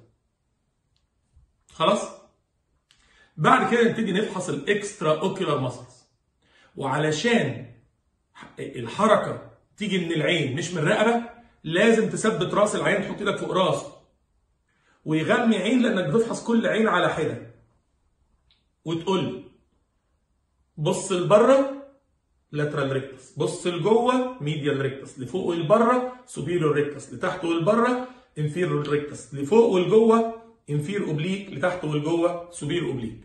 خلاص بعد كده نبتدي نفحص الاكسترا اوكيولار ماسلز وعلشان الحركه تيجي من العين مش من الرقبه لازم تثبت راس العين تحط ايدك فوق راسه ويغمي عين لانك بتفحص كل عين على حده وتقول له بص لبره لاترال ريكتس بص لجوه ميديال ريكتس لفوق ولبره سوبيريور ريكتس لتحت ولبره انفيريور ريكتس لفوق ولجوه انفير اوبليك لتحت ولجوه سوبير اوبليك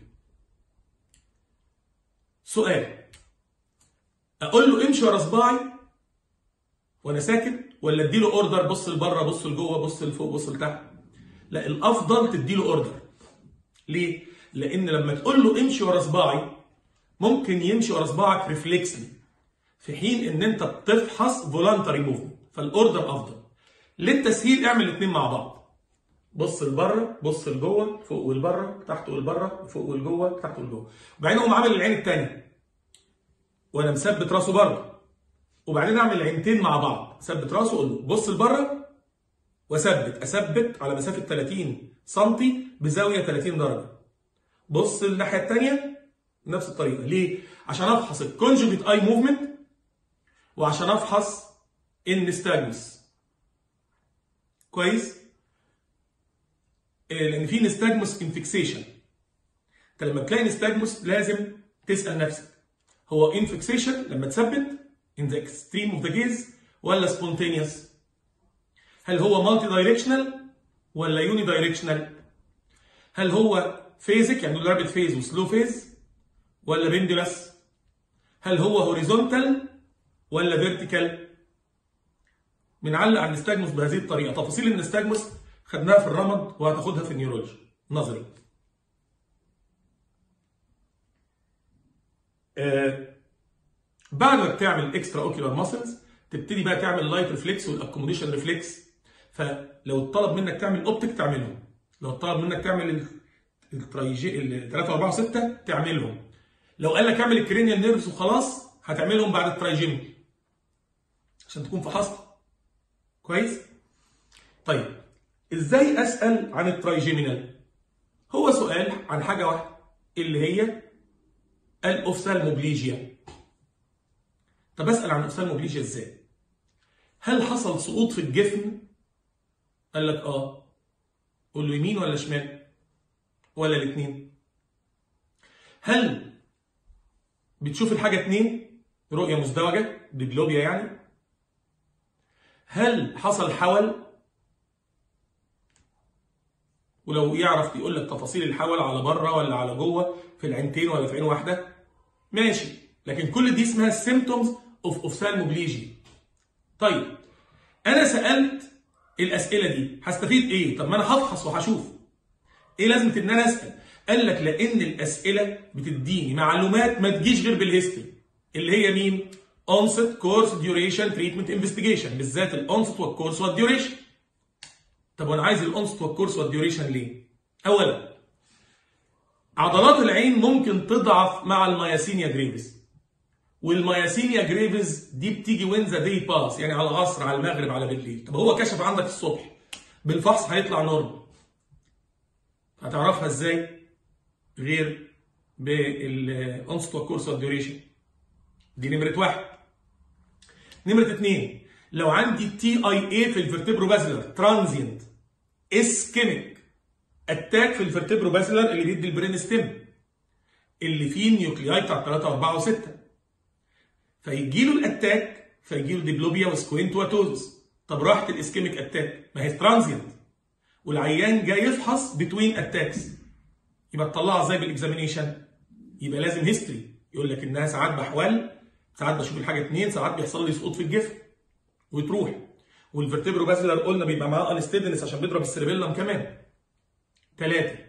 سؤال اقول له امشي ورا صباعي وانا ساكت ولا اديله اوردر بص لبره بص لجوه بص لفوق بص لتحت لا الافضل تديله اوردر ليه لان لما تقول له امشي ورا صباعي ممكن يمشي ورا صباعك ريفلكسلي في حين ان انت بتفحص فولانتري موفمنت فالاوردر افضل للتسهيل اعمل الاثنين مع بعض بص لبره بص لجوه فوق ولبره تحت ولبره فوق ولجوه تحت ولجوه وبعدين اقوم عامل العين الثانيه وانا مثبت راسه بره وبعدين اعمل العينتين مع بعض ثبت راسه واقول له بص لبره واثبت اثبت على مسافه 30 سم بزاويه 30 درجه بص الناحيه الثانيه نفس الطريقه ليه عشان افحص الكونجوجيت اي موفمنت وعشان افحص النستاجمس كويس لان في نستاجمس انفكسيشن انت لما تلاقي نستاجمس لازم تسال نفسك هو انفكسيشن لما تثبت in the extreme of the gaze ولا spontaneous هل هو مالتي دايركشنال ولا يوني دايركشنال هل هو فيزك يعني رابد فيز وسلو فيز ولا بندلس هل هو هوريزونتال ولا فيرتيكال بنعلق على النستاجموس بهذه الطريقه تفاصيل النستاجموس خدناها في الرمد وهتاخدها في النيورولوجي نظري آه بعد ما تعمل اكسترا اوكيولار ماسلز تبتدي بقى تعمل لايت ريفلكس والاكوموديشن ريفلكس فلو اتطلب منك تعمل اوبتيك تعملهم لو اتطلب منك تعمل الترايجي ال 3 و4 و6 تعملهم لو قال لك اعمل الكرينيال نيرفز وخلاص هتعملهم بعد الترايجيمي عشان تكون فحصت كويس طيب ازاي اسال عن الترايجيمينال هو سؤال عن حاجه واحده اللي هي الاوفثالموبليجيا طب اسال عن الاوفثالموبليجيا ازاي هل حصل سقوط في الجفن قال لك اه قول له يمين ولا شمال ولا الاثنين هل بتشوف الحاجه اتنين رؤيه مزدوجه ديبلوبيا يعني هل حصل حول ولو يعرف يقول لك تفاصيل الحول على بره ولا على جوه في العينتين ولا في عين واحده ماشي لكن كل دي اسمها symptoms اوف اوفثالموبليجيا طيب انا سالت الاسئله دي هستفيد ايه طب ما انا هفحص وهشوف ايه لازمه ان انا اسال قال لك لان الاسئله بتديني معلومات ما تجيش غير بالهيستوري اللي هي مين onset course duration treatment investigation بالذات الانست والكورس والديوريشن طب وانا عايز الانست والكورس والديوريشن ليه اولا عضلات العين ممكن تضعف مع المياسينيا جريفز والمياسينيا جريفز دي بتيجي وين ذا داي باس يعني على العصر على المغرب على بالليل طب هو كشف عندك الصبح بالفحص هيطلع نورمال هتعرفها ازاي غير بالانست والكورس والديوريشن دي نمره واحد نمره اثنين لو عندي تي اي اي في الفرتبرو بازلر ترانزينت اسكيميك اتاك في الفرتبرو بازلر اللي بيدي البرين ستيم اللي فيه نيوكلياي بتاع 3 و4 و6 فيجي له الاتاك فيجي له ديبلوبيا وسكوينت وتوزس طب راحت الاسكيميك اتاك ما هي ترانزينت والعيان جاي يفحص بتوين اتاكس يبقى تطلعها ازاي بالاكزامينيشن يبقى لازم هيستوري يقول لك انها ساعات بحوال ساعات بشوف الحاجه اتنين ساعات بيحصل لي سقوط في الجفن وتروح والفرتبرو بازلر قلنا بيبقى معاه انستيدنس عشان بيضرب السيربيلم كمان ثلاثة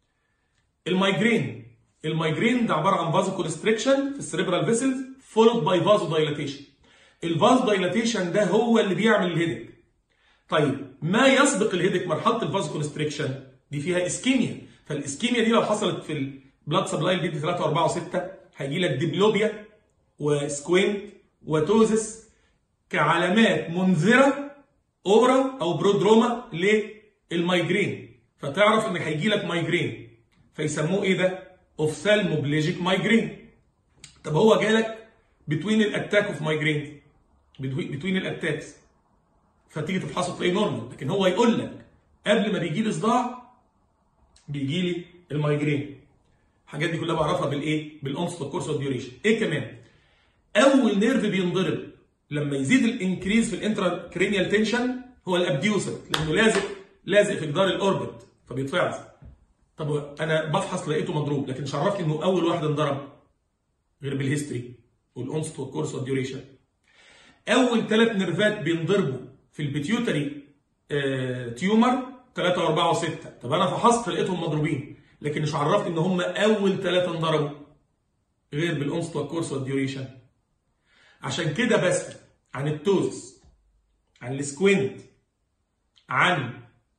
المايجرين المايجرين ده عباره عن فازو كونستريكشن في السيريبرال فيسلز فولود باي فازو دايلاتيشن الفازو دايلاتيشن ده هو اللي بيعمل الهيدك طيب ما يسبق الهيدك مرحله الفازو كونستريكشن دي فيها اسكيميا فالاسكيميا دي لو حصلت في البلاد سبلاي اللي بيدي 3 و4 و6 هيجي لك ديبلوبيا وسكوينت وتوزس كعلامات منذره اورا او برودروما للمايجرين فتعرف ان هيجي لك مايجرين فيسموه ايه ده؟ اوفثالموبليجيك مايجرين طب هو جالك بتوين الاتاك اوف مايجرين بتوين الاتاكس فتيجي تفحصه تلاقيه نورمال لكن هو يقول لك قبل ما بيجي لي صداع بيجي لي المايجرين الحاجات دي كلها بعرفها بالايه؟ بالانست والكورس والديوريشن ايه كمان؟ اول نيرف بينضرب لما يزيد الانكريز في الانترا كرينيال تنشن هو الابديوسر لانه لازق لازق في جدار الاوربت فبيتفعص طب انا بفحص لقيته مضروب لكن مش عرفني انه اول واحد انضرب غير بالهيستوري والانست والكورس والديوريشن اول ثلاث نيرفات بينضربوا في البيتيوتري آه تيومر 3 و4 و6 طب انا فحصت لقيتهم مضروبين لكن مش عرفني ان هم اول ثلاثه انضربوا غير بالانست والكورس والديوريشن عشان كده بسال عن التوزس عن السكوينت عن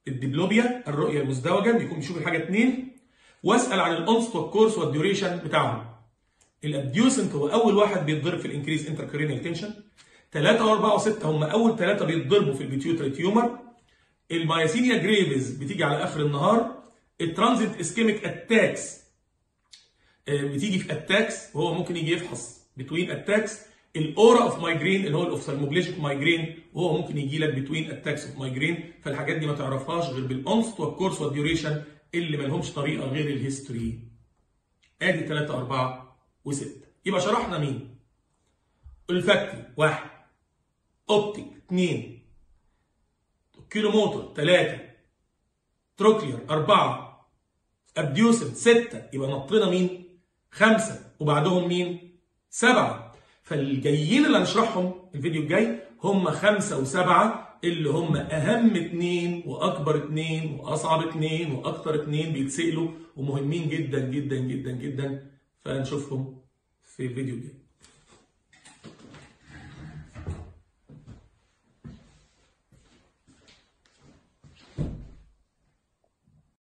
الدبلوبيا الرؤيه المزدوجه بيكون بيشوف الحاجه اتنين واسال عن الانست والكورس والديوريشن بتاعهم الابديوسنت هو اول واحد بيتضرب في الانكريز انتركرينيال تنشن 3 و4 و6 هم اول ثلاثه بيتضربوا في البيتيوتري تيومر المايسينيا جريفز بتيجي على اخر النهار الترانزيت اسكيميك اتاكس بتيجي في اتاكس وهو ممكن يجي يفحص بتوين اتاكس الاورا اوف مايجرين اللي هو الاوفثالموبليجيك مايجرين وهو ممكن يجي لك بتوين اتاكس اوف مايجرين فالحاجات دي ما تعرفهاش غير بالانست والكورس والديوريشن اللي ما لهمش طريقه غير الهيستوري ادي 3 4 و6 يبقى شرحنا مين الفاكتي واحد اوبتيك اثنين كيلوموتر ثلاثة تروكلير أربعة أبديوسن ستة يبقى نطينا مين؟ خمسة وبعدهم مين؟ سبعة فالجايين اللي هنشرحهم الفيديو الجاي هم خمسة وسبعة اللي هم أهم اتنين وأكبر اتنين وأصعب اتنين وأكتر اتنين بيتسألوا ومهمين جدا جدا جدا جدا فهنشوفهم في الفيديو الجاي